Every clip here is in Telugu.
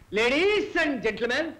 లేడీస్ అండ్ జెంట్మెన్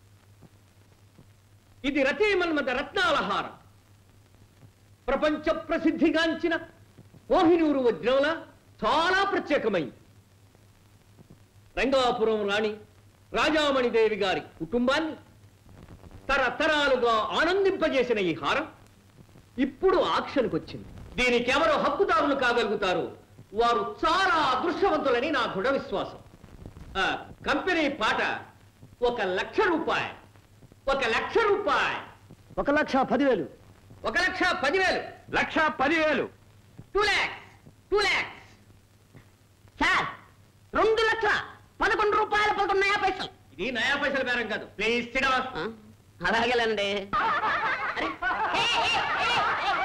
ఇది రతీమన్మద రత్నాలహారం ప్రపంచ ప్రసిద్ధిగాంచిన కోహినూరు వజ్రంలా చాలా ప్రత్యేకమైంది రంగాపురం రాణి రాజామణిదేవి గారి కుటుంబాన్ని తరతరాలుగా ఆనందింపజేసిన ఈ హారం ఇప్పుడు ఆక్షన్కి వచ్చింది దీనికి ఎవరు హక్కుదారులు కాగలుగుతారు వారు చాలా అదృష్టవంతులని నా దృఢ విశ్వాసం ఆ, కంపెనీ పాట ఒక లక్ష రూపాయలు ఒక లక్ష రూపాయలు ఒక లక్ష పదివేలు ఒక లక్ష పదివేలు లక్ష పదివేలు two lakhs two lakhs sir రెండు లక్షల పదకొండు రూపాయల పదకొండు నయా పైసలు ఇది నయా పైసల బేరం కాదు ప్లీజ్ సిడవా ఆ, అలాగేలండి అరే, ఏ, ఏ, ఏ,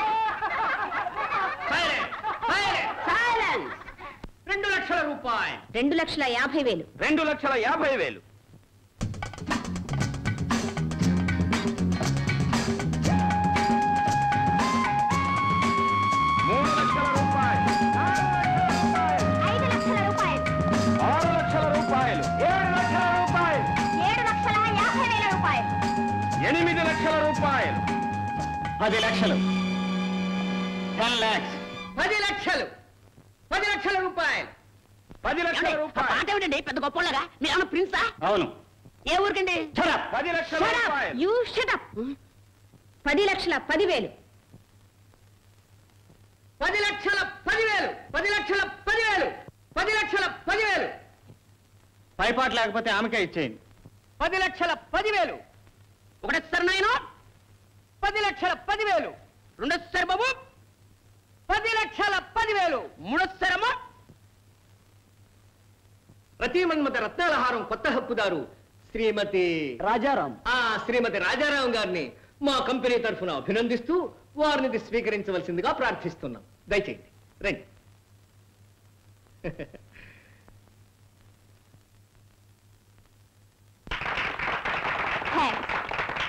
ఏ, silence. రెండు లక్షల రూపాయలు రెండు లక్షల యాభై వేలు రెండు లక్షల యాభై వేలు మూడు లక్షల రూపాయలు ఐదు లక్షల రూపాయలు ఆరు లక్షల రూపాయలు ఏడు లక్షల రూపాయలు ఏడు లక్షల యాభై వేల రూపాయలు ఎనిమిది లక్షల రూపాయలు పది లక్షలు టెన్ ల్యాక్స్ పది లక్షలు పది లక్షల రూపాయలు పది లక్షల ఏమండి, ఆ రూపాయలు పాట ఏమిటండి పెద్ద గొప్పలాగా మీరు ఏమన్నా ప్రిన్సా అవును ఏ ఊరికండి పది లక్షల రూపాయలు యూ షటప్ పది లక్షల పదివేలు పది లక్షల పదివేలు పది లక్షల పదివేలు పది లక్షల పదివేలు పైపాటు లేకపోతే ఆమెకే ఇచ్చేయండి పది లక్షల పదివేలు ఒకటేసారి నాయన పది లక్షల పదివేలు రెండోసారి బాబు పది లక్షల పదివేలు మూడోసారమ్మా ప్రతిమన్మత రత్నాలహారం కొత్త హక్కుదారు శ్రీమతి రాజారాం ఆ శ్రీమతి రాజారాం గారిని మా కంపెనీ తరఫున అభినందిస్తూ వారిని ఇది స్వీకరించవలసిందిగా ప్రార్థిస్తున్నాం దయచేయండి రండి థ్యాంక్స్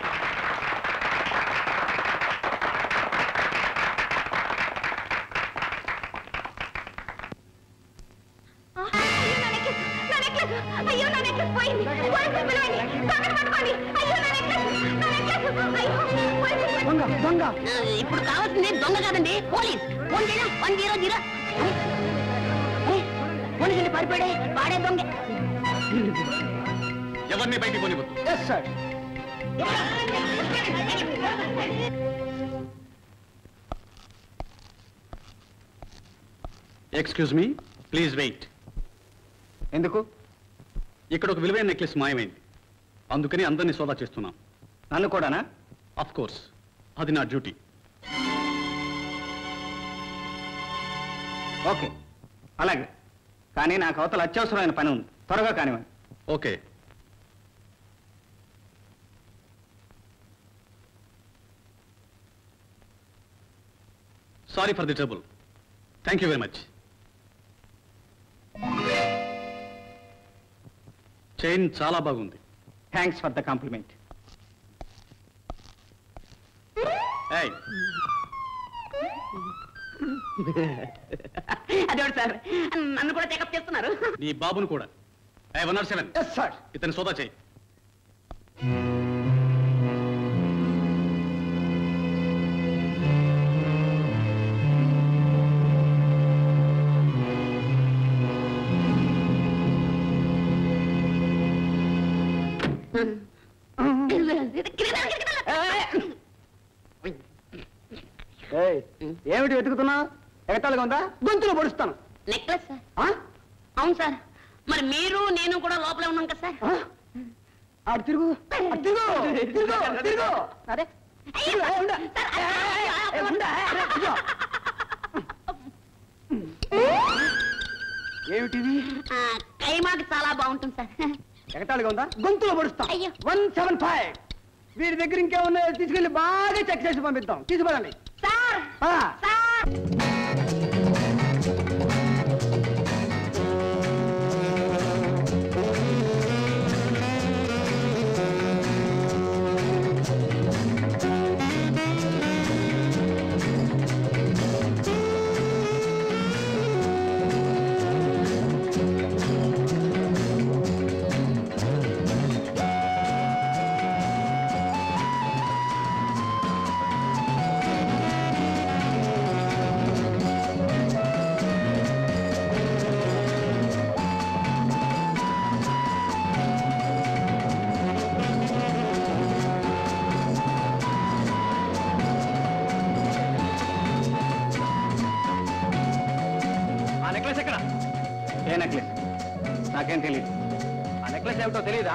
అయ్యో నా నెక్లెస్ పోయింది పోలీసులు పిలవండి పక్కన పట్టుకోండి అయ్యో నా నెక్లెస్ నా నెక్లెస్ అయ్యో పోలీసులు దొంగ దొంగ ఆ, ఇప్పుడు కావాల్సింది దొంగ కాదండి పోలీస్ ఫోన్ చేయరా వన్ జీరో జీరో పోలీసులు పరిపాడే వాడే దొంగ ఎవరిని బయటికి కొనివద్దు yes sir excuse me please wait ఎందుకు ఇక్కడ ఒక విలువైన నెక్లెస్ మాయమైంది అందుకని అందరినీ సోదా చేస్తున్నాం నన్ను కూడానా అఫ్ కోర్స్ అది నా డ్యూటీ ఓకే అలాగే కానీ నాకు అవతల అత్యవసరమైన పని ఉంది త్వరగా కానివ్వండి okay sorry for the trouble thank you very much chain చాలా బాగుంది థ్యాంక్స్ ఫర్ ద కాంప్లిమెంట్ ఏయ్ అదేవాడు సార్ నన్ను కూడా చెకప్ చేస్తున్నారు నీ బాబును కూడా A one nought seven yes sir ఇతని సోదా చేయి ఏమిటి వెతుకుతున్నావు ఎగతాళిగా ఉందా గొంతులో పొడుస్తాను నెక్లెస్ సార్ ఆ? అవును సార్ మరి మీరు నేను కూడా లోపలే ఉన్నాం కదా సార్ ఆ? అటు తిరుగు అటు తిరుగు తిరుగు తిరుగు అరే అయ్యో, ఏ, ఉండు. సార్, ఏ, ఏ, ఏ, ఉండు. అరే, ఇదిగో. ఏమిటిది ఆ, కైమాకి చాలా బాగుంటుంది సార్ ఎగతాళిగా ఉందా గొంతులో పొడుస్తాం అయ్యో. వన్ సెవెన్ ఫైవ్ వీరి దగ్గర ఇంకేమున్నాయో తీసుకెళ్లి బాగా చెక్ చేసి పంపిద్దాం తీసుకుపడండి సార్ ఆ. సార్ ఏ నెక్లెస్ నాకేం తెలియదు ఆ నెక్లెస్ ఏమిటో తెలియదా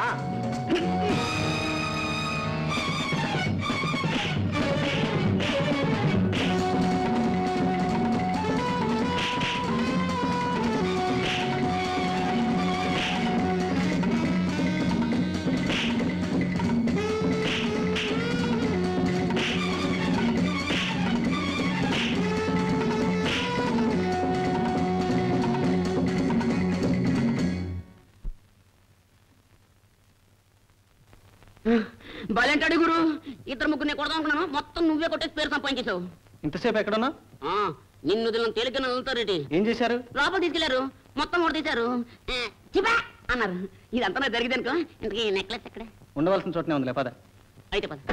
బలంటాడు గురు ఇద్దరు ముగ్గురు నేను కొడదాం అనుకున్నాను మొత్తం నువ్వే కొట్టేసి పేరు సంపాదించేసావు ఇంతసేపు ఎక్కడున్నా ఆ, నిన్ను వదిలిన తేలిక వదులుతారేటి ఏం చేశారు లోపల తీసుకెళ్లారు మొత్తం కూడా తీశారు ఆ, చిబా అన్నారు ఇదంతా నాకు జరిగింది అనుకో ఇంతకీ నెక్లెస్ ఎక్కడే ఉండవలసిన చోటనే ఉందిలే పద అయితే పద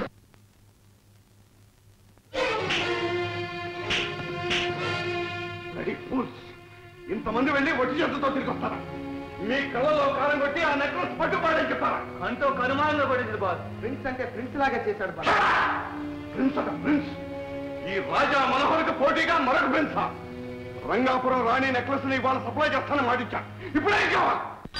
ఇంతమంది వెళ్ళి ఒట్టి చేతులతో తిరిగి వస్తారా మీ కళ్ళలో కారం కొట్టి ఆ నెక్లెస్ పట్టుపాడని చెప్తారా అంటూ కనుమానంలో పడింది బాస్ ప్రిన్స్ అంటే ప్రిన్స్ లాగా చేశాడు బాస్ ప్రిన్స్ అట ప్రిన్స్ ఈ రాజా మనోహర్కి పోటీగా మరొక ప్రిన్సా రంగాపురం రాణి నెక్లెస్ ని ఇవాళ సప్లై చేస్తానని మాటిచ్చా ఇప్పుడే కావాలి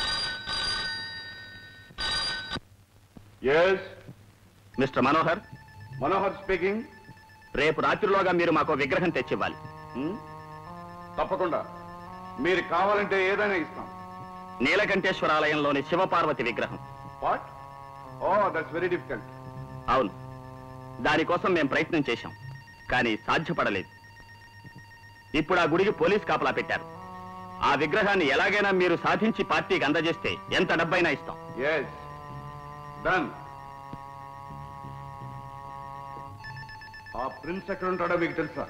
yes mister Manohar Manohar speaking రేపు రాత్రిలోగా మీరు మాకు విగ్రహం తెచ్చివ్వాలి తప్పకుండా మీరు కావాలంటే ఏదైనా ఇస్తాం నీలకంఠేశ్వరాలయంలోని శివపార్వతి విగ్రహం what oh that's very difficult అవును దానికోసం మేము ప్రయత్నం చేశాం కానీ సాధ్యపడలేదు ఇప్పుడు ఆ గుడికి పోలీస్ కాపలా పెట్టారు ఆ విగ్రహాన్ని ఎలాగైనా మీరు సాధించి పార్టీకి అందజేస్తే ఎంత డబ్బైనా ఇస్తాం ఎస్ డన్ ఆ ప్రిన్స్ ఎక్కడ ఉంటాడో మీకు తెలుసా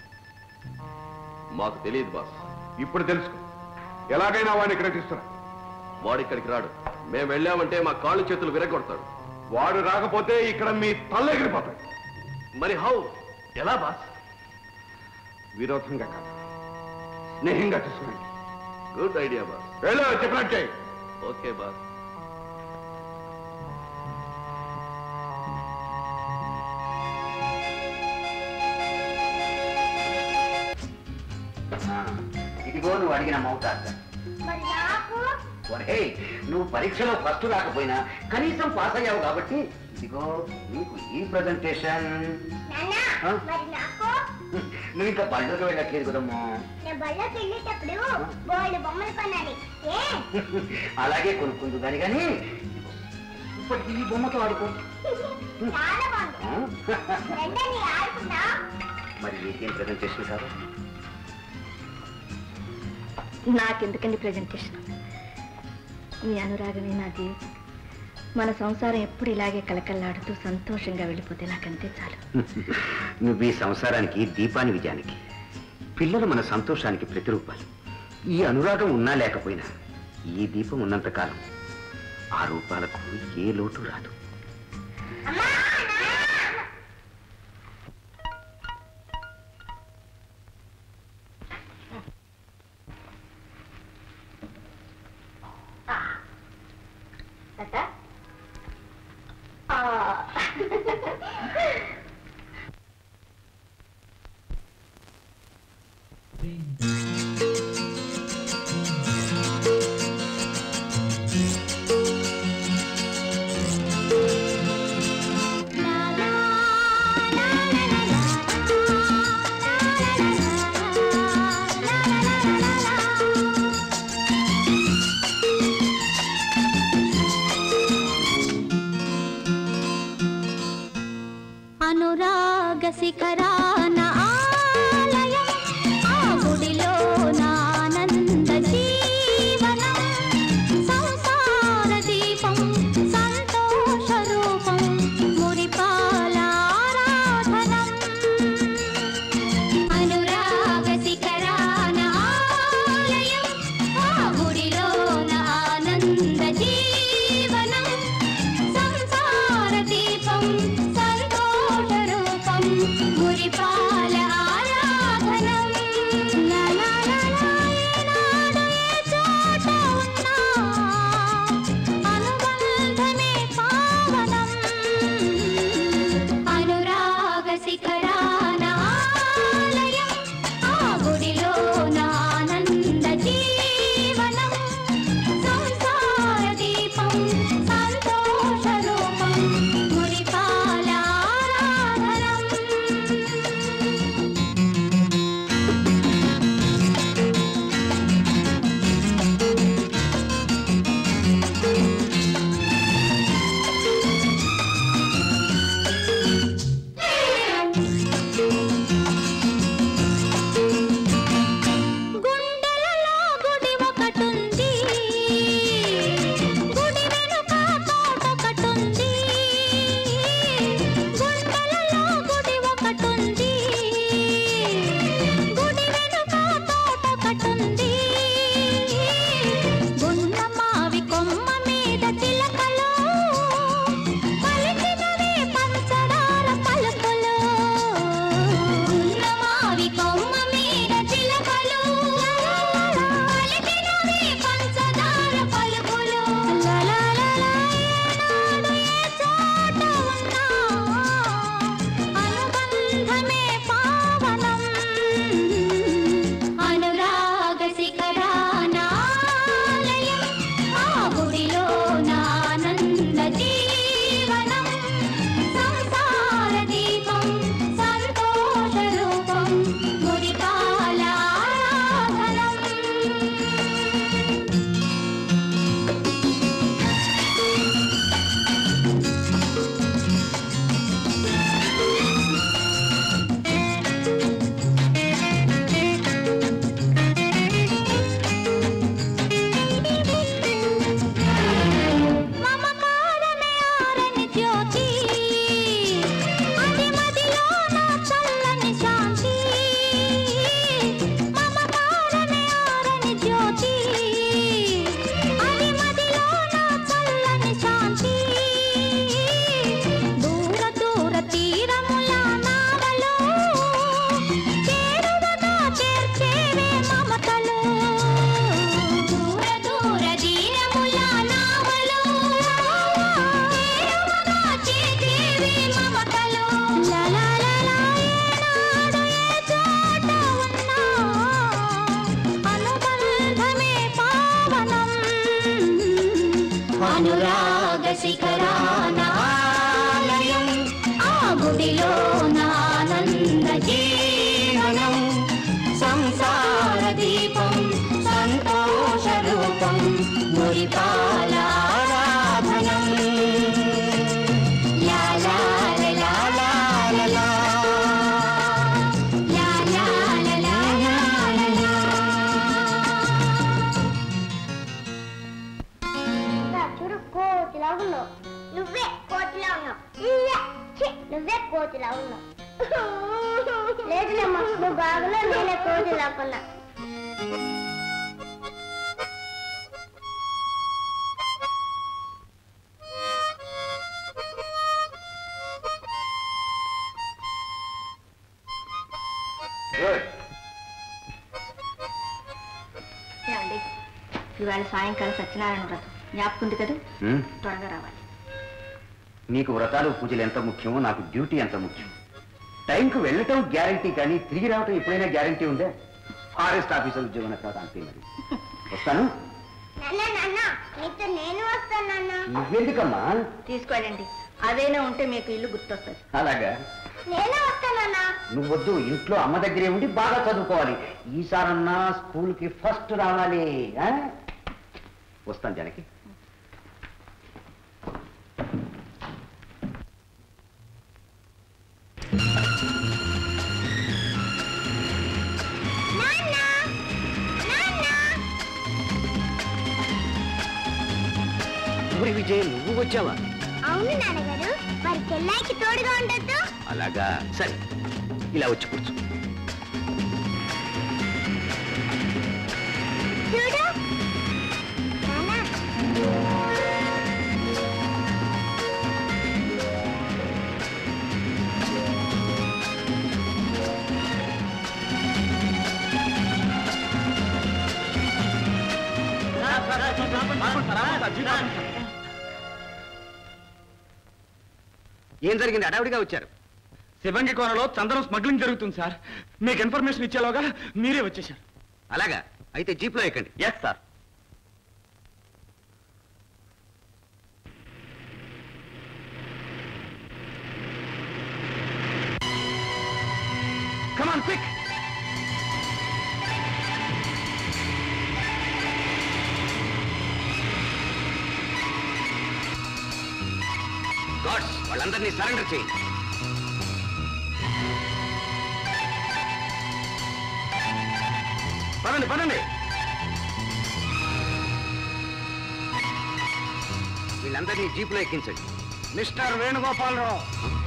మాకు తెలియదు బాస్ ఇప్పుడు తెలుసుకో ఎలాగైనా వాడిని ఇక్కడ తీసుకురా వాడు ఇక్కడికి రాడు మేము వెళ్ళామంటే మా కాళ్ళు చేతులు విరగొడతాడు వాడు రాకపోతే ఇక్కడ మీ తల్ల ఎగిరిపోతాయి మరి హౌ ఎలా బాస్ విరోధంగా కాదు స్నేహంగా తీసుకురండి గుడ్ ఐడియా బాస్ వెళ్ళు చెప్పినట్టు చేయి ఓకే బాస్ ఇదిగో నువ్వు అడిగిన మౌతాత మరి నాకు ఒరే నువ్వు పరీక్షలో ఫస్ట్ రాకపోయినా కనీసం పాస్ అయ్యావు కాబట్టి ఇదిగో నీకు ఈ ప్రజెంటేషన్ నాన్న ఆ? మరి నాకు నువ్వు ఇంకా బళ్ళకి వెళ్ళట్లేదు కదమ్మా నేను బళ్ళకి వెళ్ళేటప్పుడు బోల్డ్ బొమ్మలు కొనాలి ఏ అలాగే కొనుక్కుందు కానీ కానీ ఇప్పటికి ఈ బొమ్మతో ఆడుకో చాలా బాగుంది ఆ? రెండని ఆడుకున్నా మరి నీకేం ప్రజెంటేషన్ కాదు నాకెందుకండి ప్రజెంటేషన్ మీ అనురాగమే నా జీవితం మన సంసారం ఎప్పుడు ఇలాగే కలకల్లాడుతూ సంతోషంగా వెళ్ళిపోతే నాకంతే చాలు నువ్వు ఈ సంసారానికి దీపాని విజయానికి పిల్లలు మన సంతోషానికి ప్రతిరూపాలు ఈ అనురాగం ఉన్నా లేకపోయినా ఈ దీపం ఉన్నంత కాలం ఆ రూపాలకు ఏ లోటు రాదు తాత ఆ. అనురాగ శిఖరాన ఆలయం ఆ గుడిలో నానంద జీవనం సంసార దీపం సంతోష రూపం మురిపాల ఆరాధనం అనురాగ శిఖరాన ఆలయం ఆ గుడిలో ఆనంద జీవనం సంసార దీపం సంతోష రూపం మురిపా అనురాగ శిఖరాన ఆలయం ఆ గుడిలోన ఆనంద జీవనం సంసార దీపం సంతోష రూపం మురిపాల ఆరాధనం లా లా లా లా లా లా లా. లా లా లా లా లా లా లా. చూడు కోతిలా ఉన్నావు నువ్వే కోతిలా ఉన్నావు ఇయ్య, ఛీ, నువ్వే కోతిలా ఉన్నావు లేదులేమ్మా నువ్వు బాగులో నేనే కోతిలా కొన్నా ఏమండి ఇవాళ సాయంకాలం సత్యనారాయణ వ్రతం జ్ఞాపకం ఉంది కదా ఉమ్, త్వరగా రావాలి నీకు వ్రతాలు పూజలు ఎంత ముఖ్యమో నాకు డ్యూటీ ఎంత ముఖ్యం టైంకు వెళ్ళటం గ్యారంటీ కానీ తిరిగి రావటం ఎప్పుడైనా గ్యారంటీ ఉందే ఫారెస్ట్ ఆఫీసర్ ఉద్యోగం కాదు అంతే మరి వస్తాను నాన్న నాన్న నీతో నేను వస్తాను నాన్న నువ్వెందుకమ్మా తీసుకెళ్ళండి అదైనా ఉంటే మీకు ఇల్లు గుర్తొస్తుంది అలాగా నేనే వస్తానన్నా నువ్వొద్దు ఇంట్లో అమ్మ దగ్గరే ఉండి బాగా చదువుకోవాలి ఈసారన్నా స్కూల్కి ఫస్ట్ రావాలి ఆ? వస్తాను జానకి ఊరి విజయ్ నువ్వు వచ్చావా అవును నాన్నగారు మరి చెల్లాయికి తోడుగా ఉండొద్దు అలాగా సరే ఇలా వచ్చి కూర్చో చూడు నాన్న ఏం జరిగింది అడావిడిగా వచ్చారు శివంగి కోనలో చందనం స్మగ్లింగ్ జరుగుతుంది సార్ మీకు ఇన్ఫర్మేషన్ ఇచ్చేలోగా మీరే వచ్చేసారు అలాగా అయితే జీప్లో ఎక్కండి yes sir come on quick guards వాళ్ళందరినీ సరెండర్ చేయండి పదండి పదండి వీళ్ళందరినీ జీపులో ఎక్కించండి మిస్టర్ వేణుగోపాలరావు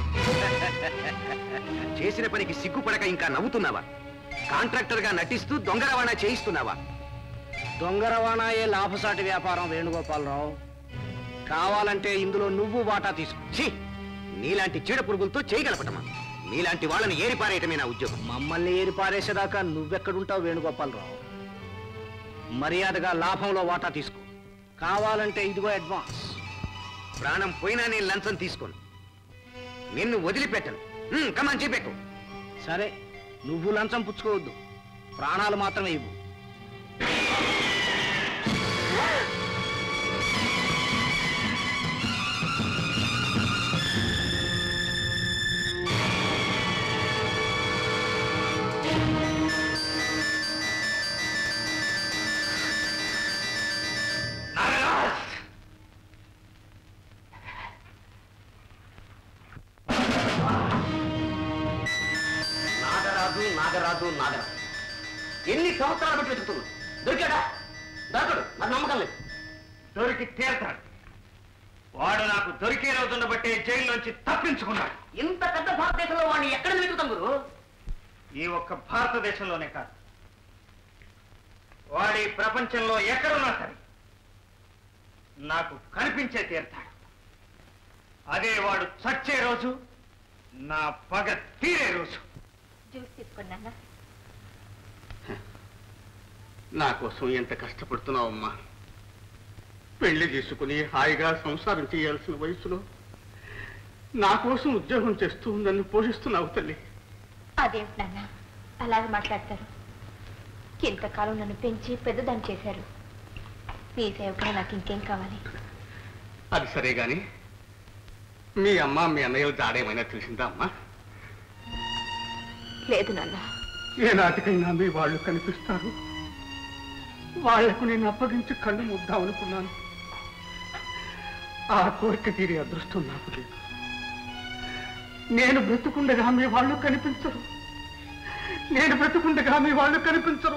చేసిన పనికి సిగ్గుపడక ఇంకా నవ్వుతున్నావా కాంట్రాక్టర్ గా నటిస్తూ దొంగ రవాణా చేయిస్తున్నావా దొంగ రవాణాయే లాభసాటి వ్యాపారం వేణుగోపాలరావు కావాలంటే ఇందులో నువ్వు వాటా తీసుకో ఛీ నీలాంటి చీడ పురుగులతో చేయగలపటమా నీలాంటి వాళ్ళని ఏరిపారేయటమే నా ఉద్యోగం మమ్మల్ని ఏరి పారేసేదాకా నువ్వెక్కడుంటావు వేణుగోపాలరావు మర్యాదగా లాభంలో వాటా తీసుకో కావాలంటే ఇదిగో అడ్వాన్స్ ప్రాణం పోయినా నేను లంచం తీసుకోను నిన్ను వదిలిపెట్టను హ్మ్, కమాన్ చెప్పెక్కు సరే నువ్వు లంచం పుచ్చుకోవద్దు ప్రాణాలు మాత్రమే ఇవ్వు నాగరాజు నాగరాజు నాగరాజు ఎన్ని సంవత్సరాలు బట్టి వెతుకుతున్నావు దొరికాడా దొరకడు నాకు నమ్మకం లేదు దొరికి తీరతాడు వాడు నాకు దొరికే రోజున బట్టే జైల్లోంచి తప్పించుకున్నాడు ఇంత పెద్ద భారతదేశంలో వాడిని ఎక్కడ వెతుకుతాం గురు ఈ ఒక్క భారతదేశంలోనే కాదు వాడి ప్రపంచంలో ఎక్కడున్నా సరే నాకు కనిపించే తీరుతాడు అదే వాడు చచ్చే రోజు నా పగ తీరే రోజు జ్యూస్ తీసుకోండి నాన్న నా కోసం ఎంత కష్టపడుతున్నావమ్మా పెళ్లి చేసుకుని హాయిగా సంసారం చేయాల్సిన వయసులో నా కోసం ఉద్యోగం చేస్తూ నన్ను పోషిస్తున్నావు తల్లి అదేమిటి నాన్న అలాగే మాట్లాడతారు ఇంతకాలం నన్ను పెంచి పెద్దదాన్ని చేశారు మీ సేవకుడు నాకు ఇంకేం కావాలి అది సరే గాని మీ అమ్మ మీ అన్నయ్యలు జాడేమైనా తెలిసిందా అమ్మా లేదు నాన్న ఏ నాటికైనా మీ వాళ్ళు కనిపిస్తారు వాళ్లకు నేను అప్పగించి కళ్ళు ముద్దామనుకున్నాను ఆ కోరిక తీరే అదృష్టం నాకు లేదు నేను బ్రతుకుండగా మీ వాళ్ళు కనిపించరు నేను బ్రతుకుండగా మీ వాళ్ళు కనిపించరు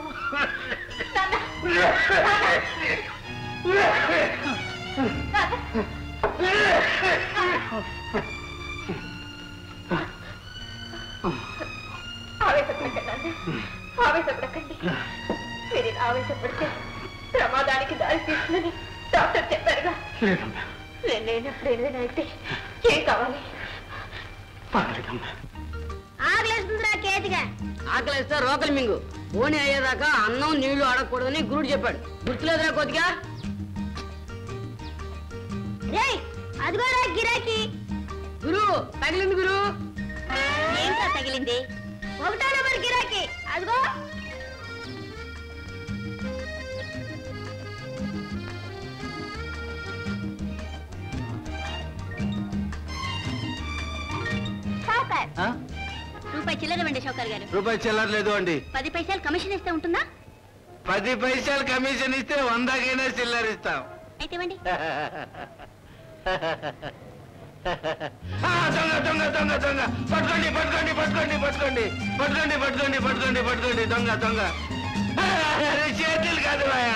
ఆవేశపడకండి ఆవేశపడకండి మీరు ఇలా ఆవేశపడితే ప్రమాదానికి దారి తీస్తుందని డాక్టర్ చెప్పారుగా లేదమ్మా నేను లేనప్పుడు ఏదైనా అయితే ఏం కావాలి పర్లేదమ్మా ఆకలేస్తుందిరా కేతిగా ఆకలిస్తే రోకలి మింగు ఓని అయ్యేదాకా అన్నం నీళ్లు అడగకూడదని గురుడు చెప్పాడు గుర్తులేదురా కొద్దిగా రేయ్ అదిగోరా గిరాకీ గురు తగిలింది గురు ఏంటో తగిలింది ఒకటో నెంబర్ గిరాకీ అదిగో షౌకర్ రూపాయి చిల్లరవండి షౌకర్ గారు రూపాయి చిల్లరలేదు అండి పది పైసలు కమిషన్ ఇస్తే ఉంటుందా పది పైసలు కమిషన్ ఇస్తే వందకైనా చిల్లర ఇస్తాం అయితే ఇవ్వండి ఆ, దొంగ దొంగ దొంగ దొంగ పట్టుకోండి పట్టుకోండి పట్టుకోండి పట్టుకోండి పట్టుకోండి పట్టుకోండి పట్టుకోండి పట్టుకోండి దొంగ దొంగ ఆ, అరే, చేతులు కాదు మాయా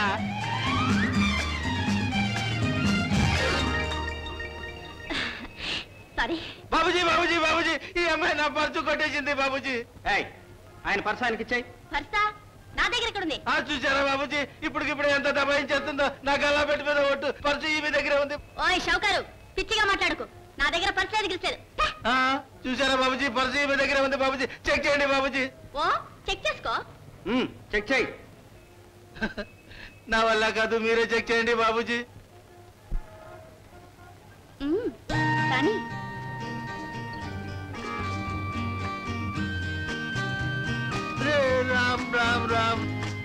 సారీ బాబుజీ బాబుజీ బాబుజీ ఈ అమ్మాయి నా పర్సు కొట్టేసింది బాబుజీ ఆయన పర్సు ఆయనకి ఇచ్చాయి పర్సా నా దగ్గర ఇక్కడ ఉంది ఆ చూసారా బాబుజీ ఇప్పటికిప్పుడు ఎంత దబాయించేస్తుందో నా గల్లా పెట్టి మీద ఒట్టు పర్సు ఈ మీ దగ్గరే ఉంది ఓయ్ షౌకరు పిచ్చిగా మాట్లాడుకు నా దగ్గర పర్స్ లేదు గిలిచేదు ఆ, చూసారా బాబుజీ పర్సు ఈ మీ దగ్గరే ఉంది బాబుజీ చెక్ చేయండి బాబుజీ ఓ చెక్ చేసుకో చెక్ చేయి నా వల్ల కాదు మీరే చెక్ చేయండి బాబుజీ మ్మ్. కానీ రే రామ్ రామ్ రామ్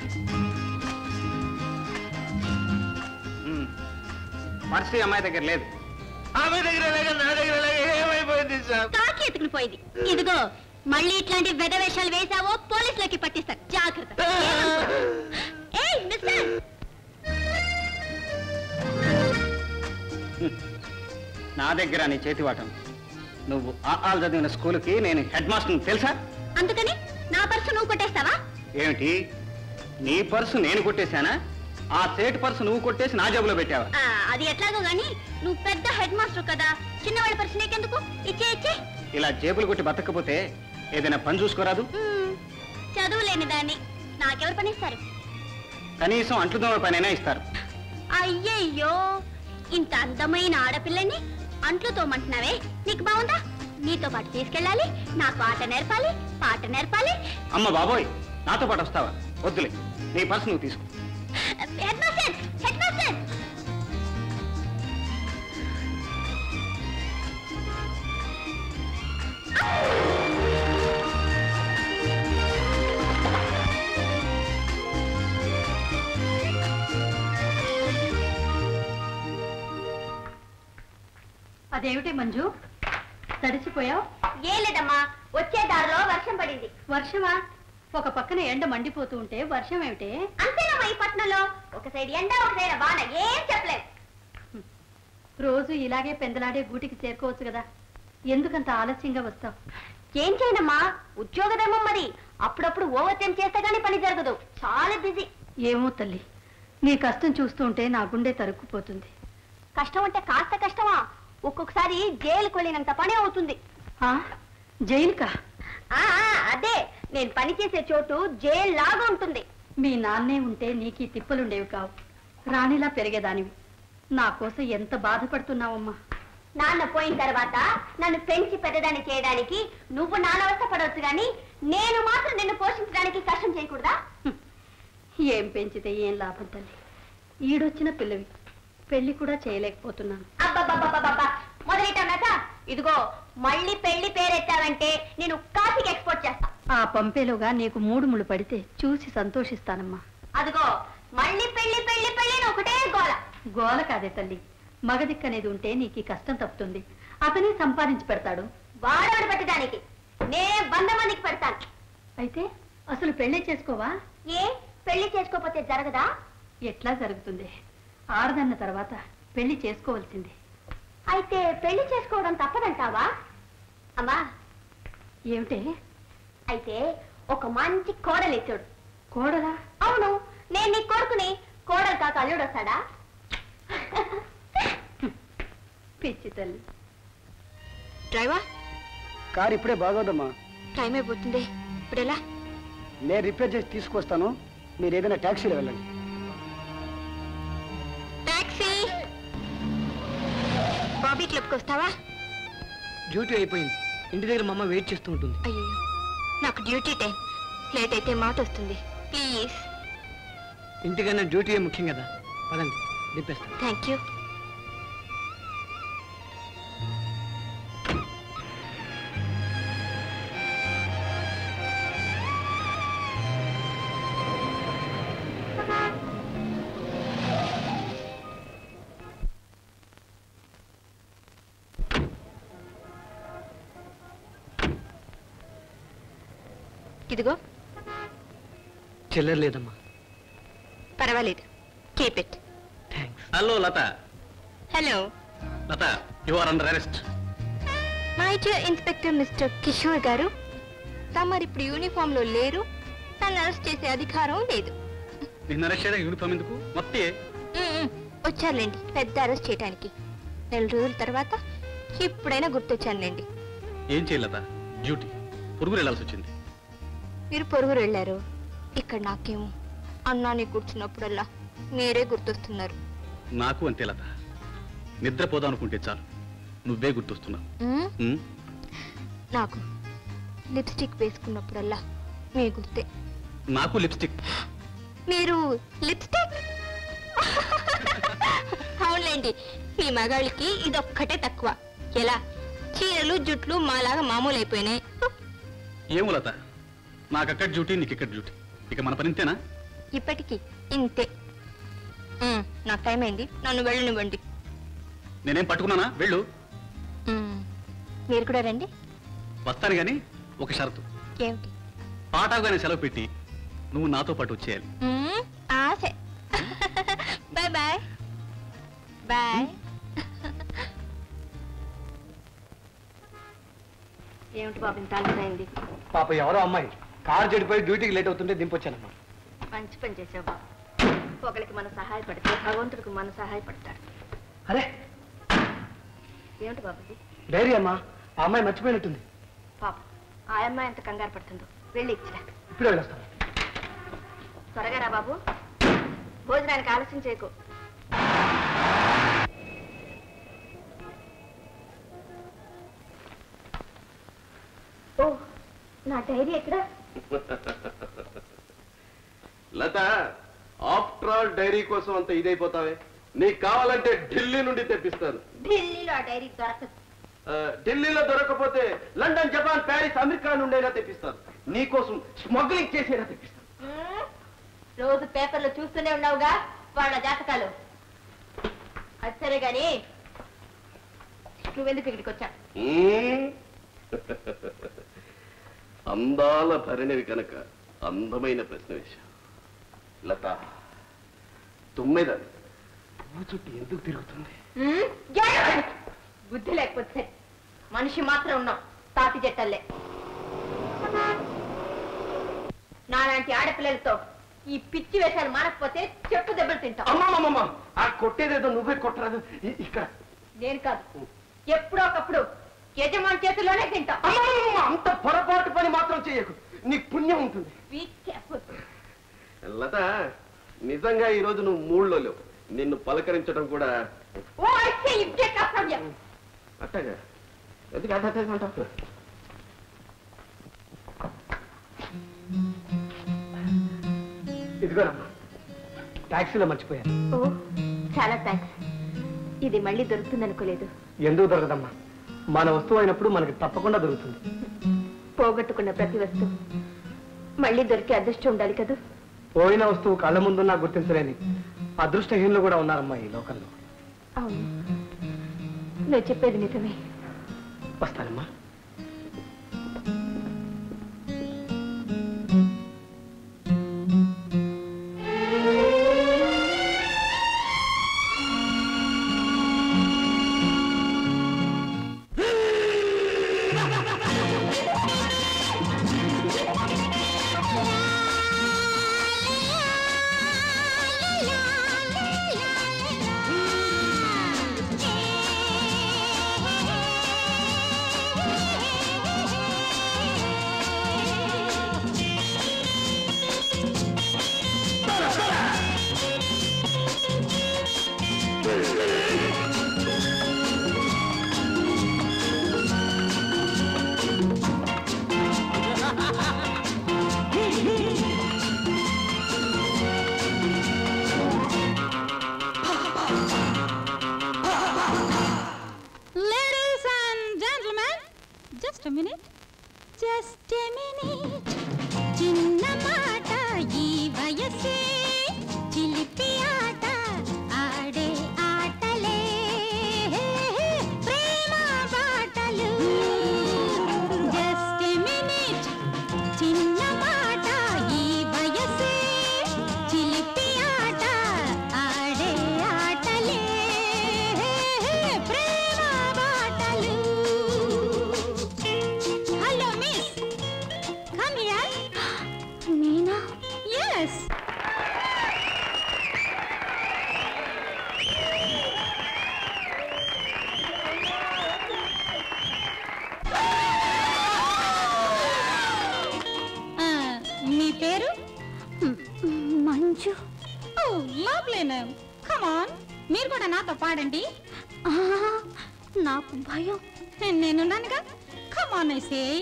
పర్సు ఈ అమ్మాయి దగ్గర లేదు ఆమె దగ్గర లేక నా దగ్గర లేక ఏమైపోయింది సార్ కాకి ఎత్తుకుని పోయింది ఇదిగో మళ్ళీ ఇట్లాంటి వెధవేషాలు వేసావో పోలీసులకి పట్టిస్తారు జాగ్రత్త ఏయ్ మిస్టర్ నా దగ్గర నీ చేతి వాటం నువ్వు ఆ ఆలు చదివిన స్కూల్కి నేను హెడ్ మాస్టర్ని తెలుసా అందుకని నా పర్సు నువ్వు కొట్టేస్తావా ఏమిటి నీ పర్సు నేను కొట్టేశానా ఆ సేటు పర్సు నువ్వు కొట్టేసి నా జేబులో పెట్టావా ఆ, అది ఎట్లాగో గాని నువ్వు పెద్ద హెడ్ మాస్టర్ కదా చిన్నవాళ్ళ పర్సు నీకెందుకు ఇచ్చే ఇచ్చే ఇలా జేబులు కొట్టి బతకపోతే ఏదైనా పని చూసుకోరాదు మ్మ్. చదువు లేని దాన్ని నాకెవరు పనిస్తారు కనీసం అంట్లు దోమ పనైనా ఇస్తారు అయ్యయ్యో ఇంత అందమైన ఆడపిల్లని అంట్లు తోమంటున్నావే నీకు బాగుందా నీతో పాటు తీసుకెళ్ళాలి నాకు ఆట నేర్పాలి పాట నేర్పాలి అమ్మ బాబోయ్ నాతో పాటు వస్తావా వద్దులే నీ పర్సు నువ్వు తీసుకో హెడ్ మాస్టర్ హెడ్ మాస్టర్ అదేమిటి మంజు తడిసిపోయావు ఏం లేదమ్మా వచ్చే దారిలో వర్షం పడింది వర్షమా ఒక పక్కన ఎండ మండిపోతూ ఉంటే వర్షం ఏమిటి అంతేనమ్మా ఈ పట్టణంలో ఒక సైడ్ ఎండ ఒక సైడ్ వాన ఏం చెప్పలేదు రోజు ఇలాగే పెందలాడే గూటికి చేరుకోవచ్చు కదా ఎందుకంత ఆలస్యంగా వస్తావు ఏం చేయనమ్మా ఉద్యోగదేమో మరి అప్పుడప్పుడు ఓవర్టైం చేస్తే గానీ పని జరగదు చాలా బిజీ ఏమో తల్లి నీ కష్టం చూస్తూ ఉంటే నా గుండె తరుక్కుపోతుంది కష్టం అంటే కాస్త కష్టమా ఒక్కొక్కసారి జైలుకు వెళ్ళినంత పని అవుతుంది ఆ జైలుకా ఆ ఆ, అదే నేను పని చేసే చోటు జైలు లాగా ఉంటుంది మీ నాన్నే ఉంటే నీకు ఈ తిప్పలుండేవి కావు రాణిలా పెరిగేదానివి నా కోసం ఎంత బాధపడుతున్నావమ్మా నాన్న పోయిన తర్వాత నన్ను పెంచి పెద్దదాన్ని చేయడానికి నువ్వు నానవస్థ పడవచ్చు గాని నేను మాత్రం నిన్ను పోషించడానికి కష్టం చేయకూడదా ఏం పెంచితే ఏం లాభం తల్లి ఈడొచ్చిన పిల్లవి పెళ్లి కూడా చేయలేకపోతున్నాను అబ్బబ్బబ్బబ్బబ్బా మొదలెట్టాక ఇదిగో మళ్ళీ పెళ్లి పేరెత్తావంటే నేను కాశీకి ఎక్స్పోర్ట్ చేస్తా ఆ పంపేలోగా నీకు మూడు ముళ్ళు పడితే చూసి సంతోషిస్తానమ్మా అదిగో మళ్ళీ పెళ్లి పెళ్లి పెళ్లి అని ఒకటే గోల గోల కాదే తల్లి మగదిక్కు అనేది ఉంటే నీకు ఈ కష్టం తప్పుతుంది అతనే సంపాదించి పెడతాడు వాడాడు పెట్టడానికి నే వంద మందికి పెడతాను అయితే అసలు పెళ్లి చేసుకోవా ఏ పెళ్లి చేసుకోకపోతే జరగదా ఎట్లా జరుగుతుంది ఆడదన్న తర్వాత పెళ్లి చేసుకోవాల్సిందే అయితే పెళ్లి చేసుకోవడం తప్పదంటావా అమ్మా ఏమిటే అయితే ఒక మంచి కోడలు ఇచ్చాడు కోడలా అవును నేను నీ కొడుకుని కోడలు కాక అల్లుడు వస్తాడా పిచ్చి తల్లి డ్రైవర్ కారు ఇప్పుడే బాగోదమ్మా టైం అయిపోతుంది ఇప్పుడు ఎలా నేను రిపేర్ చేసి తీసుకొస్తాను మీరు ఏదైనా ట్యాక్సీలో వెళ్ళండి టాక్సీ బాబీ క్లబ్కి వస్తావా డ్యూటీ అయిపోయింది ఇంటి దగ్గర మా అమ్మ వెయిట్ చేస్తూ ఉంటుంది అయ్యో నాకు డ్యూటీ టైం లేట్ అయితే మాట వస్తుంది ప్లీజ్ ఇంటికన్నా డ్యూటీ ముఖ్యం కదా పదండి దింపేస్తాను థ్యాంక్ యూ ఇదిగో చిల్లర లేదమ్మా పర్వాలేదు keep it hello Lata hello Lata you are under arrest my dear inspector mister Kishore గారు తమరు ఇప్పుడు యూనిఫామ్ లో లేరు నన్ను అరెస్ట్ చేసే అధికారం లేదు నిన్న అరెస్ట్ చేయడం యూనిఫామ్ ఎందుకు మొత్తం మ్మ్. వచ్చారులేండి పెద్ద అరెస్ట్ చేయడానికి నెల రోజుల తర్వాత ఇప్పుడైనా గుర్తొచ్చానులేండి ఏం చేయలేదా డ్యూటీ పురుగురు వెళ్ళాల్సి వచ్చింది మీరు పొరుగురు వెళ్ళారు ఇక్కడ నాకేమో అన్నాన్ని కూర్చున్నప్పుడల్లా మీరే గుర్తొస్తున్నారు నాకు అంతే లత నిద్రపోదాం అనుకుంటే చాలు నువ్వే గుర్తొస్తున్నావు మ్మ్? ఉమ్, నాకు లిప్స్టిక్ వేసుకున్నప్పుడల్లా మీ గుర్తే నాకు లిప్స్టిక్ మీరు లిప్స్టిక్ అవునులేండి మీ మగాళ్ళకి ఇదొక్కటే తక్కువ ఎలా చీరలు జుట్లు మాలాగా మామూలు అయిపోయినాయి ఏమో లత నాకు అక్కడ డ్యూటీ నీకు ఇక్కడ డ్యూటీ ఇక మన పని ఇంతేనా ఇప్పటికీ ఇంతే మ్మ్, నాకు టైం అయింది నన్ను వెళ్ళనివ్వండి నేనేం పట్టుకున్నానా వెళ్ళు మ్మ్, మీరు కూడా రండి వస్తాను గాని ఒక షరతు ఏమిటి పాఠాగానే సెలవు పెట్టి నువ్వు నాతో పాటు వచ్చేయాలి మ్మ్, ఆశ బాయ్ బాయ్ బాయ్ ఏమిటి బాబు ఇంత అయింది పాప ఎవరో అమ్మాయి కారు చెడిపోయి డ్యూటీకి లేట్ అవుతుంటే దింపొచ్చానమ్మా మంచి పని చేసావు బాబు ఒకరికి మనం సహాయపడితే భగవంతుడికి మనం సహాయపడతాడు అరే ఏమిటి బాబుజీ డైరీ అమ్మా ఆ అమ్మాయి మర్చిపోయినట్టుంది పాప ఆ అమ్మాయి ఎంత కంగారు పడుతుందో వెళ్ళి ఇచ్చిరా ఇప్పుడే వెళ్ళొస్తాను త్వరగా రా బాబు భోజనానికి ఆలస్యం చేయకు ఓ నా డైరీ ఎక్కడ లత ఆఫ్టర్ ఆల్ డైరీ కోసం అంత ఇదైపోతావే నీకు కావాలంటే ఢిల్లీ నుండి తెప్పిస్తాను ఢిల్లీలో ఆ డైరీ దొరకదు ఆ, ఢిల్లీలో దొరకకపోతే లండన్ జపాన్ ప్యారిస్ అమెరికా నుండైనా తెప్పిస్తాను నీకోసం స్మగ్లింగ్ చేసేనా తెప్పిస్తాను మ్మ్. రోజు పేపర్లో చూస్తూనే ఉన్నావుగా వాళ్ళ జాతకాలు అది సరే గాని నువ్వెందుకు ఇక్కడికి వచ్చా మ్మ్. అందాల భరణివి కనుక అందమైన ప్రశ్న వేశా లత తుమ్మెద పువ్వు చుట్టూ ఎందుకు తిరుగుతుంది మ్మ్? జాగ్రత్త! బుద్ధి లేకపోతే సరే. మనిషి మాత్రం ఉన్నాం తాతి చెట్టల్లే నాలాంటి ఆడపిల్లలతో ఈ పిచ్చి వేషాలు మానకపోతే చెప్పు దెబ్బలు తింటాం అమ్మమ్మమ్మ ఆ కొట్టేదేదో నువ్వే కొట్టరాదు ఇ- ఇక్కడ నేను కాదు ఎప్పుడో ఒకప్పుడు యజమాని చేతిలోనే తింటాం అమ్మమ్మమ్మ, అంత పొరపాటు పని మాత్రం చేయకు నీకు పుణ్యం ఉంటుంది Be careful. లత నిజంగా ఈ రోజు నువ్వు మూడ్లో లేవు నిన్ను పలకరించడం కూడా Oh, I say you get up from here. అట్టగా ఎందుకు అట్ట అట్ట అంటావు? ఇదిగోనమ్మా ట్యాక్సీలో మర్చిపోయాను ఓ చాలా థ్యాంక్స్ ఇది మళ్ళీ దొరుకుతుంది అనుకోలేదు ఎందుకు దొరకదమ్మా మన వస్తువు అయినప్పుడు మనకి తప్పకుండా దొరుకుతుంది పోగొట్టుకున్న ప్రతి వస్తువు మళ్ళీ దొరికే అదృష్టం ఉండాలి కదూ పోయిన వస్తువు కళ్ళ ముందున్నా గుర్తించలేని అదృష్టహీనులు కూడా ఉన్నారమ్మా ఈ లోకంలో అవును నువ్వు చెప్పేది నిజమే వస్తానమ్మా Ladies and gentlemen, just a minute. Just a minute. చిన్న మాట ఈ వయసే చిలిపి ఆట ఆడే ఆటలే ప్రేమ బాటలు జస్ట్ మినిట్ చిన్న మాట ఈ వయసే చిలిపి ఆట ఆడే ఆటలే ప్రేమ బాటలు hello miss come here Meena yes మీ పేరు Manju oh lovely name come on మీరు కూడా నాతో పాడండి నాకు భయం నేనున్నానుగా కమ్ ఆన్ ఐ సే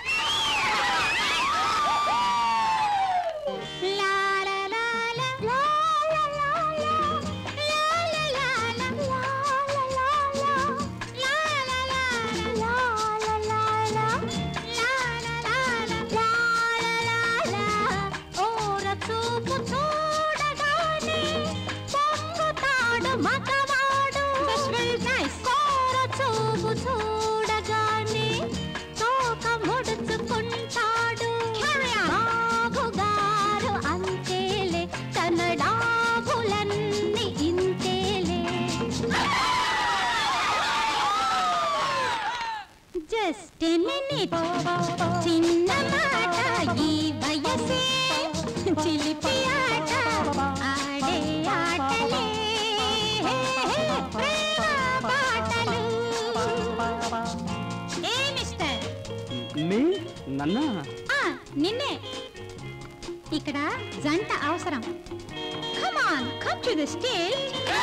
లా లా లా లా లా లా లా లా లా లా లా లా లా లా లా లా లా లా లా ఓర చూపు చూడగానే పొంగుతాడు మగవాడు కోర చూపు చూడగానే తోక ముడుచుకుంటాడు నాగుగారు అంతేలే తన డాగులన్నీ ఇంతేలే జస్ట్ మినిట్ చిన్న మాట ఈ వయసే చిలిపి ఆట ఆడే ఆటలే ప్రేమ పాటలు ఏ మిస్టర్ మీ నన్నా ఆ, నిన్నే ఇక్కడ జంట అవసరం come on come to the stage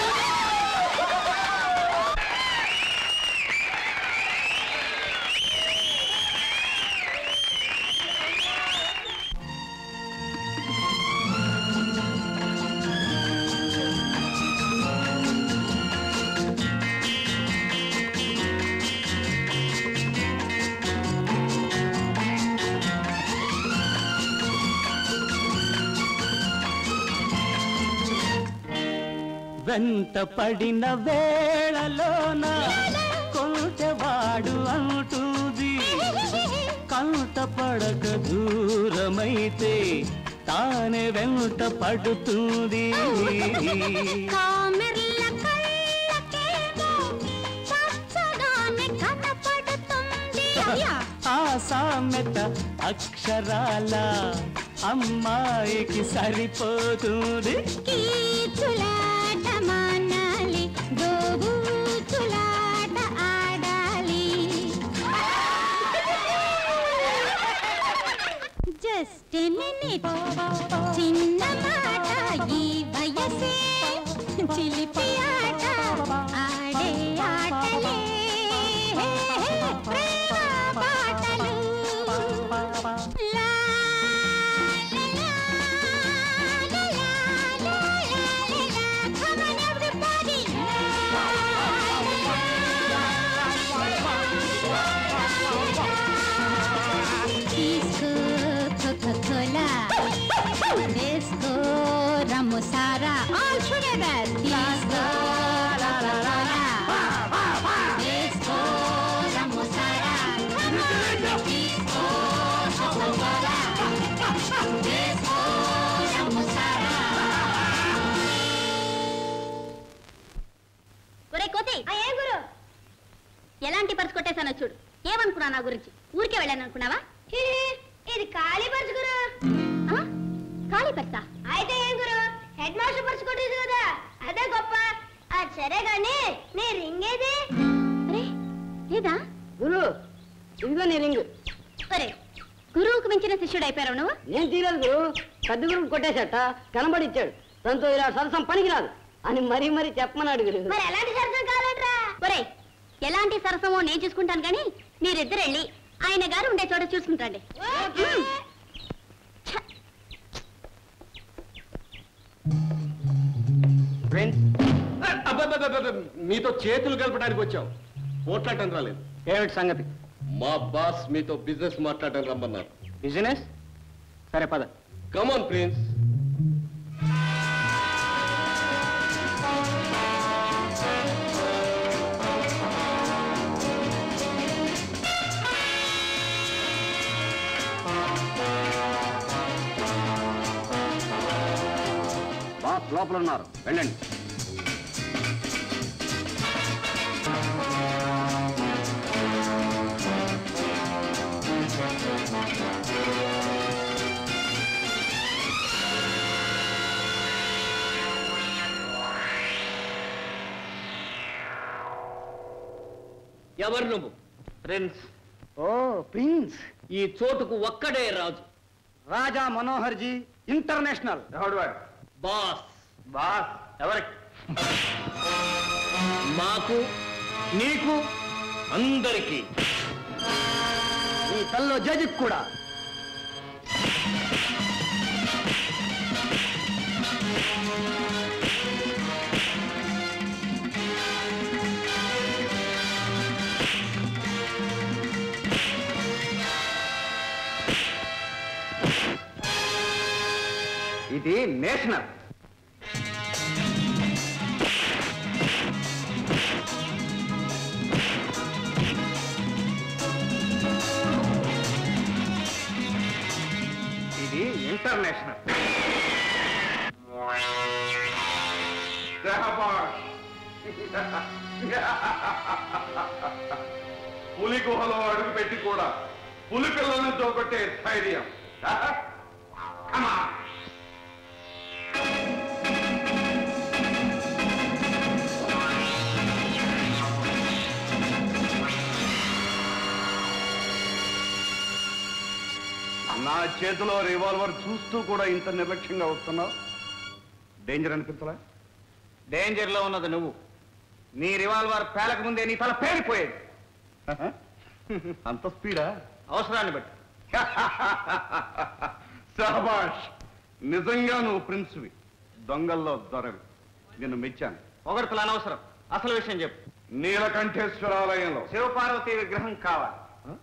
వెంట పడిన వేళలోన కొంచెవాడు అంటుంది కంట పడక దూరమైతే తానే వెంట పడుతుంది కామెర్ల కళ్ళకేమో పచ్చగానే కనపడుతుంది ఆ సామెత అక్షరాల అమ్మాయికి సరిపోతుంది కీచులాట మానాలి గోబూచులాట ఆడాలి జస్ట్ మినిట్ చిన్న మాట ఈ వయసే చిలిపి ఆట ఆడే ఆటలే ప్రేమ పాటలు లా Come on, everybody! Disco Coca-Cola, disco Ramusara, all together. Disco ఎలాంటి పర్సు కొట్టేశానో చూడు ఏమనుకున్నా నా గురించి ఊరికే వెళ్ళాను అనుకున్నావా ఇది ఖాళీ పర్సు గురు ఖాళీ పర్సా అయితే ఏం గురు హెడ్ మాస్టర్ పర్సు కొట్టేది కదా అదే గొప్ప అది సరే గాని నీ రింగ్ ఏది అరే లేదా గురు ఇదిగో నీ రింగు ఒరే గురువుకు మించిన శిష్యుడు అయిపోయావు నువ్వు నేను తీయలేదు గురు పెద్ద గురువు కొట్టేశాట కనబడి ఇచ్చాడు దాంతో ఇలా సరసం పనికిరాదు అని మరీ మరీ చెప్పమన్నాడు గురు మరి ఎలాంటి సరసం కావాలంట్రా ఒరే ఎలాంటి సరసమో నేను చూసుకుంటాను కానీ మీరిద్దరు వెళ్ళి ఆయన గారు ఉండే చోట చూసుకుంటాండి అబ్బబ్బబ్బబ్బ, మీతో చేతులు కలపడానికి వచ్చాం పోట్లాడటం రాలేదు ఏమిటి సంగతి మా బాస్ మీతో బిజినెస్ మాట్లాడటం రమ్మన్నారు బిజినెస్ సరే పద కమాన్ ప్రిన్స్ బాస్ లోపల ఉన్నారు వెళ్ళండి ఎవరు నువ్వు ప్రిన్స్ ఓ ప్రిన్స్ ఈ చోటుకు ఒక్కడే రాజు రాజా మనోహర్ జీ ఇంటర్నేషనల్ ఎవడు వాడు బాస్ బాస్ ఎవరికి మాకు నీకు అందరికీ నీ తల్లో జడ్జికి కూడా ఇది నేషనల్ ఇది ఇంటర్నేషనల్ శాబాష్. పులి గుహలో అడుగు పెట్టి కూడా పులి పిల్లలను దోకొట్టే ధైర్యం Come on. నా చేతిలో రివాల్వర్ చూస్తూ కూడా ఇంత నిర్లక్ష్యంగా వస్తున్నావు డేంజర్ అనిపించలా డేంజర్ లో ఉన్నది నువ్వు నీ రివాల్వర్ పేలక ముందే నీ తల పేలిపోయేది అంత స్పీడా అవసరాన్ని బట్టి సహబాష్ నిజంగా నువ్వు ప్రిన్స్వి దొంగల్లో దొరవి నిన్ను మెచ్చాను పొగడతలు అనవసరం అసలు విషయం చెప్పు నీలకంఠేశ్వరాలయంలో శివపార్వతి విగ్రహం కావాలి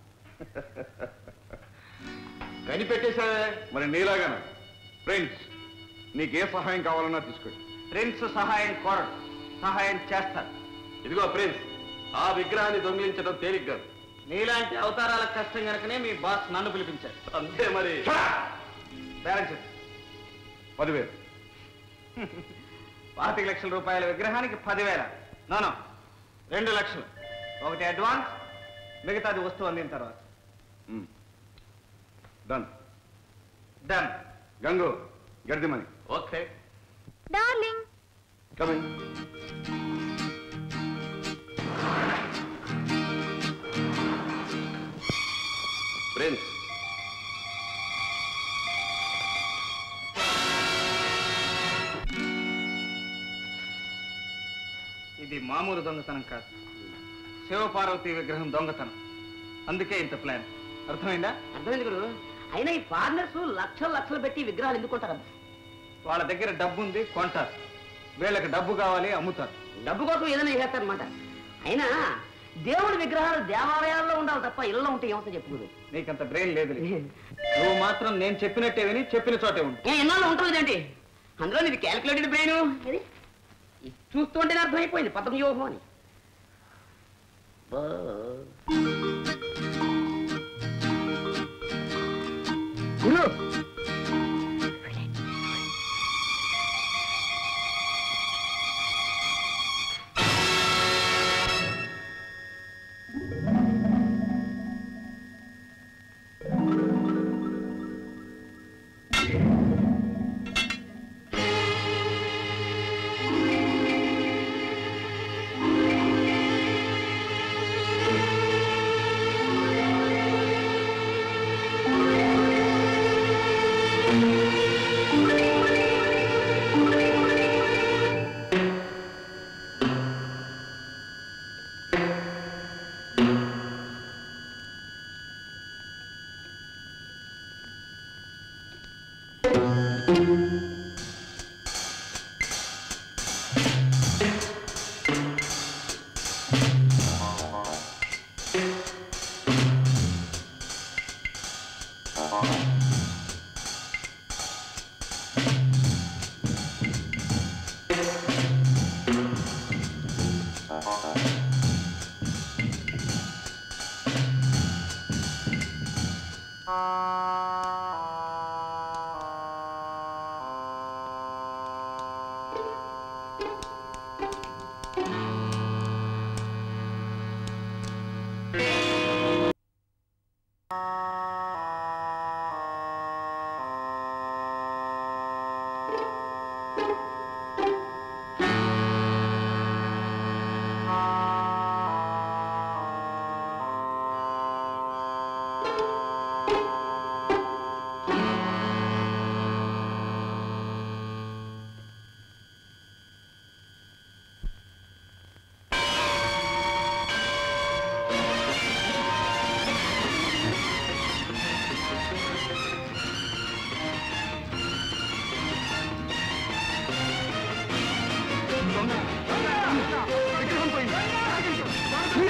కనిపెట్టేశావే మరి నీలాగానే ప్రిన్స్ నీకే సహాయం కావాలన్నా తీసుకోండి ప్రిన్స్ సహాయం కోరడు సహాయం చేస్తాడు ఇదిగో ప్రిన్స్ ఆ విగ్రహాన్ని దొంగిలించడం తేలిక కాదు నీలాంటి అవతారాల కష్టం గనుకనే మీ బాస్ నన్ను పిలిపించారు అంతే మరి బ్యాలెన్స్ చెప్పు. పదివేలు పాతిక లక్షల రూపాయల విగ్రహానికి పదివేల నోనో రెండు లక్షలు ఒకటి అడ్వాన్స్ మిగతాది వస్తువు అందిన తర్వాత డన్ డన్ గంగు గడ్డి మని ఓకే డార్లింగ్ కమింగ్ ప్రిన్స్ ఇది మామూలు దొంగతనం కాదు శివపార్వతి విగ్రహం దొంగతనం అందుకే ఇంత ప్లాన్ అర్థమైందా అర్థమైంది గురు అయినా ఈ ఫారినర్స్ లక్షలు లక్షలు పెట్టి విగ్రహాలు ఎందుకు కొంటారు వాళ్ళ దగ్గర డబ్బు ఉంది కొంటారు వీళ్ళకి డబ్బు కావాలి అమ్ముతారు డబ్బు కోసం ఏదైనా చేస్తారనమాట అయినా దేవుడి విగ్రహాలు దేవాలయాల్లో ఉండాలి తప్ప ఇళ్ళలో ఉంటే ఏమవుతా చెప్పు గురు నీకంత బ్రెయిన్ లేదు నువ్వు మాత్రం నేను చెప్పినట్టే విని చెప్పిన చోటే ఉండు ఏ ఎన్నాళ్ళు ఉంటుందండి అందులో నీది క్యాలిక్యులేటెడ్ బ్రెయిన్ ఇది చూస్తుంటేనే అర్థమైపోయింది పదం వ్యూహం అని బా. గురు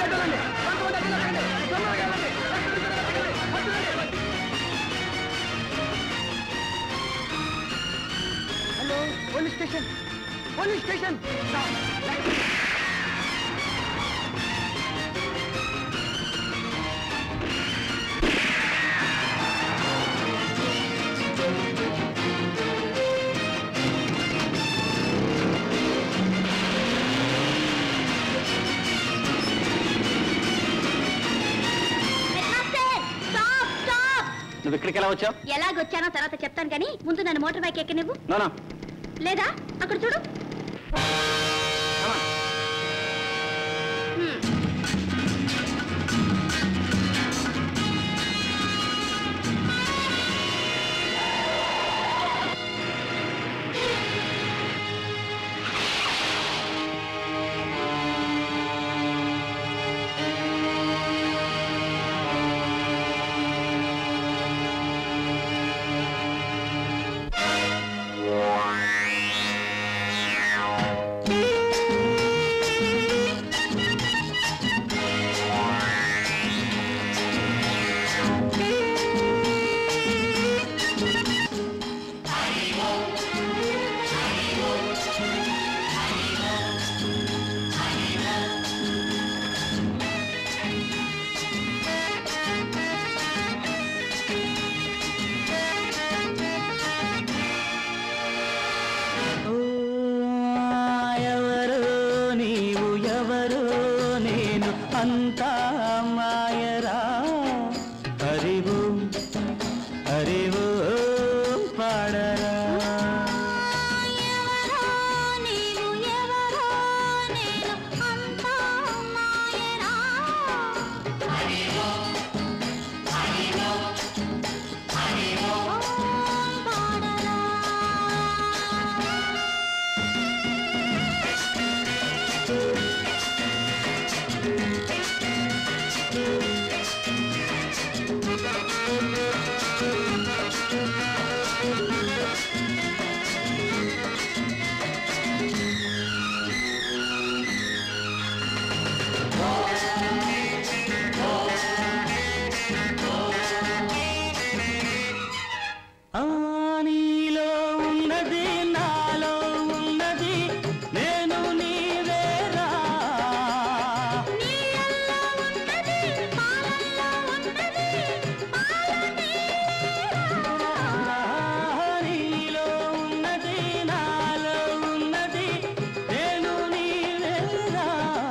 అడ్డలండి. కొంతమంది అడ్డలు ఎక్కండి. తొందరగా వెళ్ళండి. పట్టుకోండి. Hello police station police station stop stop నువ్వు ఇక్కడికి ఎలా వచ్చావు ఎలాగొచ్చానో తర్వాత చెప్తాను కానీ ముందు నన్ను మోటార్ బైక్ ఎక్కనివ్వు నోనా లేదా అక్కడ చూడు హ్మ్. ఓ, ఎవరో నీవు ఎవరో నేను అంతా మాయరా హరివు హరివు పాడరా నీవు ఎవరో నేను అంతా మాయరా హరివో హరివో హరివో పాడరా ఆ నీలో ఉన్నది నాలో ఉన్నది నేను నీవేరా నీలో ఉన్నది నాలో ఉన్నది నేను నీవేరా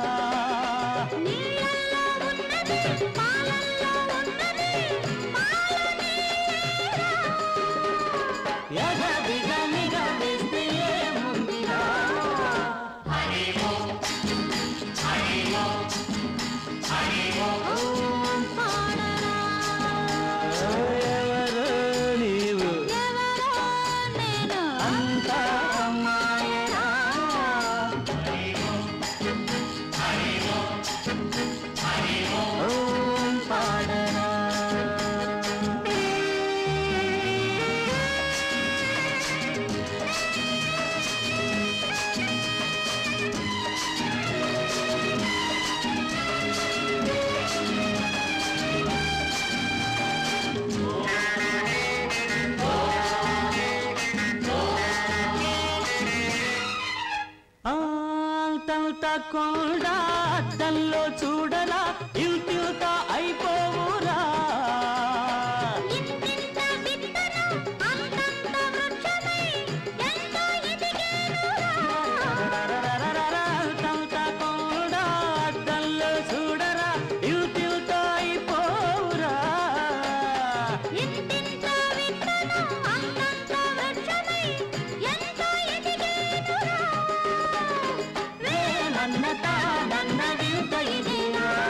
ఎగదిగా నిగా వేస్తే ఏముందిరా హరివో హరివో హరివో ఎవరో నీవు అంతా మాయరా ఓం పాడరా అంతంత కొండ అద్దంలో చూడరా ఇంతింత అయిపోవురా అంతంత కొండ అద్దంలో చూడరా ఇంతింత అయిపోవురా నన్న తా నన్న వింత ఇదిరా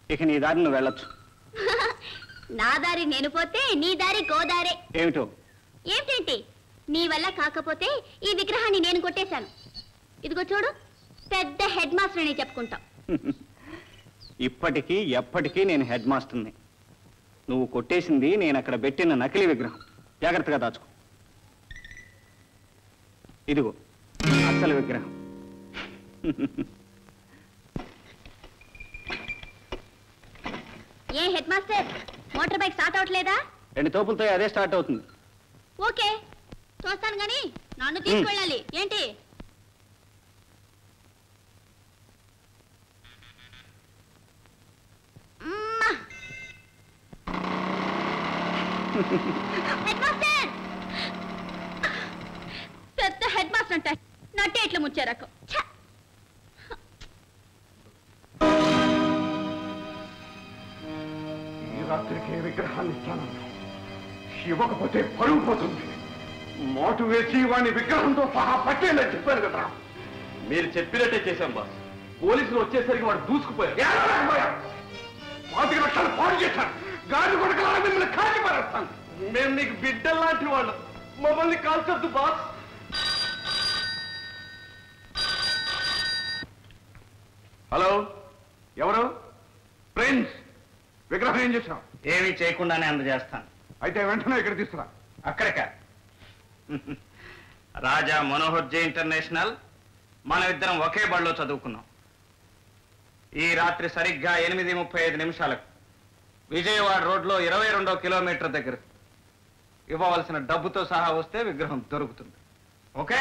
ఇక నీ దారి నువ్వు వెళ్ళొచ్చు నా దారి నేను పోతే నీ దారి గోదారే ఏమిటో ఏమిటేంటి నీ వల్ల కాకపోతే ఈ విగ్రహాన్ని నేను కొట్టేశాను ఇదిగో చూడు పెద్ద హెడ్ మాస్టర్ అని చెప్పుకుంటాం ఇప్పటికీ ఎప్పటికీ నేను హెడ్ మాస్టర్ని నువ్వు కొట్టేసింది నేను అక్కడ పెట్టిన నకిలీ విగ్రహం జాగ్రత్తగా దాచుకో ఇదిగో అసలు విగ్రహం ఏ headmaster motorbike start అవట్లేదా రెండు తోపులతో అదే స్టార్ట్ అవుతుంది ఓకే చూస్తాను గాని నన్ను తీసుకెళ్ళాలి ఏంటి మ్మా! హెడ్ మాస్టర్ పెద్ద హెడ్ మాస్టర్ అంట నట్టే ఇట్లా ముచ్చారకు ఛ! ఈ రాత్రికి ఏ విగ్రహాన్ని ఇస్తానన్నా ఇవ్వకపోతే పరుగు పోతుంది మోటు వేసి వాని విగ్రహంతో సహా పట్టేలా చెప్పాను కదా మీరు చెప్పినట్టే చేశాం బాస్ పోలీసులు వచ్చేసరికి వాడు దూసుకుపోయారు ఏడవలేకపోయారు. పాతిక లక్షలు పాడు చేశాను గాడి కొడుకులారా మిమ్మల్ని కాల్చి పారేస్తాను మేము నీకు బిడ్డల్లాంటి వాళ్ళం మమ్మల్ని కాల్చొద్దు బాస్ హలో ఎవరు ప్రిన్స్ విగ్రహం ఏం చేశావు ఏమీ చేయకుండానే అందజేస్తాను అయితే వెంటనే ఇక్కడ తీసుకురా అక్కడిక రాజా మనోహర్ జే ఇంటర్నేషనల్ మనం ఇద్దరం ఒకే బడిలో చదువుకున్నాం ఈ రాత్రి సరిగ్గా ఎనిమిది ముప్పై ఐదు నిమిషాలకు విజయవాడ రోడ్లో ఇరవై రెండో కిలోమీటర్ దగ్గర ఇవ్వవలసిన డబ్బుతో సహా వస్తే విగ్రహం దొరుకుతుంది ఓకే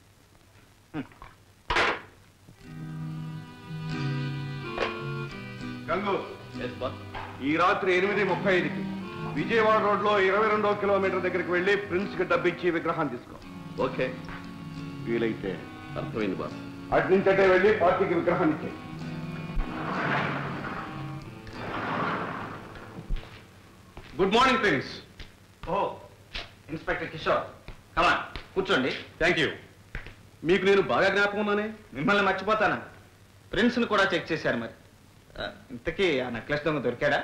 గంగు ఈ రాత్రి ఎనిమిది ముప్పై ఐదుకి విజయవాడ రోడ్ లో ఇరవై రెండో కిలోమీటర్ దగ్గరికి వెళ్ళి ప్రిన్స్ కి డబ్బిచ్చి విగ్రహాన్ని తీసుకో ఓకే వీలైతే అర్థమైంది బాస్ అటు నుంచి అటే వెళ్ళి పార్టీకి విగ్రహాన్ని ఇచ్చేయి good morning prince oh inspector Kishore కమా కూర్చోండి థ్యాంక్ యూ మీకు నేను బాగా జ్ఞాపకం ఉన్నానే మిమ్మల్ని మర్చిపోతాను ప్రిన్స్ని కూడా చెక్ చేశారు మరి ఆ, ఇంతకీ ఆ నెక్లెస్ దొంగ దొరికాడా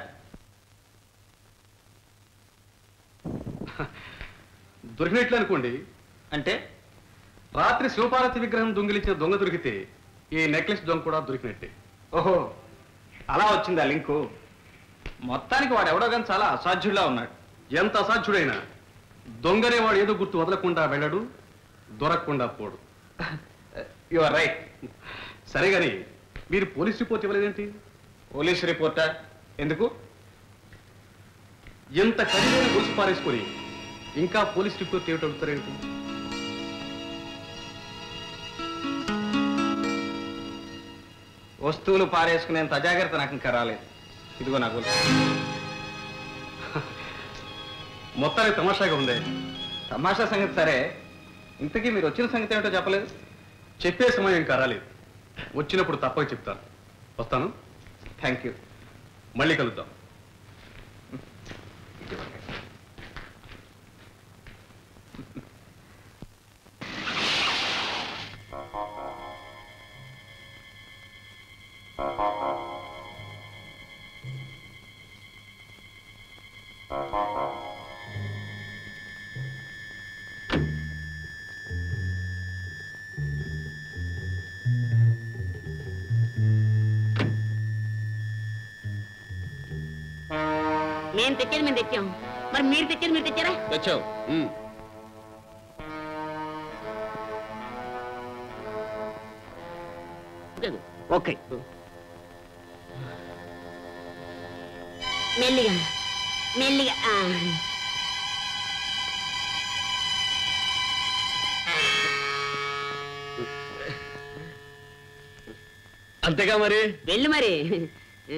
దొరికినట్లు అనుకోండి అంటే రాత్రి శివపార్వతి విగ్రహం దొంగిలించిన దొంగ దొరికితే ఈ నెక్లెస్ దొంగ కూడా దొరికినట్టే ఓహో అలా వచ్చిందా లింకు మొత్తానికి వాడు ఎవడో కానీ చాలా అసాధ్యుడిలా ఉన్నాడు ఎంత అసాధ్యుడైనా దొంగనే వాడు ఏదో గుర్తు వదలకుండా వెళ్ళడు దొరకకుండా పోడు యు ఆర్ రైట్ సరే గాని మీరు పోలీస్ రిపోర్ట్ ఇవ్వలేదేంటి పోలీస్ రిపోర్టర్ ఎందుకు ఎంత ఖరీదైన గొలుసు పారేసుకొని ఇంకా పోలీస్ రిపోర్ట్ ఏమిటి అడుగుతారేంటి వస్తువులు పారేసుకునేంత అజాగ్రత్త నాకు ఇంకా రాలేదు ఇదిగో నా గొలుసు మొత్తానికి తమాషాగా ఉందే తమాషా సంగతి సరే ఇంతకీ మీరు వచ్చిన సంగతి ఏమిటో చెప్పలేదు చెప్పే సమయం ఇంకా రాలేదు వచ్చినప్పుడు తప్పక చెప్తాను వస్తాను థ్యాంక్ యూ మళ్ళీ కలుద్దాం మేము తెచ్చేది మేము తెచ్చాం మరి మీరు తెచ్చేది మీరు తెచ్చారా తెచ్చావు ఓకే మెల్లిగా మెల్లిగా ఆ. అంతేగా మరి వెళ్ళు మరి ఆ.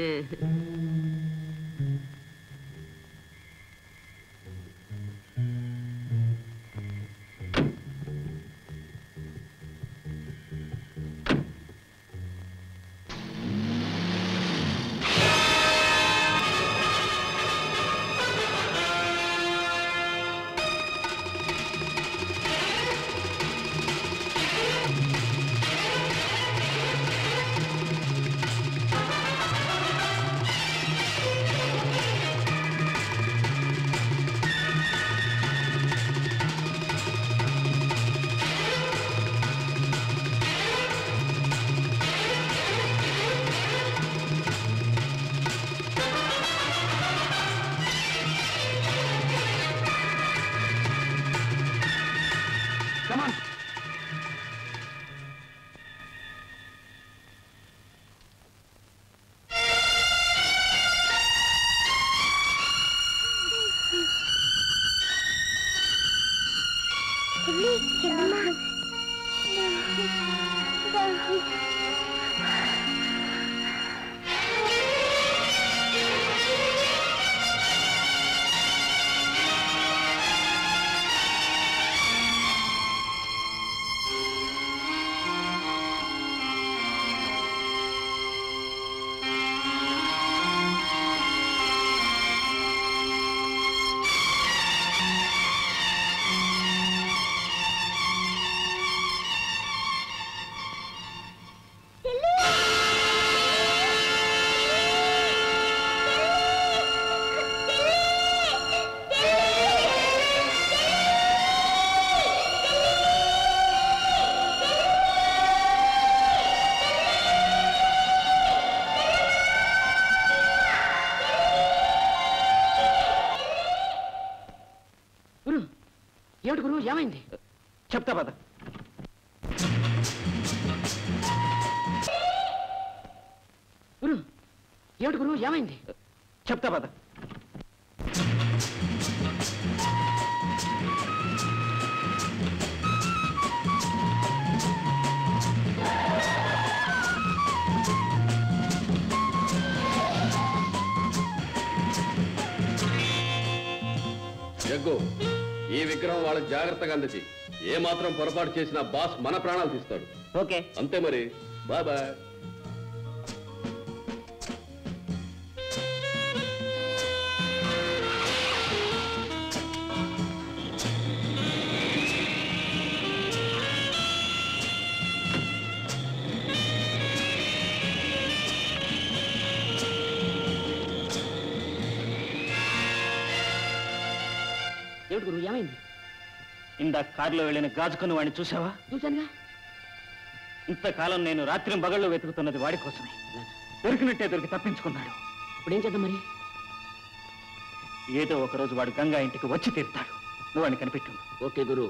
కమాన్ గురు ఏమిటి గురు ఏమైంది చెప్తా పద గురు ఏమిటి గురు ఏమైంది చెప్తా పద జగ్గు ఈ విగ్రహం వాళ్ళకి జాగ్రత్తగా అందచి ఏ మాత్రం పొరపాటు చేసినా బాస్ మన ప్రాణాలు తీస్తాడు ఓకే అంతే మరి బాయ్ బాయ్ ఏమిటి గురు ఏమైంది ఇందాక కారులో వెళ్ళిన గాజుకున్న వాడిని చూసావా చూశానుగా ఇంతకాలం నేను రాత్రి పగళ్ళు వెతుకుతున్నది వాడి కోసమే దొరికినట్టే దొరికి తప్పించుకున్నాడు ఇప్పుడు ఏం చేద్దాం మరి ఏదో ఒక రోజు వాడు గంగా ఇంటికి వచ్చి తీరుతాడు నువ్వు వాడిని కనిపెట్టు ఓకే గురు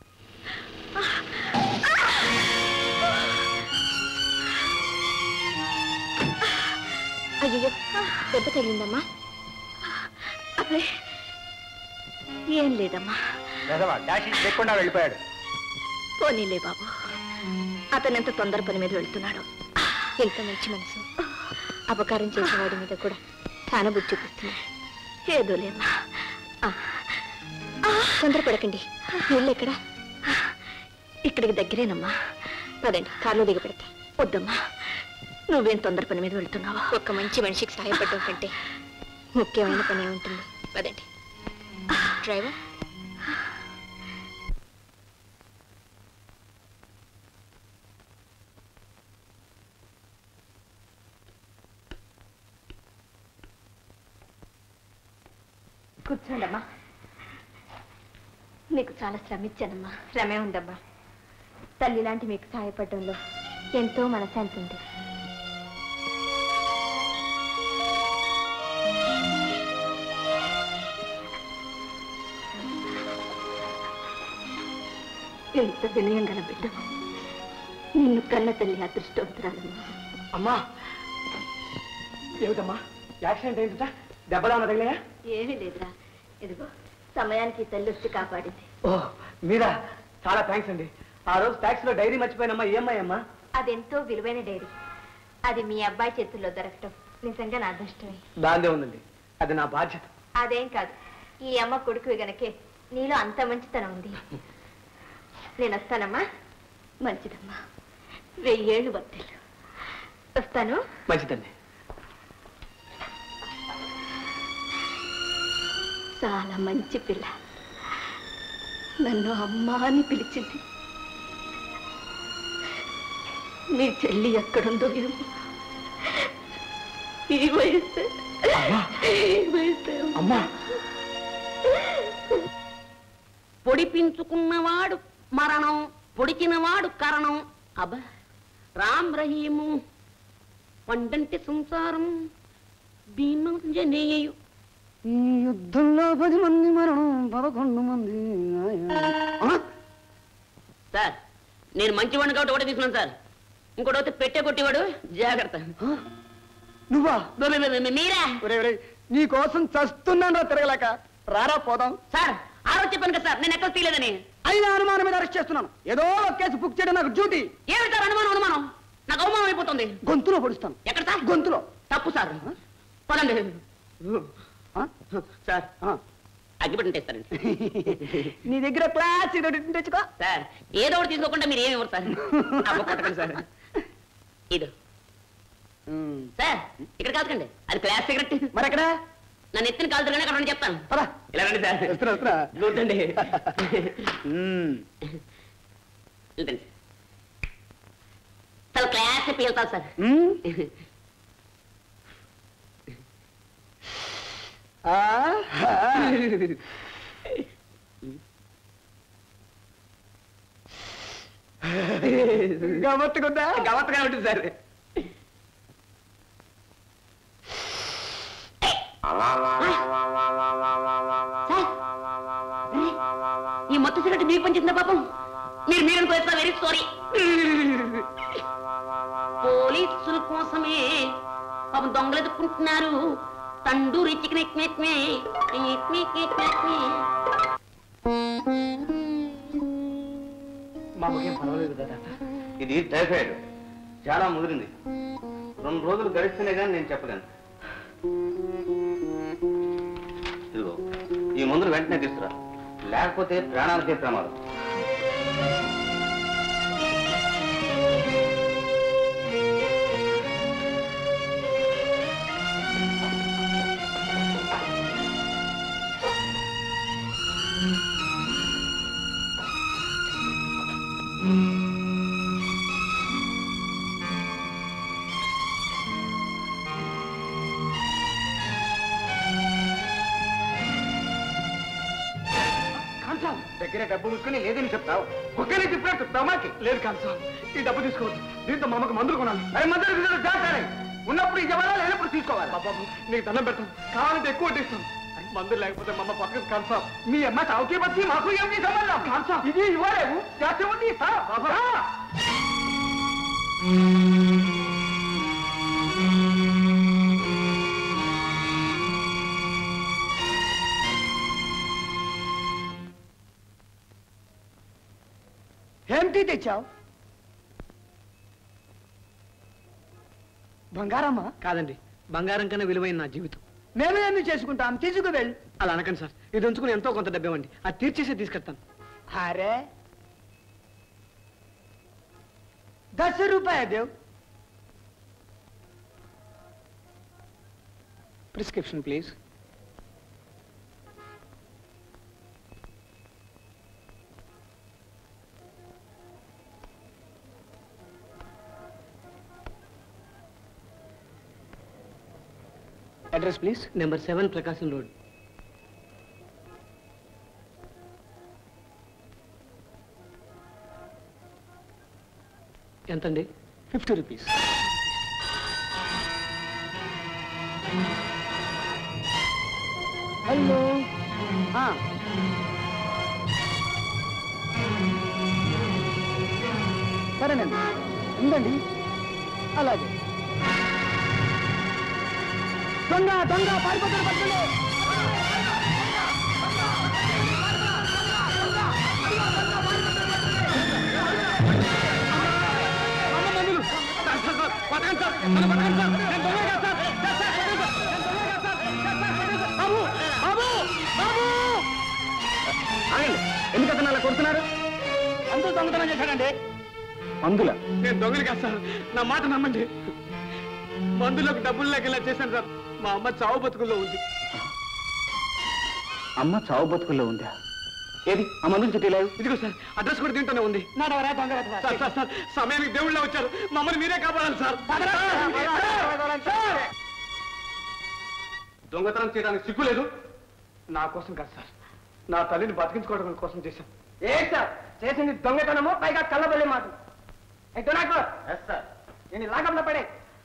అయ్యో దెబ్బ తగిలిందమ్మా అప్పుడే ఏం లేదమ్మా లేకుండా వెళ్ళిపోయాడు పోనీలే బాబు అతను ఎంత తొందర పని మీద వెళ్తున్నాడు ఎంత మంచి మనసు అపకారం చేసేవాడి మీద కూడా చాలా బుద్ధి చూపిస్తున్నాడు ఏదో లేమ్మా ఆ, ఆ, తొందరపడకండి నీళ్ళు ఎక్కడ ఇక్కడికి దగ్గరేనమ్మా పదండి కారులో దిగ పెడతా వద్దమ్మా నువ్వేం తొందర పని మీద వెళ్తున్నావా ఒక్క మంచి మనిషికి సహాయపడడం కంటే ముఖ్యమైన పని ఉంటుంది పదండి డ్రైవర్ కూర్చోండమ్మా మీకు చాలా శ్రమ ఇచ్చానమ్మా శ్రమే ఉందమ్మా తల్లి లాంటి మీకు సహాయపడడంలో ఎంతో మనశాంతి ఉంది ఎంత వినయం గల బిడ్డ నిన్ను కన్న తల్లి అదృష్టవంతురాలమ్మా అమ్మా ఏమిటమ్మా యాక్సిడెంట్ ఏంటట దెబ్బలా తగిలాయా ఏమీ లేదురా ఇదిగో సమయానికి ఈ తల్లి వచ్చి కాపాడింది ఓ మీరా చాలా థ్యాంక్స్ అండి ఆ రోజు ట్యాక్సీలో డైరీ మర్చిపోయినమ్మా ఏమ్మా అమ్మా అదెంతో విలువైన డైరీ అది మీ అబ్బాయి చేతుల్లో దొరకటం నిజంగా నా అదృష్టమే దాందే ఉందండి అది నా బాధ్యత అదేం కాదు ఈ అమ్మ కొడుకు గనకే నీలో అంత మంచితనం ఉంది నేను వస్తానమ్మా మంచిదమ్మా వెయ్యేళ్ళు భక్తులు వస్తాను మంచిదండి చాలా మంచి పిల్ల నన్ను అమ్మా అని పిలిచింది నీ చెల్లి ఎక్కడుందో ఏమో ఈ వయసు ఈ వయసు అమ్మా పొడిపించుకున్నవాడు మరణం పొడిచినవాడు కరణం అబ్బ రామ్ రహీము పండంటి సంసారం భీమంజనేయు ఈ యుద్ధంలో పది మంది మరణం పదకొండు మంది సార్ నేను మంచివాడిని కాబట్టి ఒకటి తీసుకున్నాను సార్ ఇంకోటి వస్తే పెట్టే కొట్టేవాడు జాగ్రత్త నువ్వా బె- బె- బె- మీరా ఒరే ఒరే నీ కోసం చస్తున్నాను రా తిరగలేక రారా పోదాం సార్ ఆ రోజు చెప్పాను కదా సార్ నేను ఎక్కడ తీయలేదని అయినా అనుమానం మీద అరెస్ట్ చేస్తున్నాను ఏదో ఒక కేసు బుక్ చేయడం నాకు డ్యూటీ ఏమి సార్ అనుమానం అనుమానం నాకు అవమానం అయిపోతుంది గొంతులో పొడుస్తాను ఎక్కడ సార్ గొంతులో తప్పు సార్ పదండి సార్ అగ్గిపెట్టి తెస్తారండి నీ దగ్గర క్లాస్ తెచ్చుకో సార్ ఏదో ఒకటి తీసుకోకుండా మీరు ఏమి ఇవ్వరు సార్ అబ్బో, కొట్టకండి సార్ ఇది సార్ ఇక్కడ కాదుకండి అది క్లాస్ సిగరెట్ మరి ఎక్కడ నన్ను ఎత్తిన కాలుతుగానే అక్కడ ఉండి చెప్తాను ఇలా రండి సార్ వస్తున్నా, వస్తున్నా. కూర్చోండి వెళ్తండి చాలా క్లాస్ పీల్తాను సార్ గమ్మత్తుకుందా గమ్మత్తుగా ఉంటుంది సార్ ఈ మొత్తం సిగరెట్ మీకు పంచిందా పాపం మీరు మీరు అనుకోవచ్చు వెరీ సారీ పోలీసుల కోసమే పాపం దొంగలు ఎదుర్కొంటున్నారు తండూరి చికెన్ ఎక్మెక్మే మామకేం పర్వాలేదు కదా ఇది టైఫాయిడ్ చాలా ముదిరింది రెండు రోజులు గడిస్తేనే కానీ నేను చెప్పలేను ఇదిగో ఈ మందులు వెంటనే తీసుకురా లేకపోతే ప్రాణాలకే ప్రమాదం కాంచాం దగ్గర డబ్బు ముట్టుకుని లేదని చెప్తావు కుక్కని చెప్పినట్టు తమాకి లేదు కాంచాం ఈ డబ్బు తీసుకోవద్దు దీంతో మా అమ్మకు మందులు కొనాలి అరే మందులు తీసుకుంటే జాగ్రత్త ఉన్నప్పుడు ఈ జవాబాలు లేనప్పుడు తీసుకోవాలి బాబా నీకు దండం పెడతాం కావాలంటే ఎక్కువ వడ్డిస్తాం మందులు లేకపోతే మా అమ్మ పక్కన కాన్సాం మీ అమ్మ చావుకే వచ్చి మాకు ఏమి సంబంధం కాన్సాం ఇది ఇవ్వలేవు జాస్తి ఉంది ఇస్తా బాబా ఏమిటి తెచ్చావు బంగారమ్మా కాదండి బంగారం కన్నా విలువైన నా జీవితం మేము ఎందుకు చేసుకుంటాం తీసుకు వెళ్ళి అలా అనకండి సార్ ఇది ఉంచుకుని ఎంతో కొంత డబ్బు ఇవ్వండి అది తీర్చేసే తీసుకెళ్తాను అరే దస్ రూపాయ దేవ్ prescription please address please number seven Prakasam road ఎంతండి ఫిఫ్టీ రూపీస్ హలో ఆ. సరేనండి ఉందండి అలాగే దొంగ దొంగ పారిపోతాడు పట్టుకోండి ఎందుకంటే అలా కొడుతున్నారు అందరూ దొంగతనం చేశాడండి మందుల నేను దొంగలు కాదు సార్ నా మాట నమ్మండి మందులకు డబ్బులు లేక ఇలా చేశాను సార్ మా అమ్మ చావు బతుకుల్లో ఉంది అమ్మ చావు బతుకుల్లో ఉందా ఏది ఆ మందులు చెట్టు లేవు ఇదిగో సార్ అడ్రస్ కూడా దీంట్లోనే ఉంది సార్ సార్ సార్ సమయానికి దేవుళ్ళ వచ్చారు మమ్మల్ని మీరే కాపాడాలి సార్ దొంగతనం చేయడానికి సిగ్గు లేదు నా కోసం కాదు సార్ నా తల్లిని బతికించుకోవడం కోసం చేశాను ఏ సార్ చేసింది దొంగతనమో పైగా కళ్ళబల్లి మాట నేను లాగంలో పడే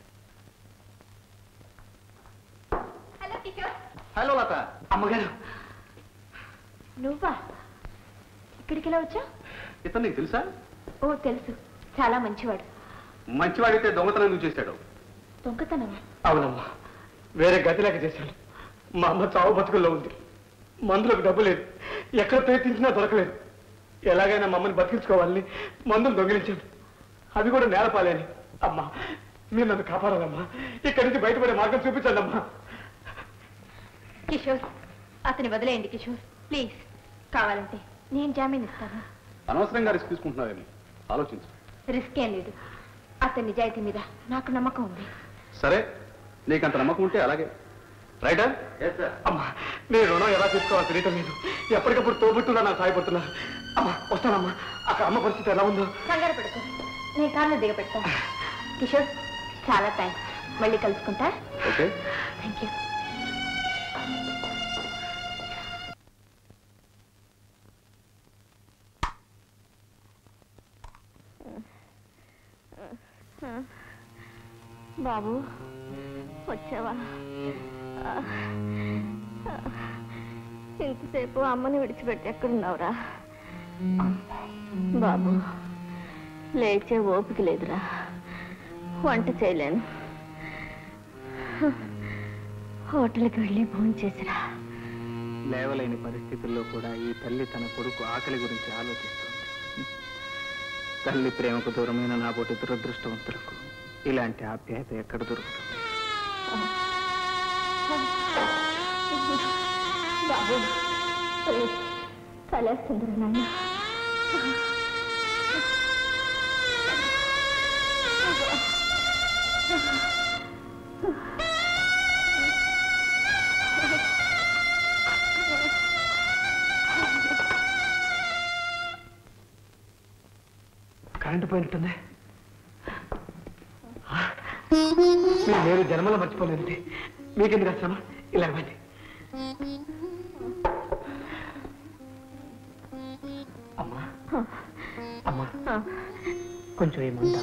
హలో కిషోర్ హలో లత అమ్మగారు నువ్వా ఇక్కడికి ఎలా వచ్చా ఇతను నీకు తెలుసా ఓ తెలుసు చాలా మంచివాడు మంచివాడైతే దొంగతనం ఎందుకు చేశాడు దొంగతనం అవునమ్మా వేరే గతి లేక చేశాను మా అమ్మ చావు బతుకుల్లో ఉంది మందులకు డబ్బు లేదు ఎక్కడ ప్రయత్నించినా దొరకలేదు ఎలాగైనా మమ్మల్ని బతికించుకోవాలని మందులు దొంగిలించాను అది కూడా నేలపాలేని అమ్మా మీరు నన్ను కాపాడాలమ్మా ఇక్కడి నుంచి బయటపడే మార్గం చూపించండి అమ్మా కిషోర్ అతని వదిలేయండి కిషోర్ ప్లీజ్ కావాలంటే నేను జామీన్ ఇస్తాను అనవసరంగా రిస్క్ తీసుకుంటున్నావేమి ఆలోచించు రిస్క్ ఏం లేదు అతని నిజాయితీ మీద నాకు నమ్మకం ఉంది సరే నీకంత నమ్మకం ఉంటే అలాగే రైటా అమ్మా నేను రుణం ఎలా తీసుకోవాలో తెలియటం లేదు ఎప్పటికప్పుడు తోబుట్టులా నాకు సాయపడుతున్నా అమ్మా వస్తానమ్మా అక్కడ అమ్మ పరిస్థితి ఎలా ఉందో కంగారు పడుకో నేను కార్లో దిగబెడతా కిషోర్ చాలా థ్యాంక్స్ మళ్ళీ కలుసుకుంటా ఓకే థ్యాంక్ యూ బాబు వచ్చావా ఇంతసేపు అమ్మని విడిచిపెట్టి ఎక్కడున్నావురా బాబు లేచే ఓపిక లేదురా వంట చేయలేను హోటల్కి వెళ్ళి భోజనం చేసిరా లేవలేని పరిస్థితుల్లో కూడా ఈ తల్లి తన కొడుకు ఆకలి గురించి ఆలోచిస్తోంది తల్లి ప్రేమకు దూరమైన నా బోటి దురదృష్టవంతులకు ఇలాంటి ఆప్యాయత ఎక్కడ దొరుకుతుంది బాబు ప్లీజ్ కలేస్తుందిరా నాన్న కరెంటు పోయినట్టుంది మీరు నేను జన్మలో మర్చిపోలేదండి మీకెందుకు శ్రమ ఇలా ఇవ్వండి అమ్మా అమ్మా కొంచెం ఏమంటా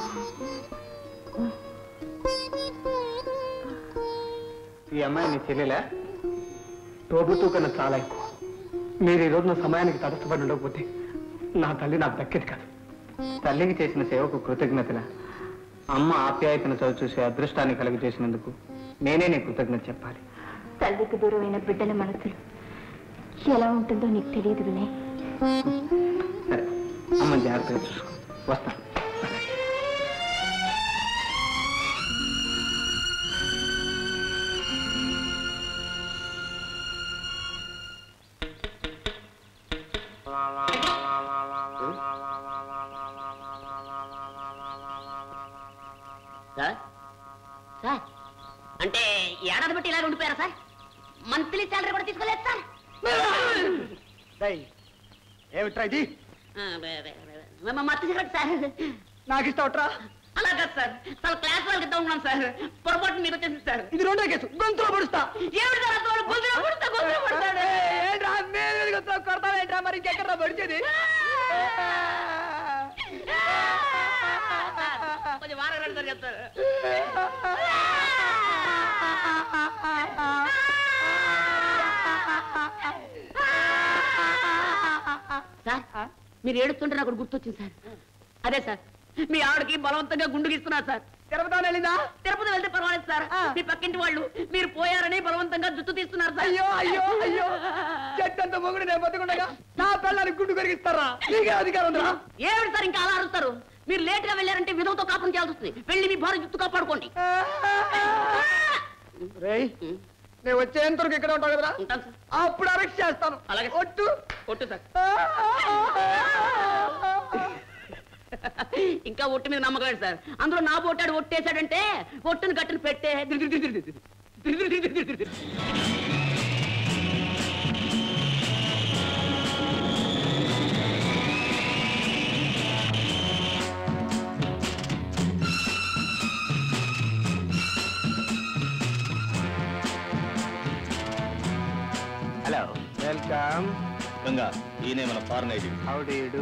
ఈ అమ్మాయి నీ చెల్లెలా తోబుతూ కన్నా చాలా ఎక్కువ మీరు ఈ రోజున సమయానికి తటస్థపడి ఉండకపోతే నా తల్లి నాకు దక్కేది కాదు తల్లికి చేసిన సేవకు కృతజ్ఞతల అమ్మ ఆప్యాయతను చవి చూసే అదృష్టాన్ని కలిగి చేసినందుకు నేనే నీ కృతజ్ఞత చెప్పాలి తల్లికి దూరమైన బిడ్డల మనసులు ఎలా ఉంటుందో నీకు తెలియదు వినయ్ సరే అమ్మ జాగ్రత్తగా చూసుకో వస్తా సార్ సార్ అంటే ఏడాది బట్టి ఇలాగ ఉండిపోయారా సార్ మంత్లీ శాలరీ కూడా తీసుకోలేదు సార్ ఏమిట్రా ఇది ఆ, బే- బే- బే- మ- మత్తు సిగరెట్ సార్ నాకు ఇస్తావట్రా అలా కాదు సార్ చాలా క్లాస్ వాళ్ళకి ఇద్దాం ఉన్నాను సార్ పొరపాటు మీకు వచ్చేసింది సార్ ఇది రెండో కేసు గొంతులో పడుస్తా ఏమిటి సార్ అంత వాడు గొంతులో పడుతా గొంతులో పడతాడు ఏంట్రా మీద కొడతావేంట్రా మరి ఇంకెక్కడ పడిచేది కొంచెం వారం రండి సార్ చెప్తారు సార్ మీరు ఏడుస్తుంటే నాకు గుర్తొచ్చింది సార్ అదే సార్ మీ ఆవిడకి బలవంతంగా గుండు గీస్తున్నారు సార్ తిరుపతి వెళ్ళిందా తిరుపతి వెళ్తే పర్వాలేదు సార్ మీ పక్కింటి వాళ్ళు మీరు పోయారని బలవంతంగా జుట్టు తీస్తున్నారు సార్ అయ్యో అయ్యో అయ్యో చెట్టంత మొగుడు నేను బతుకుండగా నా పిల్లలకి గుండు కొరిగిస్తారా నీకే అధికారం ఉందా ఏమిటి సార్ ఇంకా అలా అరుస్తారు మీరు లేట్ గా వెళ్ళారంటే విధవతో కాపురం చేయాల్సి వస్తుంది వెళ్ళి మీ భార్య జుట్టు కాపాడుకోండి రేయ్ నేను వచ్చేంత వరకు ఇక్కడ ఉంటావు కదరా ఉంటాను సార్ అప్పుడు అరెస్ట్ చేస్తాను అలాగే ఒట్టు ఒట్టు సార్ ఇంకా ఒట్టు మీద నమ్మకం ఏంటి సార్ అందులో నా పోటాడు ఒట్టేశాడంటే ఒట్టుని గట్టును పెట్టే హలో వెల్కమ్ గంగా ఈయనే మన foreign ID how do you do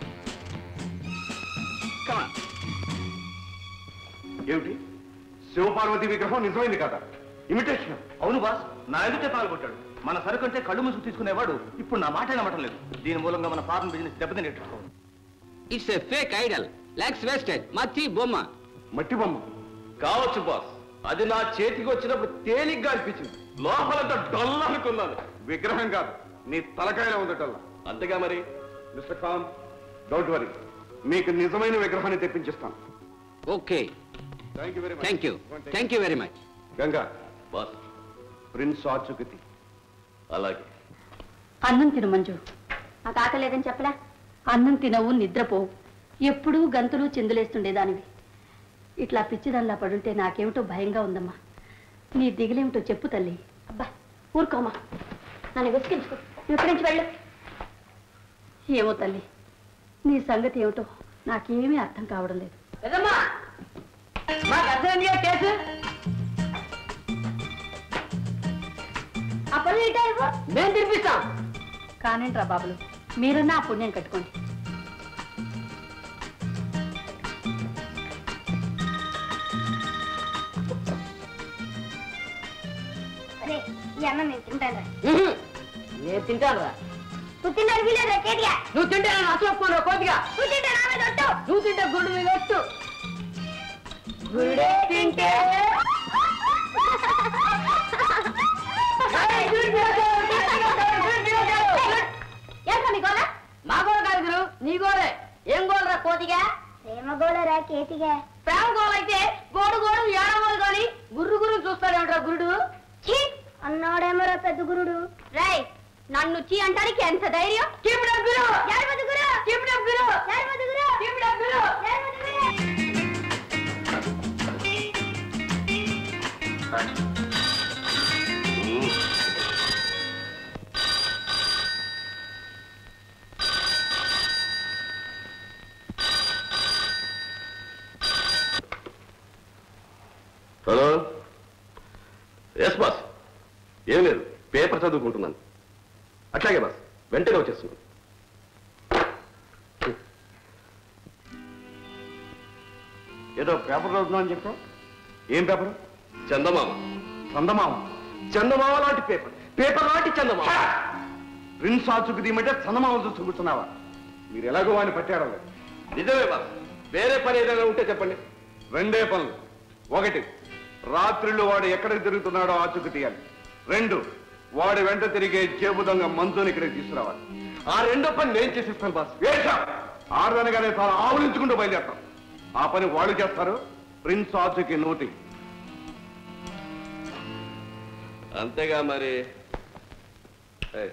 ఏమిటి శివపార్వతి విగ్రహం నిజమైంది కదా ఇమిటేషన్ అవును బాస్ నా ఎదుటే పాల్గొట్టాడు మన సరుకు అంటే కళ్ళు ముసుగు తీసుకునేవాడు ఇప్పుడు నా మాట నమ్మటం లేదు దీని మూలంగా మన ఫార్మ్ బిజినెస్ దెబ్బతినేట్టుకోవాలి it's a fake idol lakhs wasted మట్టి బొమ్మ మట్టి బొమ్మ కావచ్చు బాస్ అది నా చేతికి వచ్చినప్పుడు తేలిగ్గా అనిపించింది లోపలంతా డొల్ల అనుకున్నాను విగ్రహం కాదు నీ తలకాయలో ఉంది డొల్ల అంతేగా మరి మిస్టర్ ఖాన్ డోంట్ వరీ మీకు నిజమైన విగ్రహాన్ని తెప్పించిస్తాను okay thank you very much thank you thank you very much Ganga boss prince ఆచుకతి అలాగే అన్నం తిను మంజు నాకు ఆకలేదని చెప్పలా అన్నం తినవు నిద్రపోవు ఎప్పుడూ గంతులు చిందులేస్తుండేదానివి ఇట్లా పిచ్చిదల్లా పడుంటే నాకేమిటో భయంగా ఉందమ్మా నీ దిగులేమిటో చెప్పు తల్లి అబ్బా ఊరుకోమా నన్ను విసిగించుకో నువ్వు ఇక్కడి నుంచి వెళ్ళు ఏమో తల్లి నీ సంగతి ఏమిటో నాకేమీ అర్థం కావడం లేదు కేసు ఆ పనులు ఇటే ఇవ్వు. మేము తినిపిస్తాం కానింట్రా బాబులు మీరన్నా ఆ పుణ్యం కట్టుకోండి అరే ఈ అన్నం నేను తింటాను నేను తింటాను రా నువ్వు తిన్నాను వీలేదా కేటిగా నువ్వు తింటే నేను అసలు కోతిగా నువ్వు తింటే నా మీద ఒట్టు నువ్వు తింటే గుడ్డు మీద ఒట్టు గుడే తింటే ఏంటో నీ గోల మా గోల కాదు గురు నీ గోలే ఏం గోలరా కోతిగా ప్రేమ గోలరా కేటిగా ప్రేమ గోల అయితే గోడు గోడు ఏడవదు కానీ గుర్రు గురు చూస్తాడేమంటారా గురుడు ఛీ అన్నాడేమరా పెద్ద గురుడు రాయ్ నన్ను చీ అంటానికి ఎంత ధైర్యం Keep it up, గురు ఎడవదు guru Keep it up, guru ఎడవదు guru Keep it up, guru ఎడవదు గురు హలో ఎస్ బాస్ ఏం లేదు పేపర్ చదువుకుంటున్నాను అట్లాగే బాస్ వెంటనే వచ్చేస్తున్నాను ఏదో పేపర్ చదువుతున్నావు అని చెప్పావు ఏం పేపర్ చందమామ చందమామ చందమామ లాంటి పేపర్ పేపర్ లాంటి చందమామ ప్రిన్స్ ఆచుకు దీమంటే చందమామ చూస్తూ కూర్చున్నావా మీరు ఎలాగో వాడిని పట్టాడం లేదు నిజమే బాస్ వేరే పని ఏదైనా ఉంటే చెప్పండి రెండే పనులు ఒకటి రాత్రిళ్ళు వాడు ఎక్కడికి తిరుగుతున్నాడో ఆచుకు తీయాలి రెండు వాడి వెంట తిరిగే జేబు దొంగ మంజుని ఇక్కడికి తీసుకురావాలి ఆ రెండో పని నేను చేసిస్తాను బాస్ వేసా ఆరుదనగానే చాలా ఆవులించుకుంటూ బయలుదేరతాం ఆ పని వాళ్ళు చేస్తారు ప్రిన్స్ ఆచుకి నోటి అంతేగా మరి ఏయ్.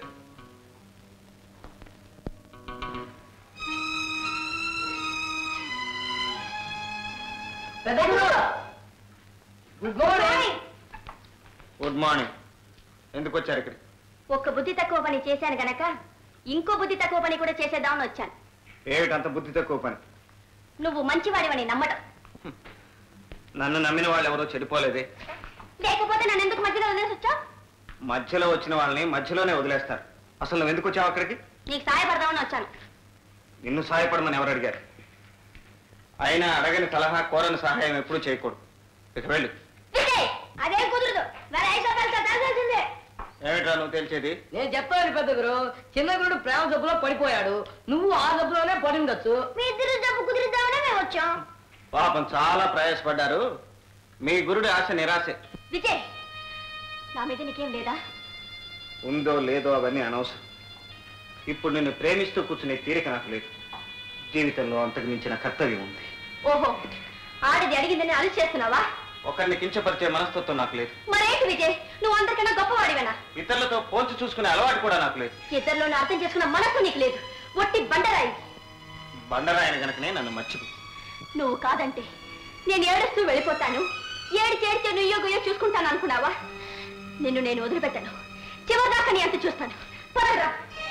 పెద్ద guru good morning good morning ఎందుకు వచ్చారు ఇక్కడ ఒక్క బుద్ధి తక్కువ పని చేశాను గనక ఇంకో బుద్ధి తక్కువ పని కూడా చేసేద్దామని వచ్చాను ఏమిటంత బుద్ధి తక్కువ పని నువ్వు మంచివాడివని నమ్మటం నన్ను నమ్మిన వాళ్ళు ఎవరో చెడిపోలేదే లేకపోతే నన్ను ఎందుకు మధ్యలో వదిలేసి వచ్చావు మధ్యలో వచ్చిన వాళ్ళని మధ్యలోనే వదిలేస్తారు అసలు నువ్వు ఎందుకు వచ్చావు అక్కడికి నీకు సాయపడదామని వచ్చాను నిన్ను సహాయపడమని ఎవరు అడిగారు అయినా అడగని సలహా కోరని సహాయం ఎప్పుడూ చేయకూడదు ఇక వెళ్ళు విజయ్ అదేం కుదరదు మరి ఐదు రూపాయలతో తగ్గాల్సిందే ఏమిట్రా నువ్వు తెలిసేది నేను చెప్తాను పెద్ద గురు చిన్న గురుడు ప్రేమ జబ్బులో పడిపోయాడు నువ్వు ఆ జబ్బులోనే పడి ఉండొచ్చు మీ ఇద్దరు జబ్బు కుదిరిద్దామనే మేము వచ్చాం పాపం చాలా ప్రయాసపడ్డారు మీ గురుడి ఆశ నిరాశే విజయ్ నా మీద నీకేం లేదా ఉందో లేదో అవన్నీ అనవసరం ఇప్పుడు నిన్ను ప్రేమిస్తూ కూర్చునే తీరిక నాకు లేదు జీవితంలో అంతకు మించిన కర్తవ్యం ఉంది ఓహో ఆడిది అడిగిందని అలసి చేస్తున్నావా ఒకరిని కించపరిచే మనస్తత్వం నాకు లేదు మరేంటి విజయ్ నువ్వు అందరికన్నా గొప్పవాడివేనా ఇతరులతో పోల్చి చూసుకునే అలవాటు కూడా నాకు లేదు ఇద్దరిలోనూ అర్థం చేసుకున్న మనసు నీకు లేదు ఒట్టి బండరాయి బండరాయన గనకనే నన్ను మర్చిపో నువ్వు కాదంటే నేను ఏడుస్తూ వెళ్ళిపోతాను ఏడిచి ఏడిచే నుయ్యో గుయ్యో చూసుకుంటాను అనుకున్నావా నిన్ను నేను వదిలిపెట్టాను చివరిదాకా నీ అంత చూస్తాను పదరా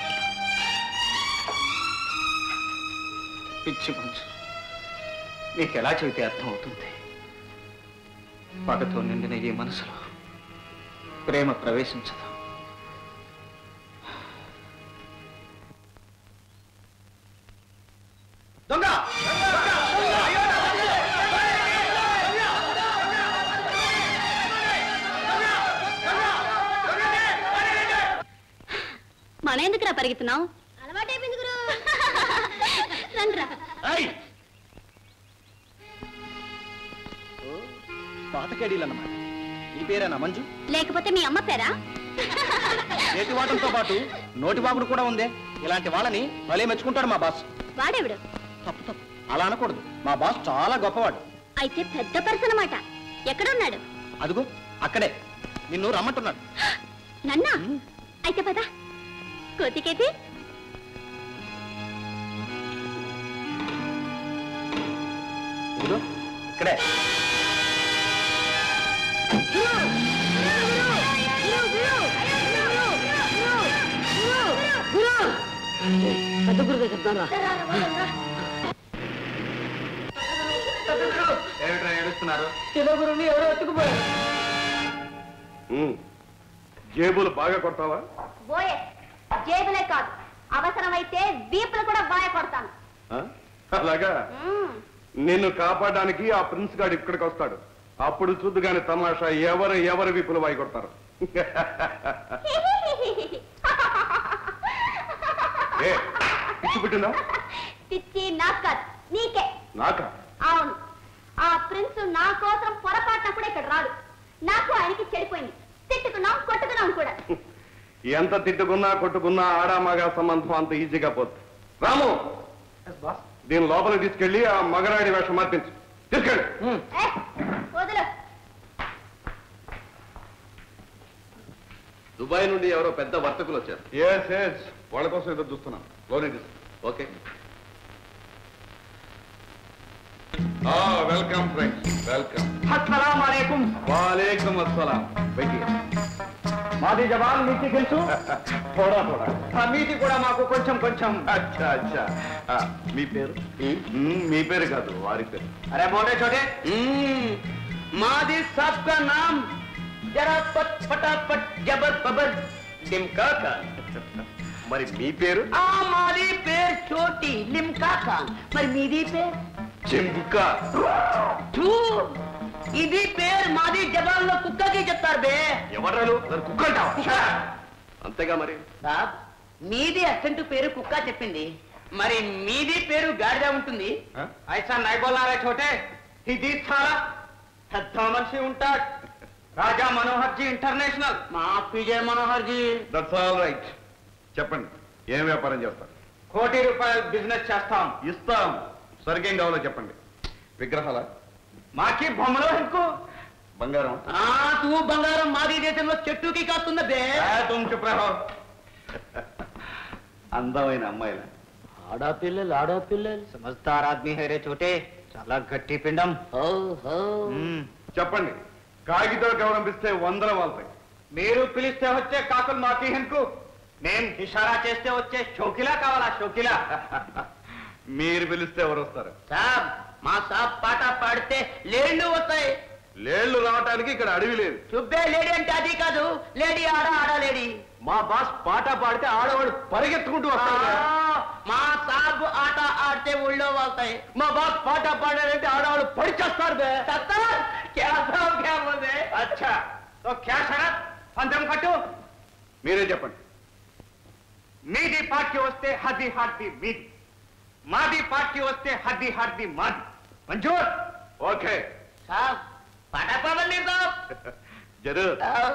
పిచ్చి మంచు నీకు ఎలా చెబితే అర్థం అవుతుంది పగతో నిండిన ఈ మనసులో ప్రేమ ప్రవేశించదు దొంగ పరిగెత్తున్నావు అలవాటైపోయింది గురు రండ్రా పాతకేడీలన్నమాట ఈ పేరేనా మంజు లేకపోతే మీ అమ్మ పేరా చేతి వాటంతో పాటు నోటి వాగుడు కూడా ఉందే ఇలాంటి వాళ్ళని భలే మెచ్చుకుంటాడు మా బాస్ వాడెవడు తప్పు తప్పు అలా అనకూడదు మా బాస్ చాలా గొప్పవాడు అయితే పెద్ద పర్సన్ అన్నమాట ఎక్కడున్నాడు అదుగు అక్కడే నిన్ను రమ్మంటున్నాడు నన్నా అయితే పద కోతికేతి ఇదిగో ఇక్కడే పెద్ద గురు చెప్తానా ఏమిట్రా ఏడుస్తున్నారు చిన్న గురుని ఎవరో ఎత్తుకుపోయారు జేబులు బాగా కొడతావా బోయే జేబులే కాదు అవసరమైతే వీపులు కూడా బాయ కొడతాను ఆ? అలాగా నిన్ను కాపాడడానికి ఆ ప్రిన్స్ గాడు ఇక్కడికి వస్తాడు అప్పుడు చూద్దు గాని తమాషా ఎవరు ఎవరు విపులు వాయి కొడతారు ఏ పిచ్చి పుట్టిందా పిచ్చి నాకు కాదు నీకే నాకా అవును ఆ ప్రిన్స్ నా కోసం పొరపాటున కూడా ఇక్కడ రాడు నాకు ఆయనకి చెడిపోయింది తిట్టుకున్నాం కొట్టుకున్నాం కూడా ఎంత తిట్టుకున్నా కొట్టుకున్నా ఆడా మగా సంబంధం అంత ఈజీగా పోతుంది రాము దీని లోపలికి తీసుకెళ్లి ఆ మగరాడి వేషం మార్పించు తీసుకెళ్ళి ఏ, వదులు దుబాయ్ నుండి ఎవరో పెద్ద వర్తకులు వచ్చారు ఎస్ ఎస్ వాళ్ళ కోసం ఎదురు చూస్తున్నాం లోనే తీసు ఓకే వెల్కమ్ ఫ్రెండ్స్ వెల్కమ్ అస్సలాం అలైకుం వాలేకం అస్సలాం బయటికి మాది జవాన్ మీకు తెలుసు థోడా థోడా ఆ మీది కూడా మాకు కొంచెం కొంచెం అచ్చా అచ్చా ఆ, మీ పేరు మ్మ్, మీ పేరు కాదు వారి పేరు अरे बोले छोटे मादी साहब का नाम जरा पट फटाफट जबर बबर लिमका का మరి మీ పేరు ఆ మాది పేరు చోటి లిమ్కా ఖాన్ మరి మీది పేరు చెంబుకా థూ, ఇది పేరు మాది జబాన్లో కుక్కకి చెప్తారు బే ఎవరాలు కుక్కంటావా అంతేగా మరి సాబ్ మీది అసెంట్ పేరు కుక్క చెప్పింది మరి మీది పేరు గాడిద ఉంటుంది ऐसा नहीं बोलना रे छोटे ఇది చాలా పెద్ద మనిషి ఉంటాడు రాజా మనోహర్ జీ ఇంటర్నేషనల్ మా Vijay Manohar ji that's all right చెప్పండి ఏం వ్యాపారం చేస్తారు కోటి రూపాయల బిజినెస్ చేస్తాం ఇస్తాం సరికేం కావాలో చెప్పండి విగ్రహాల మాకి బొమ్మలో ఎందుకు బంగారం ఆ తూ బంగారం మాది దేశంలో చెట్టుకి కాస్తుందా బే తుమ్ చుప్ రహో అందమైన అమ్మాయిల ఆడపిల్లలు ఆడపిల్లలు సమజ్దార్ ఆద్మీ హే రే చోటే చాలా గట్టి పిండం చెప్పండి కాగితాలు కవరంపిస్తే వందల వాళ్తాయి మీరు పిలిస్తే వచ్చే కాకులు మాకి హెన్కు నేను ఇషారా చేస్తే వచ్చే షోకిలా కావాలా షోకిలా మీరు పిలిస్తే ఎవరు వస్తారు సాబ్ మా సాబ్ పాట పాడితే లేళ్ళు వస్తాయి లేళ్లు రావటానికి ఇక్కడ అడవి లేదు చుబ్బే లేడీ అంటే అది కాదు లేడీ ఆడ ఆడ లేడీ మా బాస్ పాట పాడితే ఆడవాడు పరిగెత్తుకుంటూ వస్తాడు మా సాబ్ ఆట ఆడితే ఊళ్ళో వాళ్తాయి మా బాస్ పాట పాడారంటే ఆడవాళ్ళు పడిచేస్తారు బే సత్తార్ క్యా సాబ్ క్యా బోల్దే అచ్చా తో క్యా షరత్ పందెం కట్టు మీరే చెప్పండి మీది పార్టీ వస్తే హద్ది హార్ది మీది మాది పార్టీ వస్తే హద్ది హార్ది మాది మంజూర్ ఓకే సాబ్ పాట పాడండి సాబ్ జరు आओ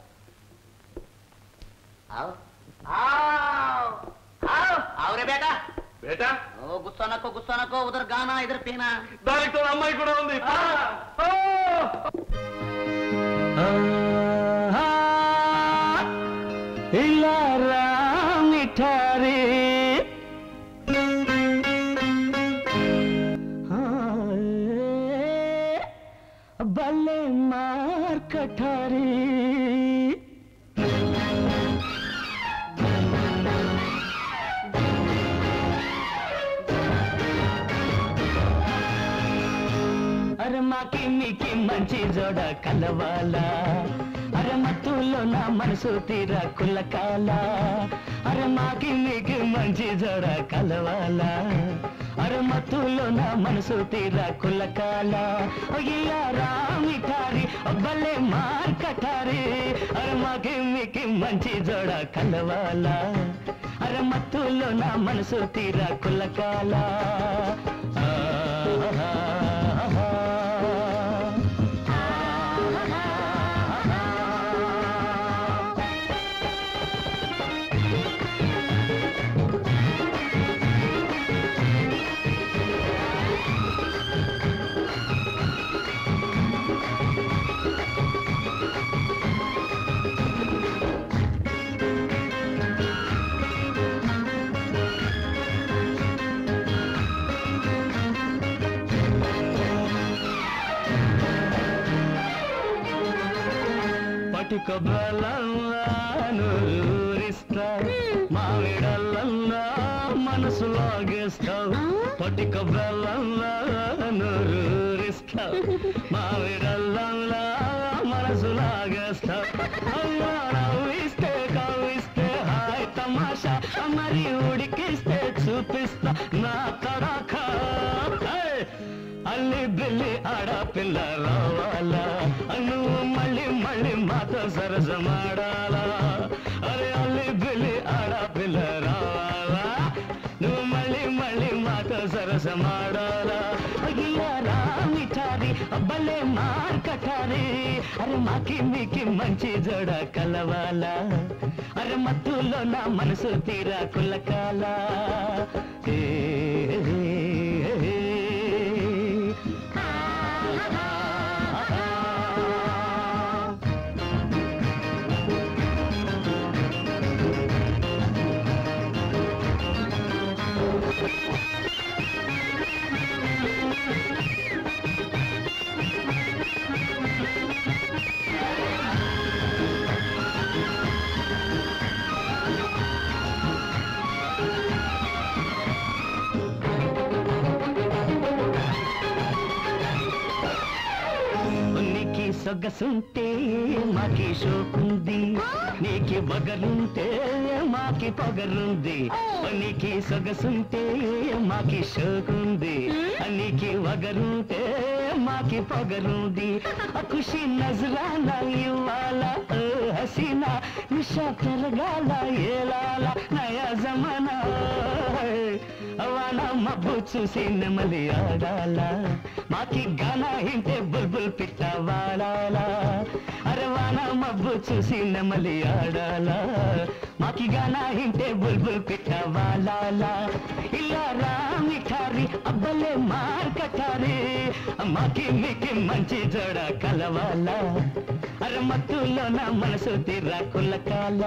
आओ आओ आओ आओ रे बेटा బేటా ओ गुस्सा नको गुस्सा नको उधर गाना इधर पीना దానితో అమ్మాయి కూడా ఉంది ఇలారా మిఠారి భలే మార్ కఠారి అరే మాకి మీకి మంచి జోడ కలవాలా అరే మత్తులో నా మనసు తీరా కులకాల అరే మాకి మీకి మంచి జోడ కలవాలా అరే మత్తులో నా మనసు తీరా కుల్లకాల అయ్యారా మిఠారి భలే మార్కటారి అరే మాకి మీకు మంచి జోడ కలవాల అరే మత్తులో నా మనసు తీరా కుల్లకాల పటిక బలంలాను ఊరిస్తావు మామిడల్లల్లా మనసు లాగేస్తావు పటిక బలంలాను ఊరిస్తావు మామిడల్లల్లా మనసు లాగేస్తావు అమ్మా నవ్విస్తే కవ్విస్తే హాయ్ తమాషా మరి ఉడికిస్తే చూపిస్తా నా తడాఖా ఏయ్! అల్లి బిల్లి ఆడపిల్ల రావాలా నువ్వు మళ్ళీ మళ్ళీ మాతో సరసమాడాలా అరే అల్లి బిల్లి ఆడపిల్ల రావాలా నువ్వు మళ్ళీ మళ్ళీ మాతో సరసమాడాలా అయ్యారా మిఠారి అబ్బలే మార్కటారి అరే మాకి మీకి మంచి జోడ కలవాలా అరే మత్తులో నా మనసు తీరా కుల్లకాల ఏ నీకి సొగసుంటే మాకి షోకుంది నీకి బగరుంటే మాకి పొగరుంది నీకి సొగసుంటే మాకి షోకుంది నీకి వగరుంటే మాకి పొగరుంది ఆ ఖుషి నజరానా ఇవ్వాల ఓ హసీనా నిషా పెరగాల ఏలాల నయా జమానా అవాన మబ్బు చూసి నెమ్మది ఆడాల మాకి గానా ఇంటే బుల్బుల్ పిట్ట వాడాలా అరవాన మబ్బు చూసి నెమ్మలి ఆడాల మాకి గానా ఇంటే బుల్బుల్ పిట్ట వాడాలా ఇలా రా మిఠారి అబ్బలే మార్కటారి మాకి మీకి మంచి జోడ కలవాలా అరే మత్తులో నా మనసు తీరా కుల్లకాల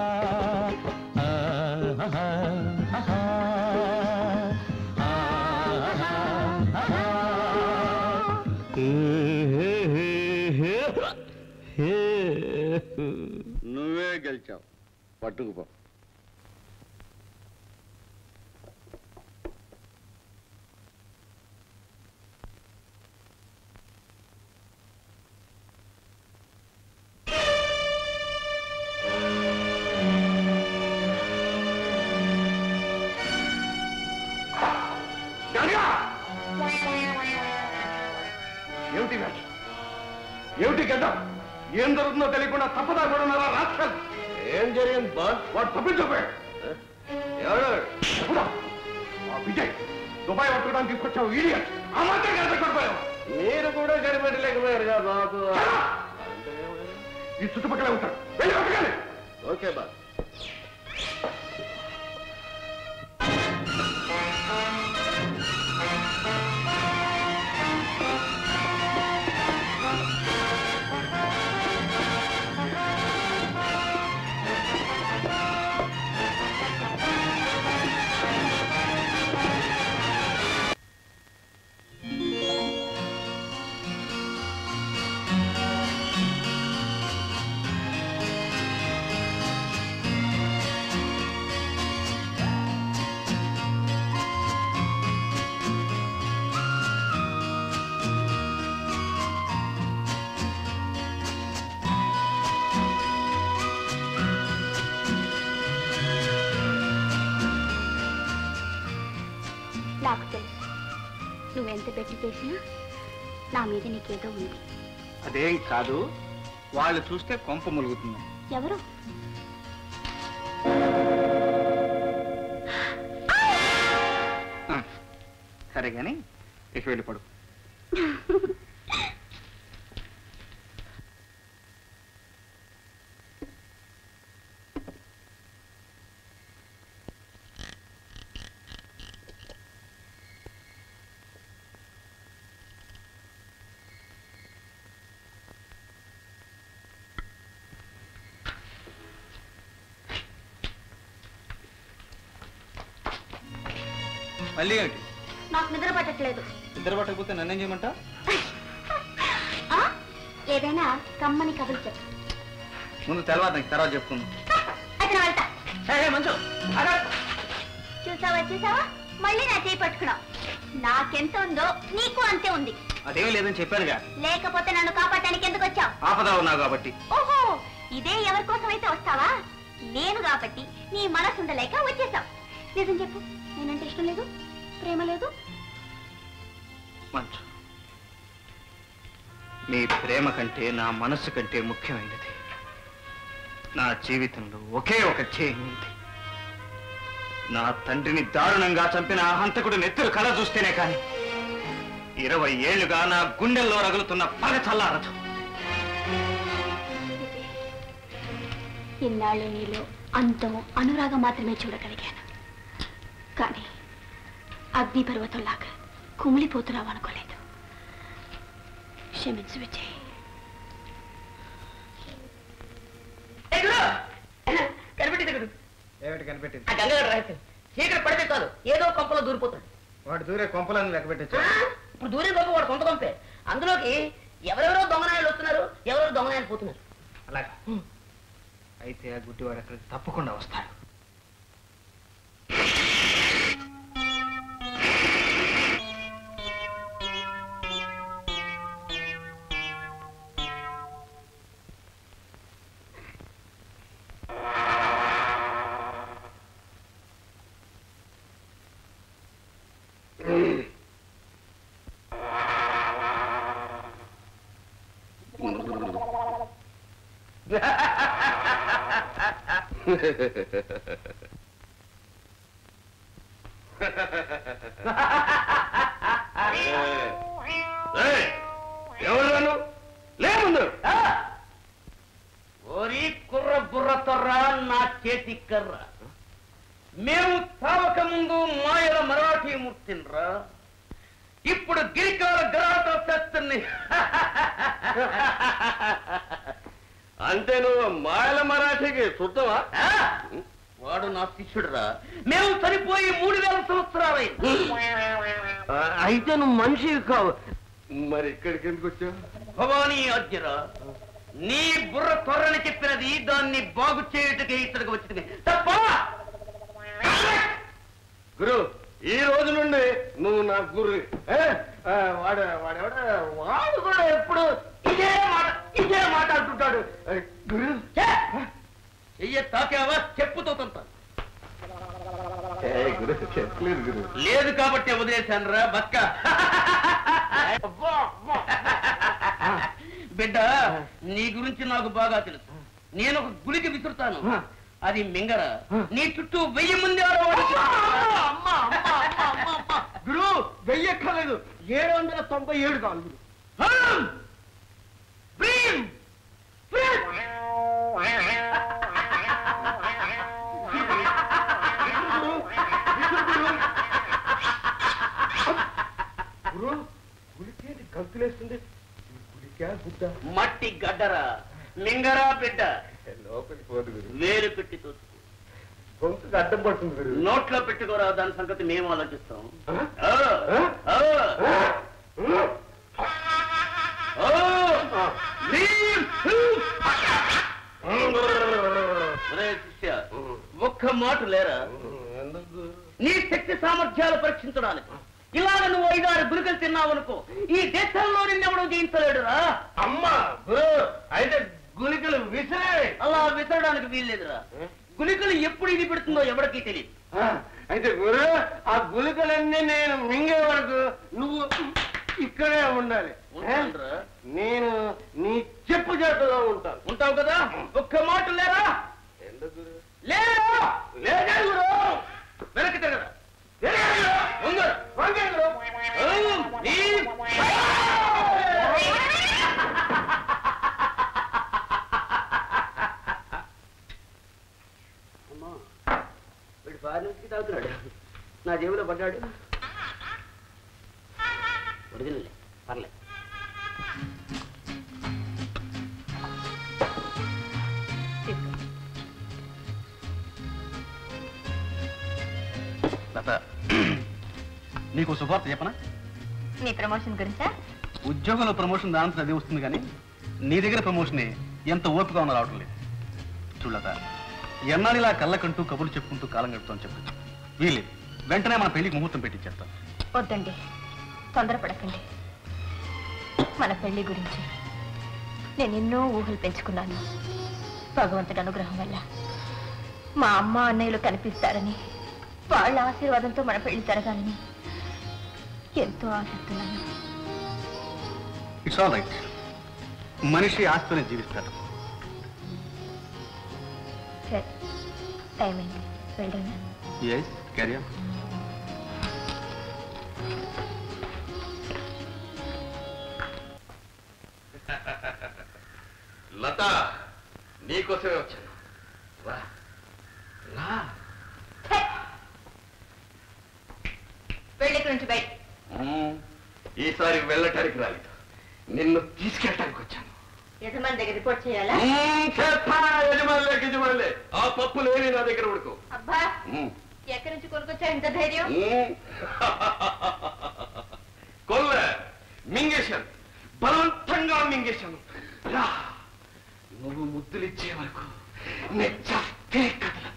ఆహా, ఆహా. నువ్వే గెలిచావు పట్టుకుపో గంగా! ఏమిటి వేషం? ఏమిటి గడ్డ ఏం జరుగుతుందో తెలియకుండా తప్పదా కూడా ఉన్నారా రాక్షస్ ఏం జరిగింది బాస్ వాడు తప్పించకపోయాడు ఎవడా? ఆ విజయ్ దుబాయ్ పట్టుకోవడానికి తీసుకొచ్చావు ఈడియట్ ఆ మాత్రం కనిపెట్టకపోయావు మీరు కూడా కనిపెట్టలేకపోయారు కదా బాబు ఈ చుట్టుపక్కల ఉంటాడు వెళ్ళి పట్టుకోండి ఓకే బాస్ నాకు తెలుసు నువ్వెంత పెట్టి చేసినా నా మీద నీకేదో ఉంది అదేం కాదు వాళ్ళు చూస్తే కొంప ములుగుతుంది ఎవరు ఆ, సరే కానీ ఇక వెళ్ళి పడు మళ్ళీ ఏమిటి నాకు నిద్ర పట్టట్లేదు ఇద్దరు పట్టకపోతే నన్నేం చేయమంటా ఆ? ఏదైనా కమ్మని కబులు చెప్పు ముందు తెలవాత నీకు తర్వాత చెప్పుకుందాం అయితే నా వెళ్తా మంచు చూసావా చూసావా మళ్ళీ నా చేయి పట్టుకున్నావు నాకెంత ఉందో నీకు అంతే ఉంది అదేమీ లేదని చెప్పానుగా లేకపోతే నన్ను కాపాడటానికి ఎందుకు వచ్చావు ఆపద ఉన్నావు కాబట్టి ఓహో ఇదే ఎవరి కోసం అయితే వస్తావా నేను కాబట్టి నీ మనసు ఉండలేక వచ్చేసావు నిజం చెప్పు నేనంటే ఇష్టం లేదు ప్రేమ లేదు మంచు నీ ప్రేమ కంటే నా మనస్సు కంటే ముఖ్యమైనది నా జీవితంలో ఒకే ఒక చేయి ఉంది నా తండ్రిని దారుణంగా చంపిన ఆ హంతకుడు నెత్తురు కళ చూస్తేనే కాని ఇరవై ఏళ్లుగా నా గుండెల్లో రగులుతున్న పగ చల్లారదు ఇన్నాళ్ళు నీలో అంతం అనురాగం మాత్రమే చూడగలిగాను కానీ అగ్ని పర్వతంలాగా కుమిలిపోతున్నావు అనుకోలేదు క్షమించు విజయ్ కనిపెట్టి దగ్గర ఏమిటి కనిపెట్టింది ఆ గంగ రహస్యం చీకటి పడితే చాలు ఏదో కొంపలో దూరిపోతాడు వాడు దూరే కొంపలను లెక్క పెట్టచ్చు ఇప్పుడు దూరే కొంప వాడు సొంత కొంపే అందులోకి ఎవరెవరో దొంగనాయాలు వస్తున్నారు ఎవరెవరో దొంగనాయాలు పోతున్నారు అలాగా అయితే ఆ గుడ్డివాడు అక్కడికి తప్పకుండా వస్తాడు ఎవరు రాను లే ముందు ఓరి కుర్ర బుర్ర తొర్ర నా చేతి కర్ర మేము తావక ముందు మాయల మరాఠీ మూర్తిన్రా ఇప్పుడు గిరికాల గ్రహాత శస్త్రుని అంటే నువ్వు మాయల మరాఠీకి చూద్దామా వాడు నా శిష్యుడురా మేము చనిపోయి మూడు వేల సంవత్సరాలైంది అయితే నువ్వు మనిషి కావు మరి ఇక్కడికి ఎందుకు వచ్చావు భవానీ అజ్జరా నీ బుర్ర త్వరని చెప్పినది దాన్ని బాగు చేయుటకే ఇతడికి వచ్చింది తప్ప గురు ఈ రోజు నుండి నువ్వు నా గురు వాడు వాడెవడ వాడు కూడా ఎప్పుడు ఇదే మాట ఇదే మాట అంటుంటాడు గురు చెయ్య తాకావా చెప్పుతో తంతాను గురు చెప్పలేదు గురు లేదు కాబట్టి వదిలేశాను రా బక్క బిడ్డ నీ గురించి నాకు బాగా తెలుసు నేను ఒక గుడికి విసురుతాను అది మింగర నీ చుట్టూ వెయ్యి మంది ఆడవాళ్ళు గురు వెయ్యక్కర్లేదు ఏడు వందల తొంభై ఏడు కావాలి గురు గురు గుడికేంటి గంతులేస్తుంది గుడికా గుడ్డ మట్టి గడ్డరా మింగరా బిడ్డ లోపలికి పోదు గురు వేలు పెట్టి తోసుకో గొంతుకు అడ్డం పడుతుంది గురు నోట్లో పెట్టుకోరా దాని సంగతి మేము ఆలోచిస్తాం ఆ, ఆ, ఆ, భీమ్, భీమ్. ఒరేయ్ శిష్య, ఒక్క మాట లేరా నీ శక్తి సామర్థ్యాలు పరీక్షించడానికి ఇలాగ నువ్వు ఐదారు గురికలు తిన్నావు అనుకో ఈ దేశంలో నిన్నెవడూ జయించలేడురా అమ్మా గురు అయితే గుళికలు విసిరే అలా విసరడానికి వీల్లేదురా గులికలు ఎప్పుడు ఇది పెడుతుందో ఎవరికీ తెలియదు అయితే గురు ఆ గులికలన్నీ నేను మింగే వరకు నువ్వు ఇక్కడే ఉండాలి నేను నీ చెప్పు చేతలో ఉంటాను ఉంటావు కదా ఒక్క మాట లేరా లేరా లేదా గురు వెనక్కి తిరగరా లేదా గురు? ముందు వంగే గురు. ఔ, నీ అమ్మా వీడు ఫారెన్ నుంచి తాగుతున్నాడు నా జేబులో పడ్డాడు ఒరిజినల్ పర్లేదు లత నీకు శుభార్త చెప్పనా నీ ప్రమోషన్ గురించా ఉద్యోగంలో ప్రమోషన్ దాంతో అది వస్తుంది కానీ నీ దగ్గర ప్రమోషనే ఎంత ఓపిక ఉన్నా రావటం లేదు చూడలత ఎన్నాళ్ళిలా కళ్ళకంటూ కబుర్లు చెప్పుకుంటూ కాలం గడుపుతాం చెప్పచ్చు వీలేదు వెంటనే మన పెళ్లికి ముహూర్తం పెట్టించేస్తాం వద్దండి తొందరపడకండి మన పెళ్లి గురించి నేను ఎన్నో ఊహలు పెంచుకున్నాను భగవంతుడి అనుగ్రహం వల్ల మా అమ్మ అన్నయ్యలు కనిపిస్తారని వాళ్ళ ఆశీర్వాదంతో మన పెళ్లి జరగాలని ఎంతో ఆశిస్తున్నాను ఇట్స్ ఆల్ రైట్ మనిషి ఆస్తోనే జీవిస్తాడు సరే టైం అయింది వెళ్ళండి ఎస్ క్యారియర్ లత నీకోసమే వచ్చాను రా రా వెళ్ళి నుంచి బయట మ్మ్. ఈసారి వెళ్ళటానికి రాలేదు నిన్ను తీసుకెళ్ళటానికి వచ్చాను యజమాని దగ్గర రిపోర్ట్ చేయాలా మ్మ్, చేస్తా, యజమానులే గిజమానులే ఆ పప్పు లేని నా దగ్గర ఉడుకు అబ్బా మ్మ్. ఎక్కడి నుంచి కొనుక్కొచ్చా ఇంత ధైర్యం మ్మ్. కొల్ల మింగేశాను బలవంతంగా మింగేశాను రా నువ్వు ముద్దులిచ్చే వరకు నేను చస్తే కదలను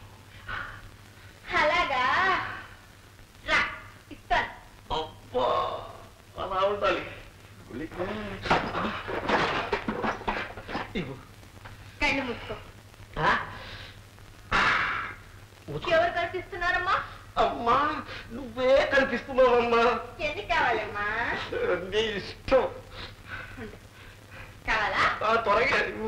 అలాగా రా ఇస్తాను అబ్బా అలా ఉండాలి గుళిక. ఇవ్వు. కళ్ళు మూసుకో ఎవరు కనిపిస్తున్నారమ్మా అమ్మా నువ్వే కనిపిస్తున్నావమ్మా ఎన్ని కావాలమ్మా నీ ఇష్టం కావాలా ఆ, త్వరగా ఇవ్వు.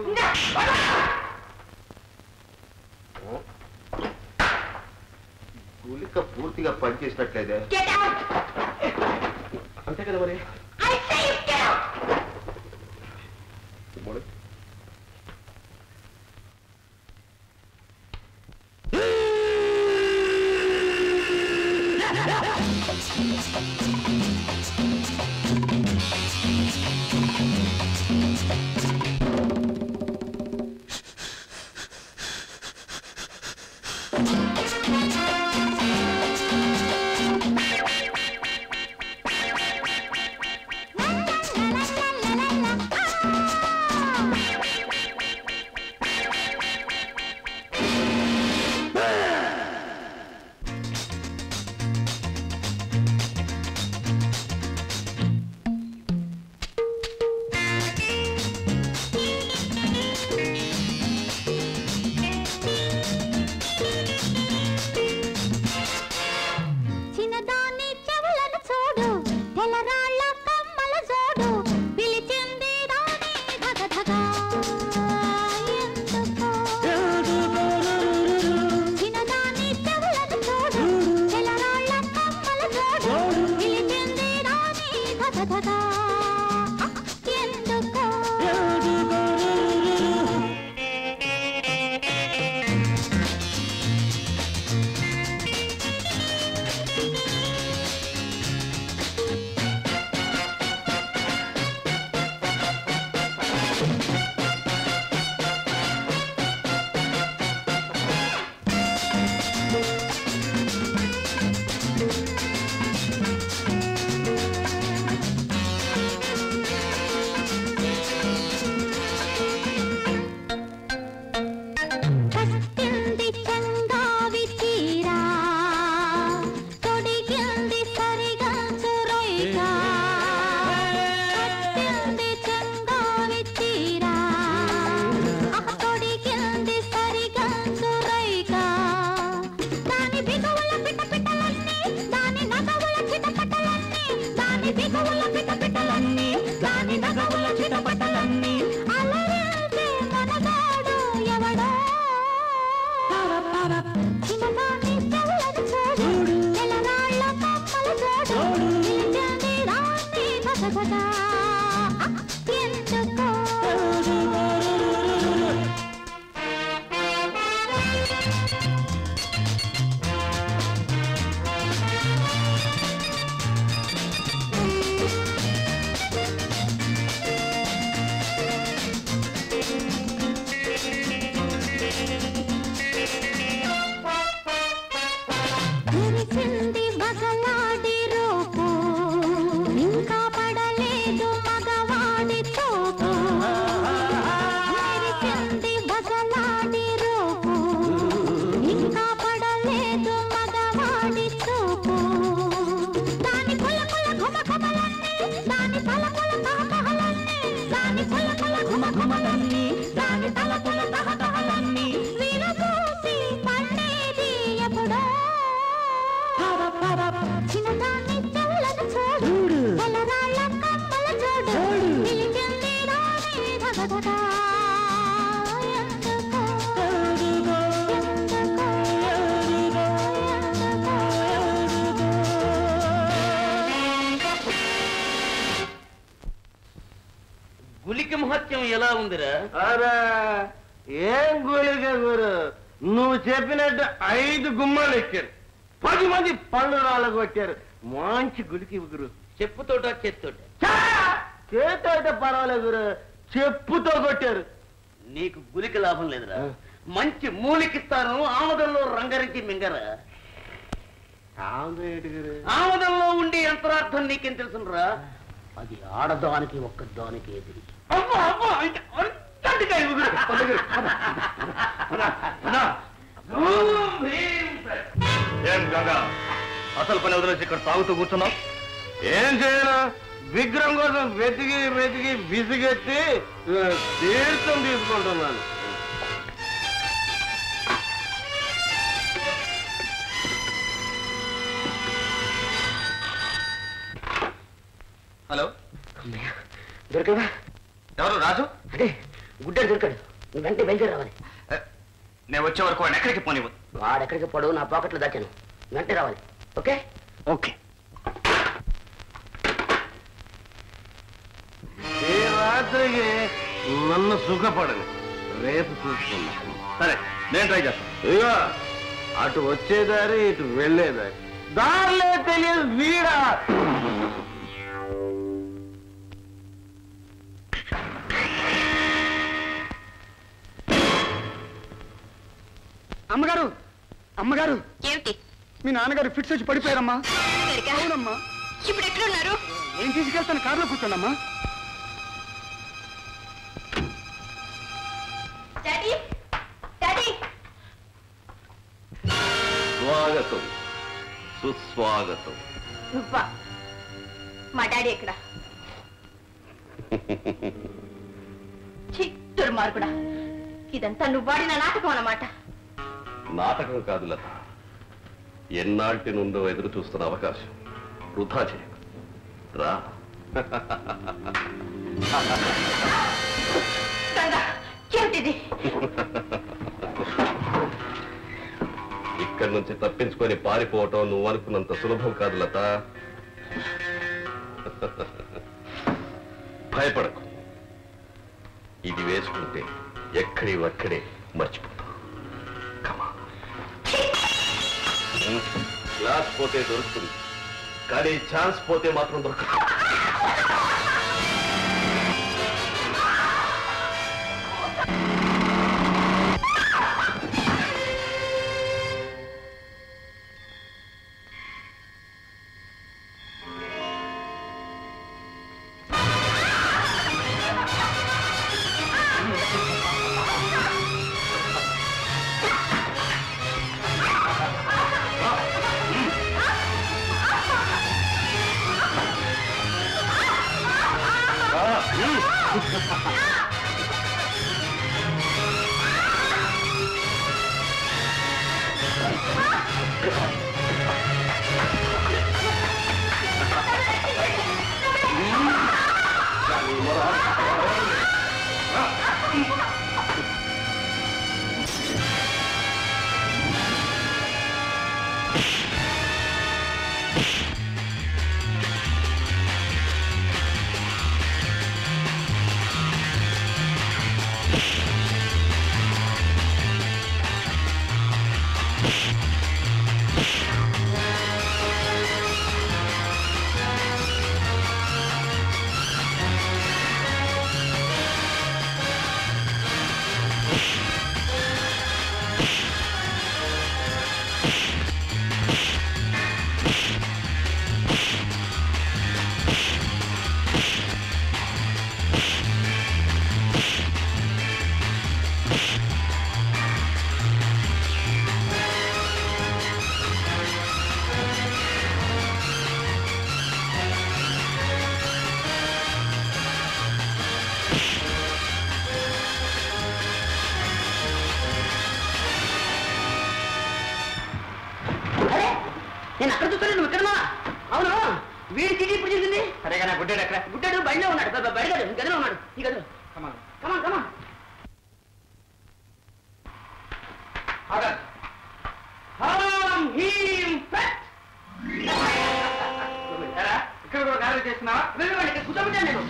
గులిక పూర్తిగా పనిచేసినట్లేదే Get out! అంతే కదా మరి I say you get out! మరి. చిన్నదాన్ని చెవులను చూడు తెల్లరాళ్ళ కమ్మల జోడు పిలిచింది రాణి ధగ ధగ ఎందుకో? చిన్నదాన్ని చెవులను చూడు తెల్లరాళ్ళ కమ్మల జోడు పిలిచింది రాణి ధగ ధగ ఎందుకో? కట్టింది చంగావి చీరా తొడిగి చిన్నదాన్ని తెల్లని చూడు తెల్లరాళ్ళ కమ్మల చూడు పిలిచింది రాణి ధగధగా ఎందుకో గులికి మహత్యం ఎలా ఉందిరా అరే ఏం గోలిక గురు నువ్వు చెప్పినట్టు ఐదు గుమ్మాలు ఎక్కారు పది మంది పళ్ళు రాళ్ళకు వచ్చారు మంచి గుడికి గురు చెప్పుతోట చేత్తోట చేత అయితే పర్వాలేదు గురు చెప్పుతో కొట్టారు నీకు గులికి లాభం లేదురా మంచి మూలికిస్తాను ఆమదంలో రంగరించి మింగరా ఆమదంలో ఉండే యంత్రార్థం నీకేం తెలుసురా అది ఆడదానికి ఒక్కదానికి ఎదిరి అబ్బా అబ్బా అంటే అర్థంటిగా ఇవ్వు గురు. పద గురు, పద. పద, పద. ఓం హ్రీం ఫట్. ఏం గంగా అసలు పని వదిలేసి ఇక్కడ తాగుతూ కూర్చున్నావు ఏం చేయను విగ్రహం కోసం వెతికి వెతికి విసిగెత్తి ఆ, తీర్థం తీసుకుంటున్నాను హలో దొరికవా ఎవరు రాజు అదే గుడ్డడు దొరికాడు నువ్వు వెంటనే బయలుదేరి రావాలి నేను వచ్చే వరకు వాడిని ఎక్కడికి పోనివ్వదు వాడెక్కడికి పొడవు నా పాకెట్లో దాచాను వెంటనే రావాలి ఓకే ఓకే ఈ రాత్రికి నన్ను సుఖపడని రేపు చూసుకున్నా సరే నేను ట్రై చేస్తాను ఇగో అటు వచ్చేదారి ఇటు వెళ్ళేదారి దారిలే తెలియదు వీడా అమ్మగారు అమ్మగారు ఏమిటి మీ నాన్నగారు ఫిట్స్ వచ్చి పడిపోయారమ్మా అవునమ్మా ఇప్పుడు ఎక్కడున్నారు ఏం తీసుకెళ్తాను కారులో కూర్చోండమ్మా డాడీ డాడీ స్వాగతం సుస్వాగతం నువ్వా మా డాడీ ఎక్కడ ఛీ, దుర్మార్గుడా ఇదంతా నువ్వాడిన నాటకం అన్నమాట నాటకం కాదు లత ఎన్నాటి నుండో ఎదురు చూస్తున్న అవకాశం వృధా చేయకు రా రంగా ఏమిటిది ఇక్కడి నుంచి తప్పించుకొని పారిపోవటం నువ్వు అనుకున్నంత సులభం కాదు లత భయపడకు ఇది వేసుకుంటే ఎక్కడి ఒక్కడే మర్చిపోతావు కమా క్లాస్ పోతే దొరుకుతుంది కానీ ఛాన్స్ పోతే మాత్రం దొరకదు విక్రమా అవును వీడి చిటి ఇప్పుడు చేసింది సరే కానీ గుడ్డాడు ఎక్కడ గుడ్డాడు బయటలో ఉన్నాడు బ- బ- బయటలో ఈ గదిలో ఉన్నాడు ఈ గదిలో కమాన్ కమాన్ హరం హీం ఫట్ ఇక్కడ కూడా గాలి చేస్తున్నావా వెళ్ళండి ఇక్కడ కూర్చోబెట్టాను నేను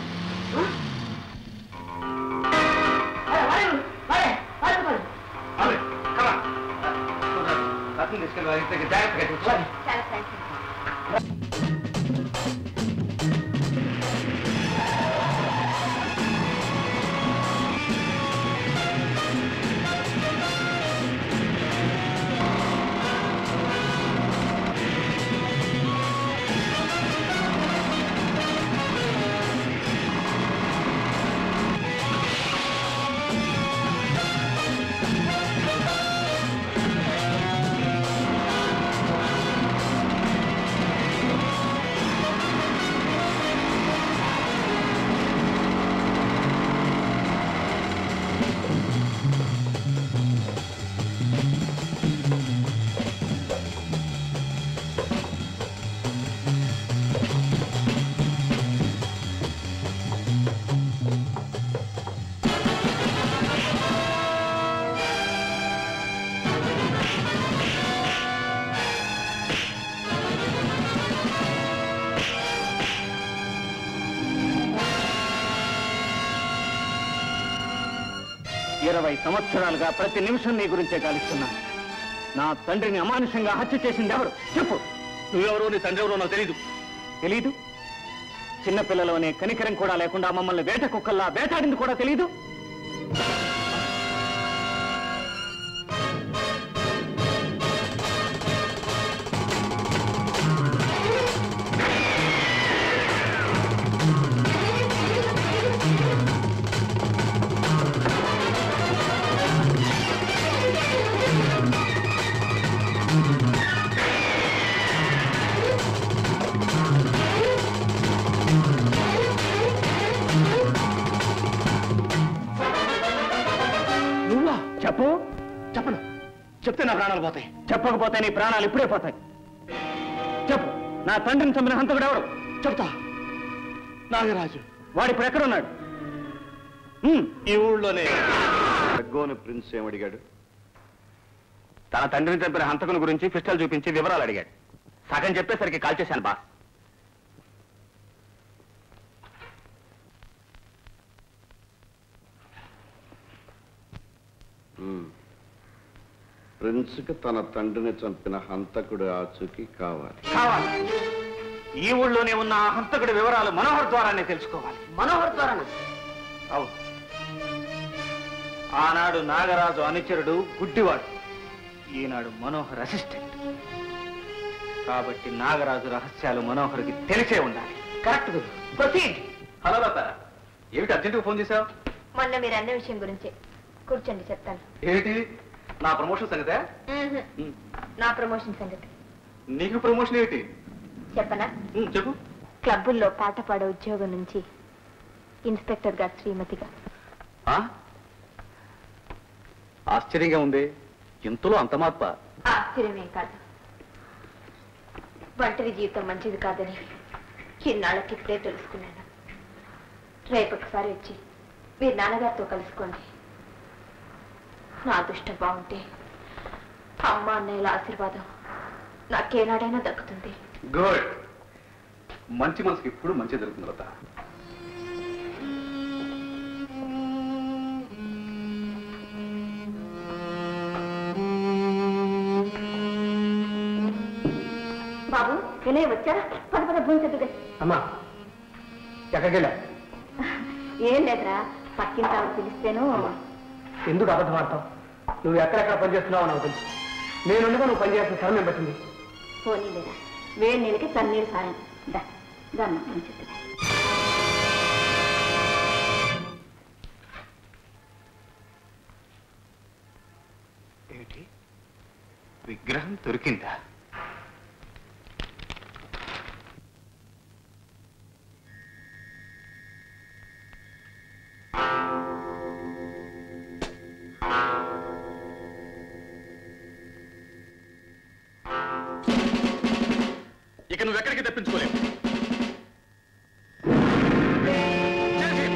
వాడే, వాడే, వాడే, వాడే, వాడే. రత్నం తీసుకెళ్ళి వారి ఇంటికి జాగ్రత్తగా చూసుకోవాలి చాలా థ్యాంక్స్ ఇరవై సంవత్సరాలుగా ప్రతి నిమిషం నీ గురించే గాలిస్తున్నాను నా తండ్రిని అమానుషంగా హత్య చేసింది ఎవరు చెప్పు నువ్వెవరో నీ తండ్రి ఎవరో నాకు తెలీదు తెలీదు చిన్నపిల్లలోనే కనికరం కూడా లేకుండా మమ్మల్ని వేట కుక్కల్లా వేటాడింది కూడా తెలీదు నువ్వా చెప్పు చెప్పను చెప్తే నా ప్రాణాలు పోతాయి చెప్పకపోతే నీ ప్రాణాలు ఇప్పుడే పోతాయి చెప్పు నా తండ్రిని చంపిన హంతకుడు ఎవరు చెప్తా నాగరాజు వాడు ఇప్పుడు ఎక్కడున్నాడు ఈ ఊళ్ళోనే రగ్గోని ప్రిన్స్ ఏమడిగాడు తన తండ్రిని చంపిన హంతకుని గురించి పిస్టల్ చూపించి వివరాలు అడిగాడు సగం చెప్పేసరికి కాల్ చేశాను బాస్ ప్రిన్స్కి తన తండ్రిని చంపిన హంతకుడు ఆచూకీ కావాలి కావాలి ఈ ఊళ్ళోనే ఉన్న ఆ హంతకుడి వివరాలు మనోహర్ ద్వారానే తెలుసుకోవాలి మనోహర్ ద్వారా అవును ఆనాడు నాగరాజు అనుచరుడు గుడ్డివాడు ఈనాడు మనోహర్ అసిస్టెంట్ కాబట్టి నాగరాజు రహస్యాలు మనోహర్కి తెలిసే ఉండాలి correct guru proceed hello Lata ఏమిటి అర్జెంటుగా ఫోన్ చేశావు మొన్న మీరు అన్న విషయం గురించి కూర్చోండి చెప్తాను ఏమిటి నా ప్రమోషన్ సంగతే మ్మ్హ్. నా ప్రమోషన్ సంగతి నీకు ప్రమోషన్ ఏమిటి చెప్పనా ఉమ్, చెప్పు క్లబ్బుల్లో పాట పాడే ఉద్యోగం నుంచి ఇన్స్పెక్టర్ గారు శ్రీమతిగా ఆ? ఆశ్చర్యంగా ఉంది ఇంతలో అంత మార్ప ఆశ్చర్యమేం కాదు ఒంటరి జీవితం మంచిది కాదని ఇన్నాళ్ళకి ఇప్పుడే తెలుసుకున్నాను రేపొకసారి వచ్చి మీరు నాన్నగారితో కలుసుకోండి నా అదృష్టం బాగుంటే అమ్మ అన్నయ్యల ఆశీర్వాదం నాకేనాడైనా దక్కుతుంది గుడ్ మంచి మనసుకి ఇప్పుడు మంచి జరుగుతుంది లత బాబు వినయ్ వచ్చారా పద పద భూమి అమ్మా ఎక్కడికి వెళ్ళావు ఏం లేదురా పక్కింటి ఆవిడ పిలిస్తేను ఎందుకు అబద్ధం ఆడతావు నువ్వు ఎక్కడెక్కడ పనిచేస్తున్నావో నాకు తెలుసు నేనుండగా నువ్వు పనిచేయాల్సిన సమయం పట్టింది పోనీ లేదా వేడి నీళ్ళకి చన్నీరు సాయం దా దమ్మ మంచిది ఏమిటి విగ్రహం దొరికిందా ఇక నువ్వు ఎక్కడికి తప్పించుకోలేవు చేసి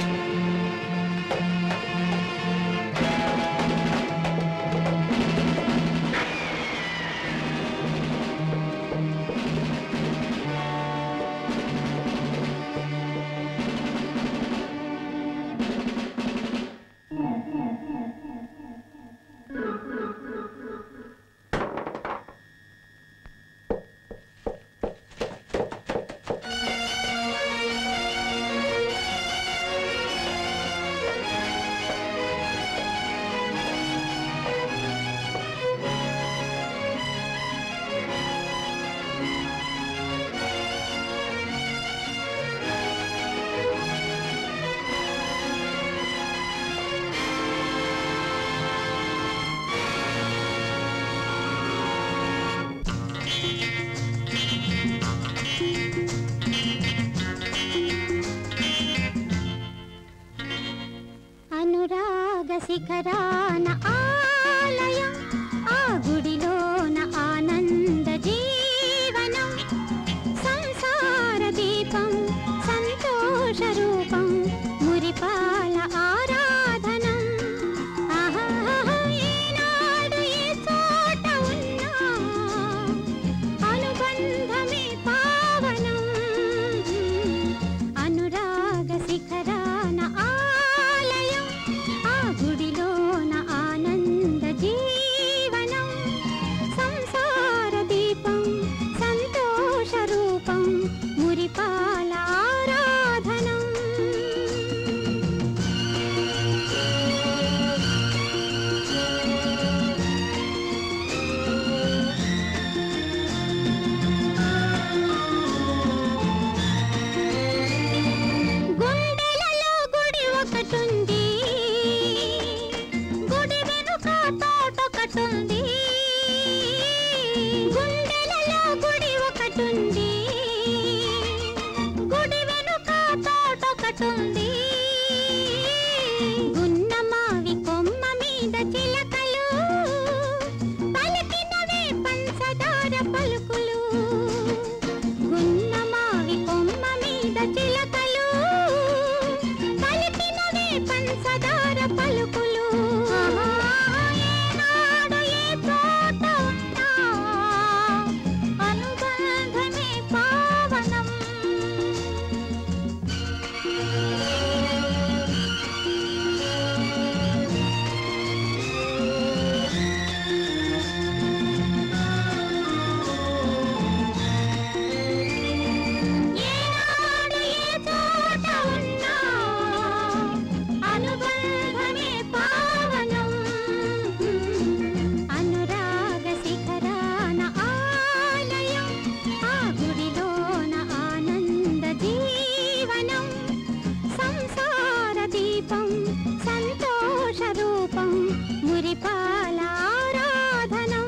అనురాగ శిఖరాన ఆలయం ఆ గుడిలోన ఆనంద జీవనం సంసార దీపం సంతోష రూపం మురిపాల ఆరాధనం ఆహాహా, ఈనాడు ఈ చోట ఉన్నా అనుబంధమే పావనం అనురాగ శిఖరాన ఆలయం ఆ గుడిలోన ఆనంద జీవనం సంసార దీపం సంతోష రూపం మురిపాల ఆరాధనం గుండెలలో గుడి ఒకటుంది గుడి వెనుక తోటొకటుంది గుండెలలో గుడి ఒకటుంది గుడి వెనుక తోటొకటుంది గున్న మావి కొమ్మ మీద చిలకలు పలికినవే పంచదార పలుకులు గున్న మావి కొమ్మ మీద చిలకలు పలికినవే పంచదార పలుకులు ఏనాడు ఏ చోట ఉన్నా అనుబంధమే పావనం ఏనాడు ఏ చోట ఉన్నా అనుబంధమే పావనం అనురాగ శిఖరాన ఆలయం ఆ గుడిలోన ఆనంద జీవనం సంసార దీపం సంతోష రూపం మురిపాల ఆరాధనం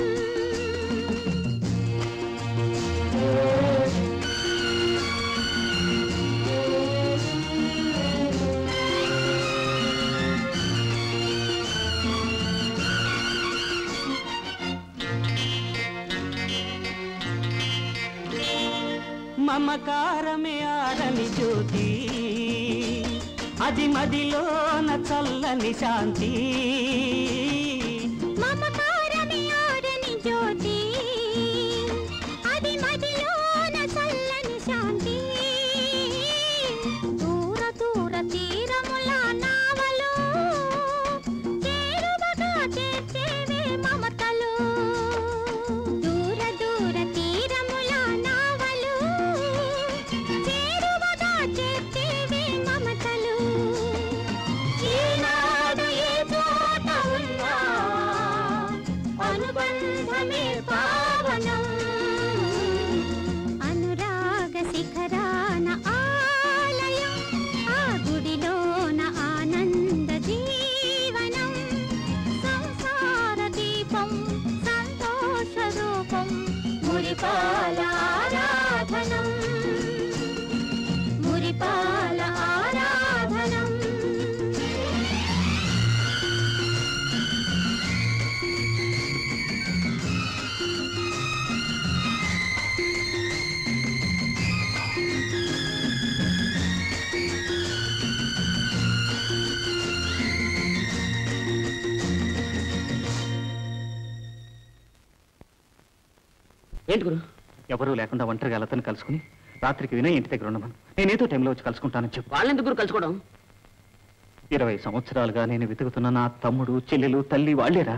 మమకారమే ఆరని జ్యోతి అది మదిలోన చల్లని శాంతి మమకారమే ఆరని జ్యోతి అది మదిలోన చల్లని శాంతి దూర దూర తీరముల నావలు చేరువగా చేర్చేవే మమతలు దూర దూర తీరముల నావలు చేరువగా చేర్చేవే మమతలు ఈనాడు ఏ చోట ఉన్న ఏంటి గురు ఎవరూ లేకుండా ఒంటరిగా లతను కలుసుకుని రాత్రికి వినయ్ ఇంటి దగ్గర ఉండమను నేనేదో టైంలో వచ్చి కలుసుకుంటానని చెప్పు వాళ్ళెందుకు గురు కలుసుకోవడం ఇరవై సంవత్సరాలుగా నేను వెతుకుతున్న నా తమ్ముడు చెల్లెలు తల్లి వాళ్ళేరా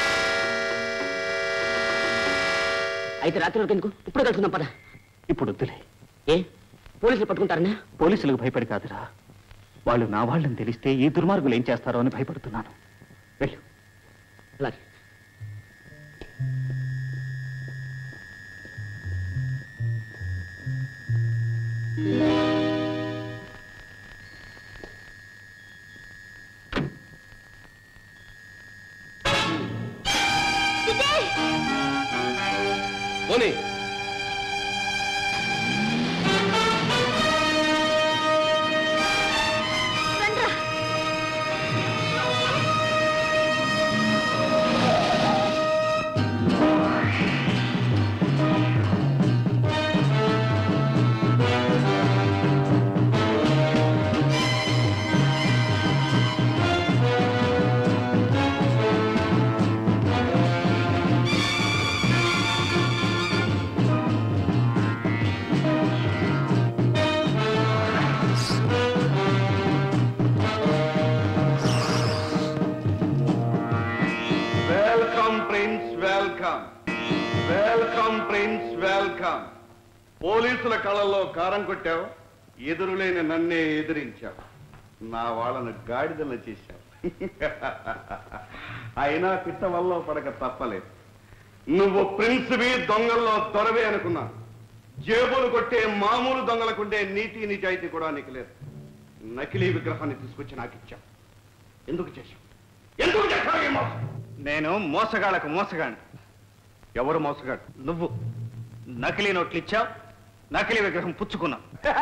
అయితే రాత్రి వరకు ఎందుకు ఇప్పుడు కలుసుకుందాం పద ఇప్పుడు వద్దులే ఏ పోలీసులు పట్టుకుంటారనే పోలీసులకు భయపడి కాదురా వాళ్ళు నా వాళ్ళని తెలిస్తే ఈ దుర్మార్గులు ఏం చేస్తారో అని భయపడుతున్నాను వెళ్ళు అలాగే పోనీ welcome prince welcome welcome prince welcome పోలీసుల కళ్ళల్లో కారం కొట్టావు ఎదురులేని నన్నే ఎదిరించావు నా వాళ్ళను గాడిదలు చేశావు అయినా పిట్ట వల్ల పడక తప్పలేదు నువ్వు ప్రిన్స్వి దొంగల్లో దొరవే అనుకున్నా జేబులు కొట్టే మామూలు దొంగలకుండే నీతి నిజాయితీ కూడా నీకు లేదు నకిలీ విగ్రహాన్ని తీసుకొచ్చి నాకు ఇచ్చావు ఎందుకు చేశావు ఎందుకు చేశావు ఈ మోసం నేను మోసగాళ్ళకు మోసగాడిని ఎవరు మోసగాడు నువ్వు నకిలీ నోట్లు ఇచ్చావు నకిలీ విగ్రహం పుచ్చుకున్నావు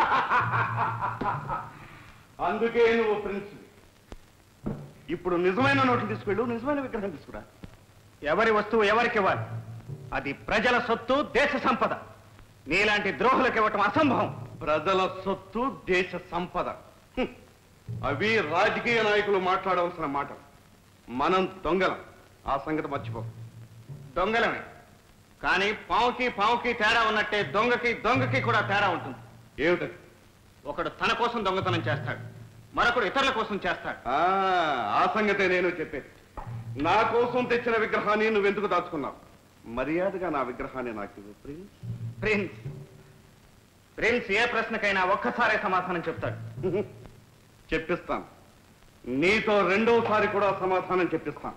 అందుకే నువ్వు ప్రిన్స్ ఇప్పుడు నిజమైన నోట్లు తీసుకెళ్ళు నిజమైన విగ్రహం తీసుకురా ఎవరి వస్తువు ఎవరికి ఇవ్వాలి అది ప్రజల సొత్తు దేశ సంపద నీలాంటి ద్రోహులకు ఇవ్వటం అసంభవం ప్రజల సొత్తు దేశ సంపద హ్మ్. అవి రాజకీయ నాయకులు మాట్లాడవలసిన మాట మనం దొంగలం ఆ సంగతి మర్చిపో దొంగలమే కానీ పావుకి పావుకి తేడా ఉన్నట్టే దొంగకి దొంగకి కూడా తేడా ఉంటుంది ఏమిటది ఒకడు తన కోసం దొంగతనం చేస్తాడు మరొకడు ఇతరుల కోసం చేస్తాడు ఆ, ఆ సంగతే నేను చెప్పేది నా కోసం తెచ్చిన విగ్రహాన్ని నువ్వెందుకు దాచుకున్నావు మర్యాదగా నా విగ్రహాన్ని నాకు ఇవ్వు, ప్రిన్స్ ప్రిన్స్ ప్రిన్స్ ఏ ప్రశ్నకైనా ఒక్కసారే సమాధానం చెప్తాడు చెప్పిస్తాను నీతో రెండోసారి కూడా సమాధానం చెప్పిస్తాను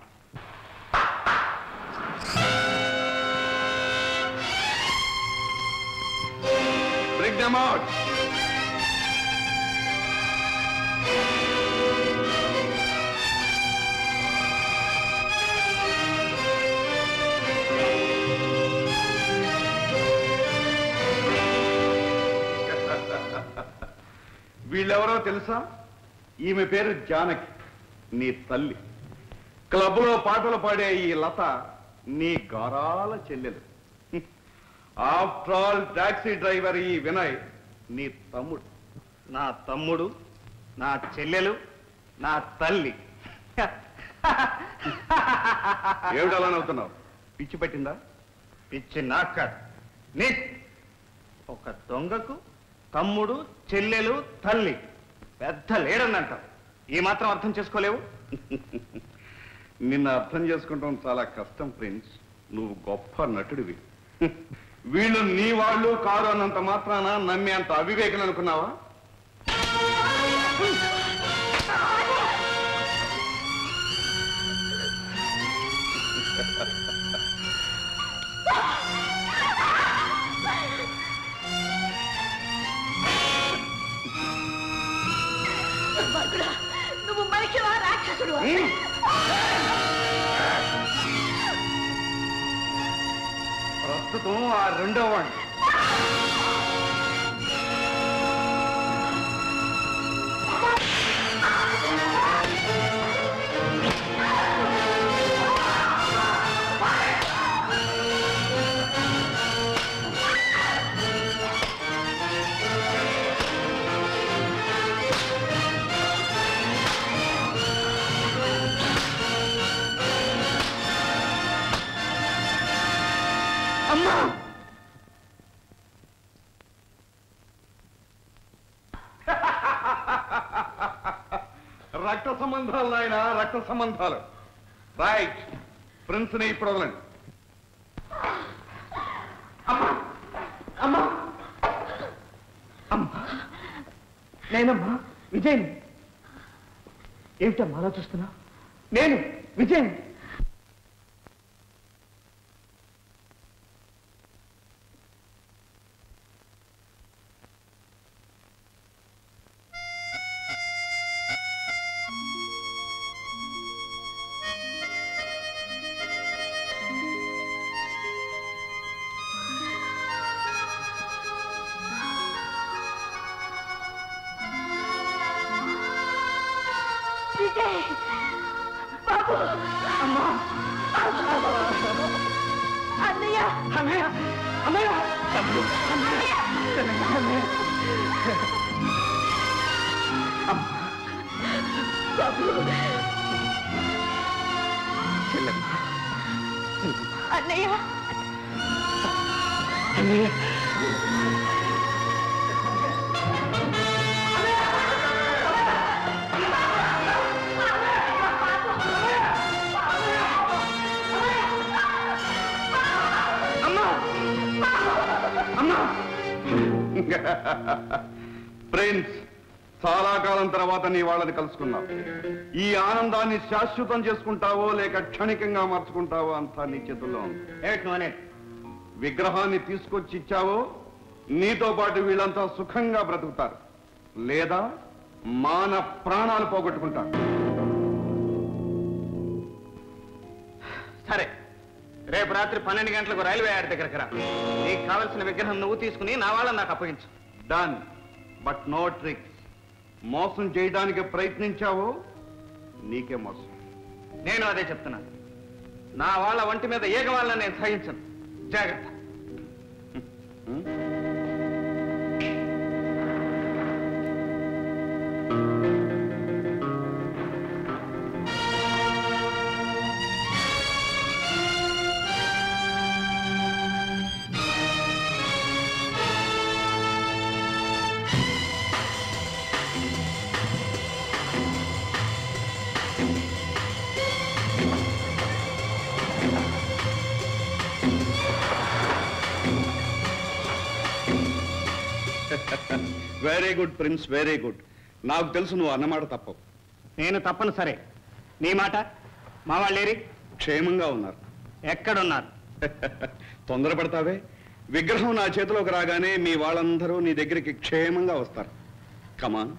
Bring them out. వీళ్ళెవరో తెలుసా ఈమె పేరు జానకి నీ తల్లి క్లబ్లో పాటలు పాడే ఈ లత నీ గారాల చెల్లెలు ఆఫ్టర్ ఆల్ టాక్సీ డ్రైవర్ ఈ వినయ్ నీ తమ్ముడు నా తమ్ముడు నా చెల్లెలు నా తల్లి ఏమిటి అలా నవ్వుతున్నావు పిచ్చి పట్టిందా పిచ్చి నాకు కాదు నీ ఒక దొంగకు తమ్ముడు చెల్లెలు తల్లి పెద్ద లేడన్నంటావు ఈ మాత్రం అర్థం చేసుకోలేవు నిన్ను అర్థం చేసుకుంటాం చాలా కష్టం ప్రిన్స్ నువ్వు గొప్ప నటుడివి వీళ్ళు నీ వాళ్ళు కారు అన్నంత మాత్రాన నమ్మే అంత అవివేకులు అనుకున్నావా దుర్మార్గుడా, నువ్వు మనిషివా రాక్షసుడు ప్రస్తుతం ఆ రెండో వాడిని అమ్మా రక్త సంబంధాలు నాయన రక్త సంబంధాలు రైట్ ప్రిన్స్ ని ఇప్పుడు వదలండి అమ్మా అమ్మా నేనమ్మా విజయ్ ఏమిటమ్మా అలా చూస్తున్నా నేను విజయ్ విజయ్ బాబు అమ్మా అన్నయ్య అన్నయ్య అన్నయ్య తమ్ముడు అన్నయ్య అన్నయ్య బాబు చెల్లెమ్మ అన్నయ్య అన్నయ్య ప్రిన్స్ చాలా కాలం తర్వాత నీ వాళ్ళని కలుసుకున్నావు ఈ ఆనందాన్ని శాశ్వతం చేసుకుంటావో లేక క్షణికంగా మార్చుకుంటావో అంతా నీ చేతుల్లో ఉంది విగ్రహాన్ని తీసుకొచ్చి ఇచ్చావో నీతో పాటు వీళ్ళంతా సుఖంగా బ్రతుకుతారు లేదా మాన ప్రాణాలు పోగొట్టుకుంటారు సరే రేపు రాత్రి పన్నెండు గంటలకు రైల్వే యార్డ్ దగ్గరకు రా నీకు కావలసిన విగ్రహం నువ్వు తీసుకుని నా వాళ్ళని నాకు అప్పగించు డన్ బట్ నో ట్రిక్స్ మోసం చేయడానికి ప్రయత్నించావో నీకే మోసం నేను అదే చెప్తున్నాను నా వాళ్ళ వంటి మీద ఏక వాళ్ళని నేను సహించను జాగ్రత్త very good prince very good నాకు తెలుసు నువ్వు అన్నమాట తప్పవు నేను తప్పను సరే నీ మాట మా వాళ్ళేరి క్షేమంగా ఉన్నారు ఎక్కడున్నారు తొందరపడతావే విగ్రహం నా చేతిలోకి రాగానే మీ వాళ్ళందరూ నీ దగ్గరికి క్షేమంగా వస్తారు కమాన్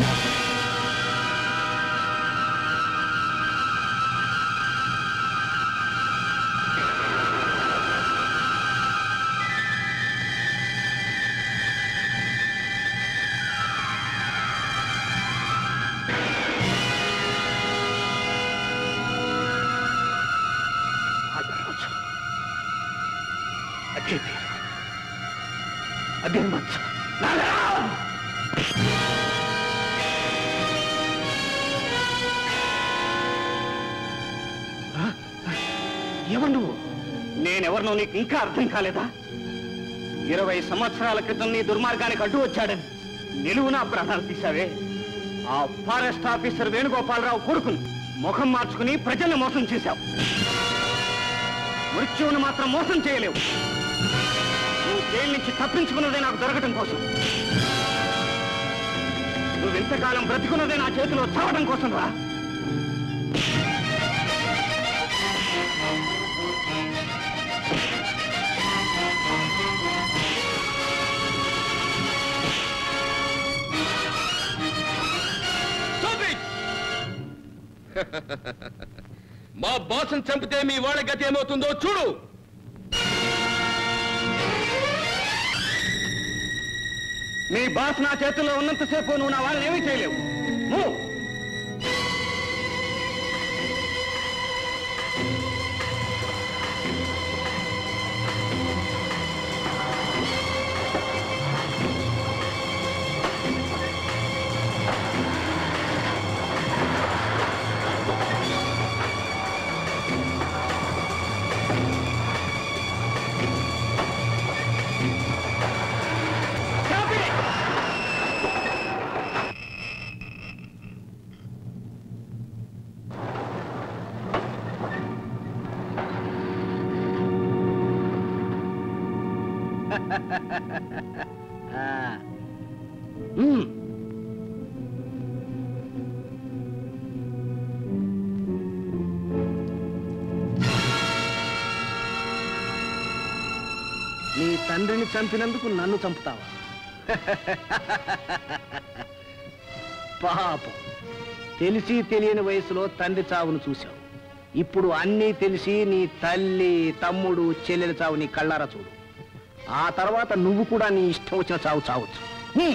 అదే తీరు. అదే మంచు ఎవరు నువ్వు నేనెవరినో నీకు ఇంకా అర్థం కాలేదా ఇరవై సంవత్సరాల క్రితం నీ దుర్మార్గానికి అడ్డు వచ్చాడని నిలువునా ప్రాణాలు తీశావే ఆ ఫారెస్ట్ ఆఫీసర్ వేణుగోపాలరావు కొడుకును ముఖం మార్చుకుని ప్రజల్ని మోసం చేశావు మృత్యువును మాత్రం మోసం చేయలేవు నువ్వు జైలు నుంచి తప్పించుకున్నదే నాకు దొరకటం కోసం నువ్వు ఇంతకాలం బ్రతికున్నదే నా చేతిలో చావడం కోసం రా మా బాసును చంపితే మీ వాళ్ళ గతి ఏమవుతుందో చూడు నీ బాస్ నా చేతుల్లో ఉన్నంతసేపు నువ్వు నా వాళ్ళని ఏమీ చేయలేవు Move. ఆ. ఉమ్. నీ తండ్రిని చంపినందుకు నన్ను చంపుతావా పాపం తెలిసి తెలియని వయసులో తండ్రి చావును చూశావు ఇప్పుడు అన్నీ తెలిసి నీ తల్లి తమ్ముడు చెల్లెల చావు నీ కళ్ళారా చూడు ఆ తర్వాత నువ్వు కూడా నీ ఇష్టం వచ్చిన చావు చావచ్చు హ్మ్.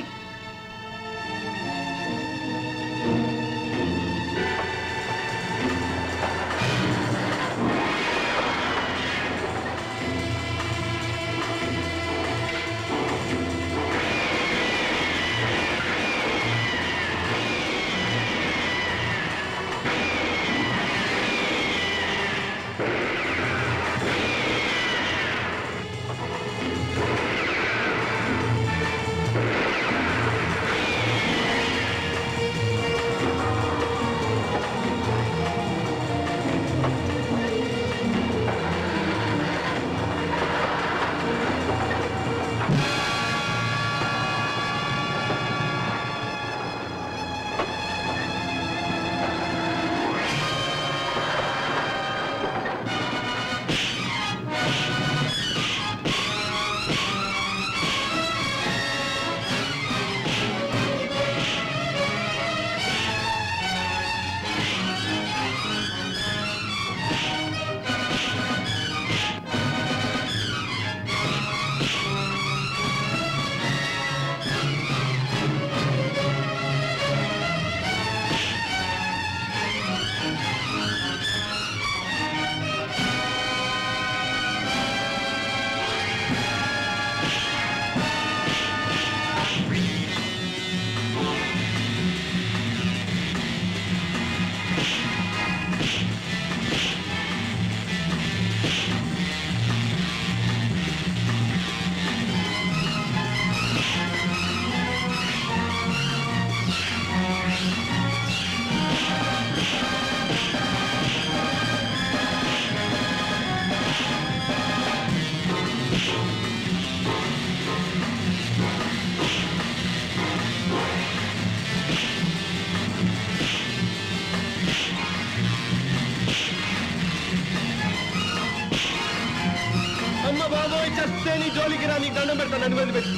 అమ్మ బాబోయ్ చస్తే నీ జోలికి రా నీకు దండం పెడతాను నన్ను వదిలిపెట్టి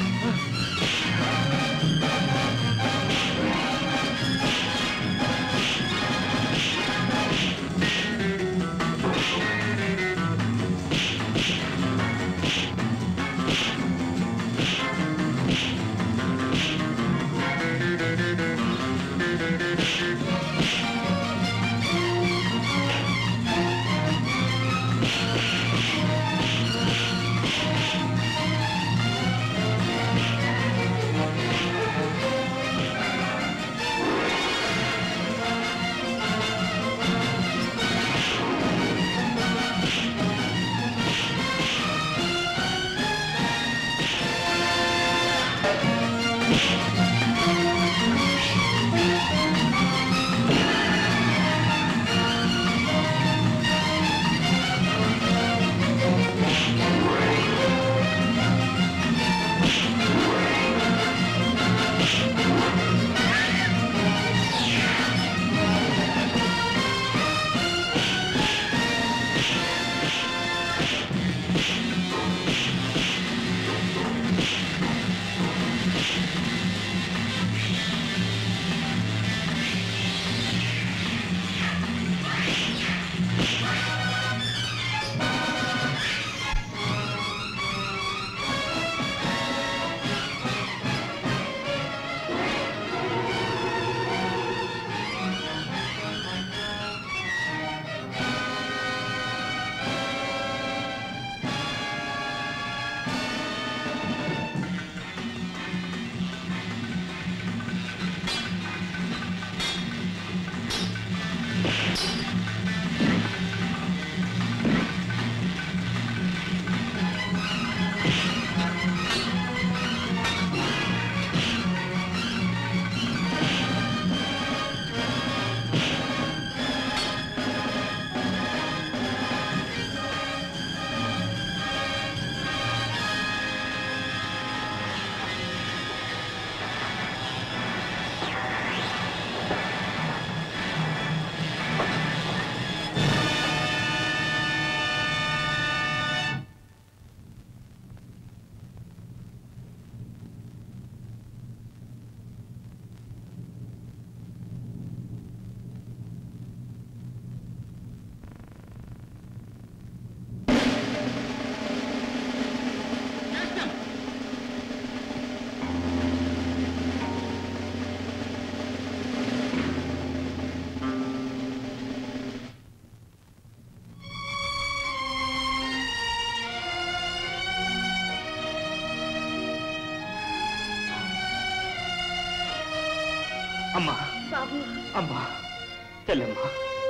అమ్మా బాబు అమ్మా చెల్లెమ్మా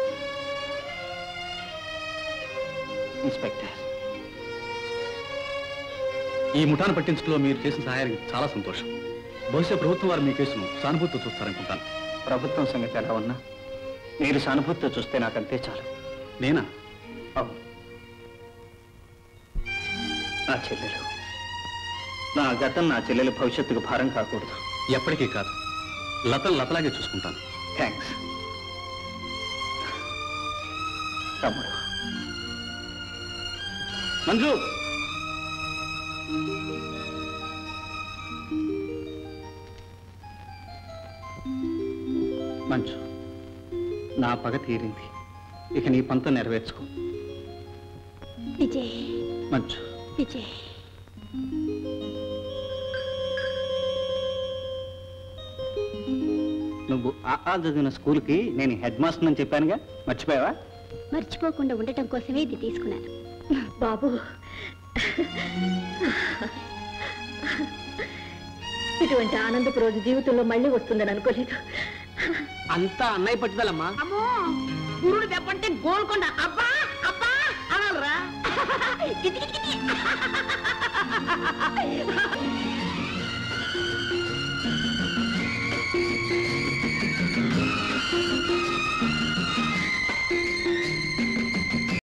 ఇన్స్పెక్టర్ ఈ ముఠాను పట్టించడంలో మీరు చేసిన సహాయానికి చాలా సంతోషం బహుశా ప్రభుత్వం వారు మీ కేసును సానుభూతితో చూస్తారనుకుంటాను ప్రభుత్వం సంగతి ఎలా ఉన్నా మీరు సానుభూతితో చూస్తే నాకంతే చాలు నేనా అవును నా చెల్లెలు నా గతం నా చెల్లెలు భవిష్యత్తుకు భారం కాకూడదు ఎప్పటికీ కాదు లతలు లతలాగే చూసుకుంటాను థ్యాంక్స్ తమ్ముడు మంజు మంచు నా పగ తీరింది ఇక నీ పంతం నెరవేర్చుకో విజయ్ మంచు విజయ్ నువ్వు ఆ ఆ చదివిన స్కూల్కి నేను హెడ్ మాస్టర్ అని చెప్పానుగా మర్చిపోయావా మర్చిపోకుండా ఉండటం కోసమే ఇది తీసుకున్నాను బాబు ఇటువంటి ఆనందపు రోజు జీవితంలో మళ్ళీ వస్తుందని అనుకోలేదు అంతా అన్నయ్య పట్టుదలమ్మా అమ్మో గురుడు దెబ్బంటే గోల్కొండ అబ్బా అబ్బా అనాలరా కిచి కిచి కిచి.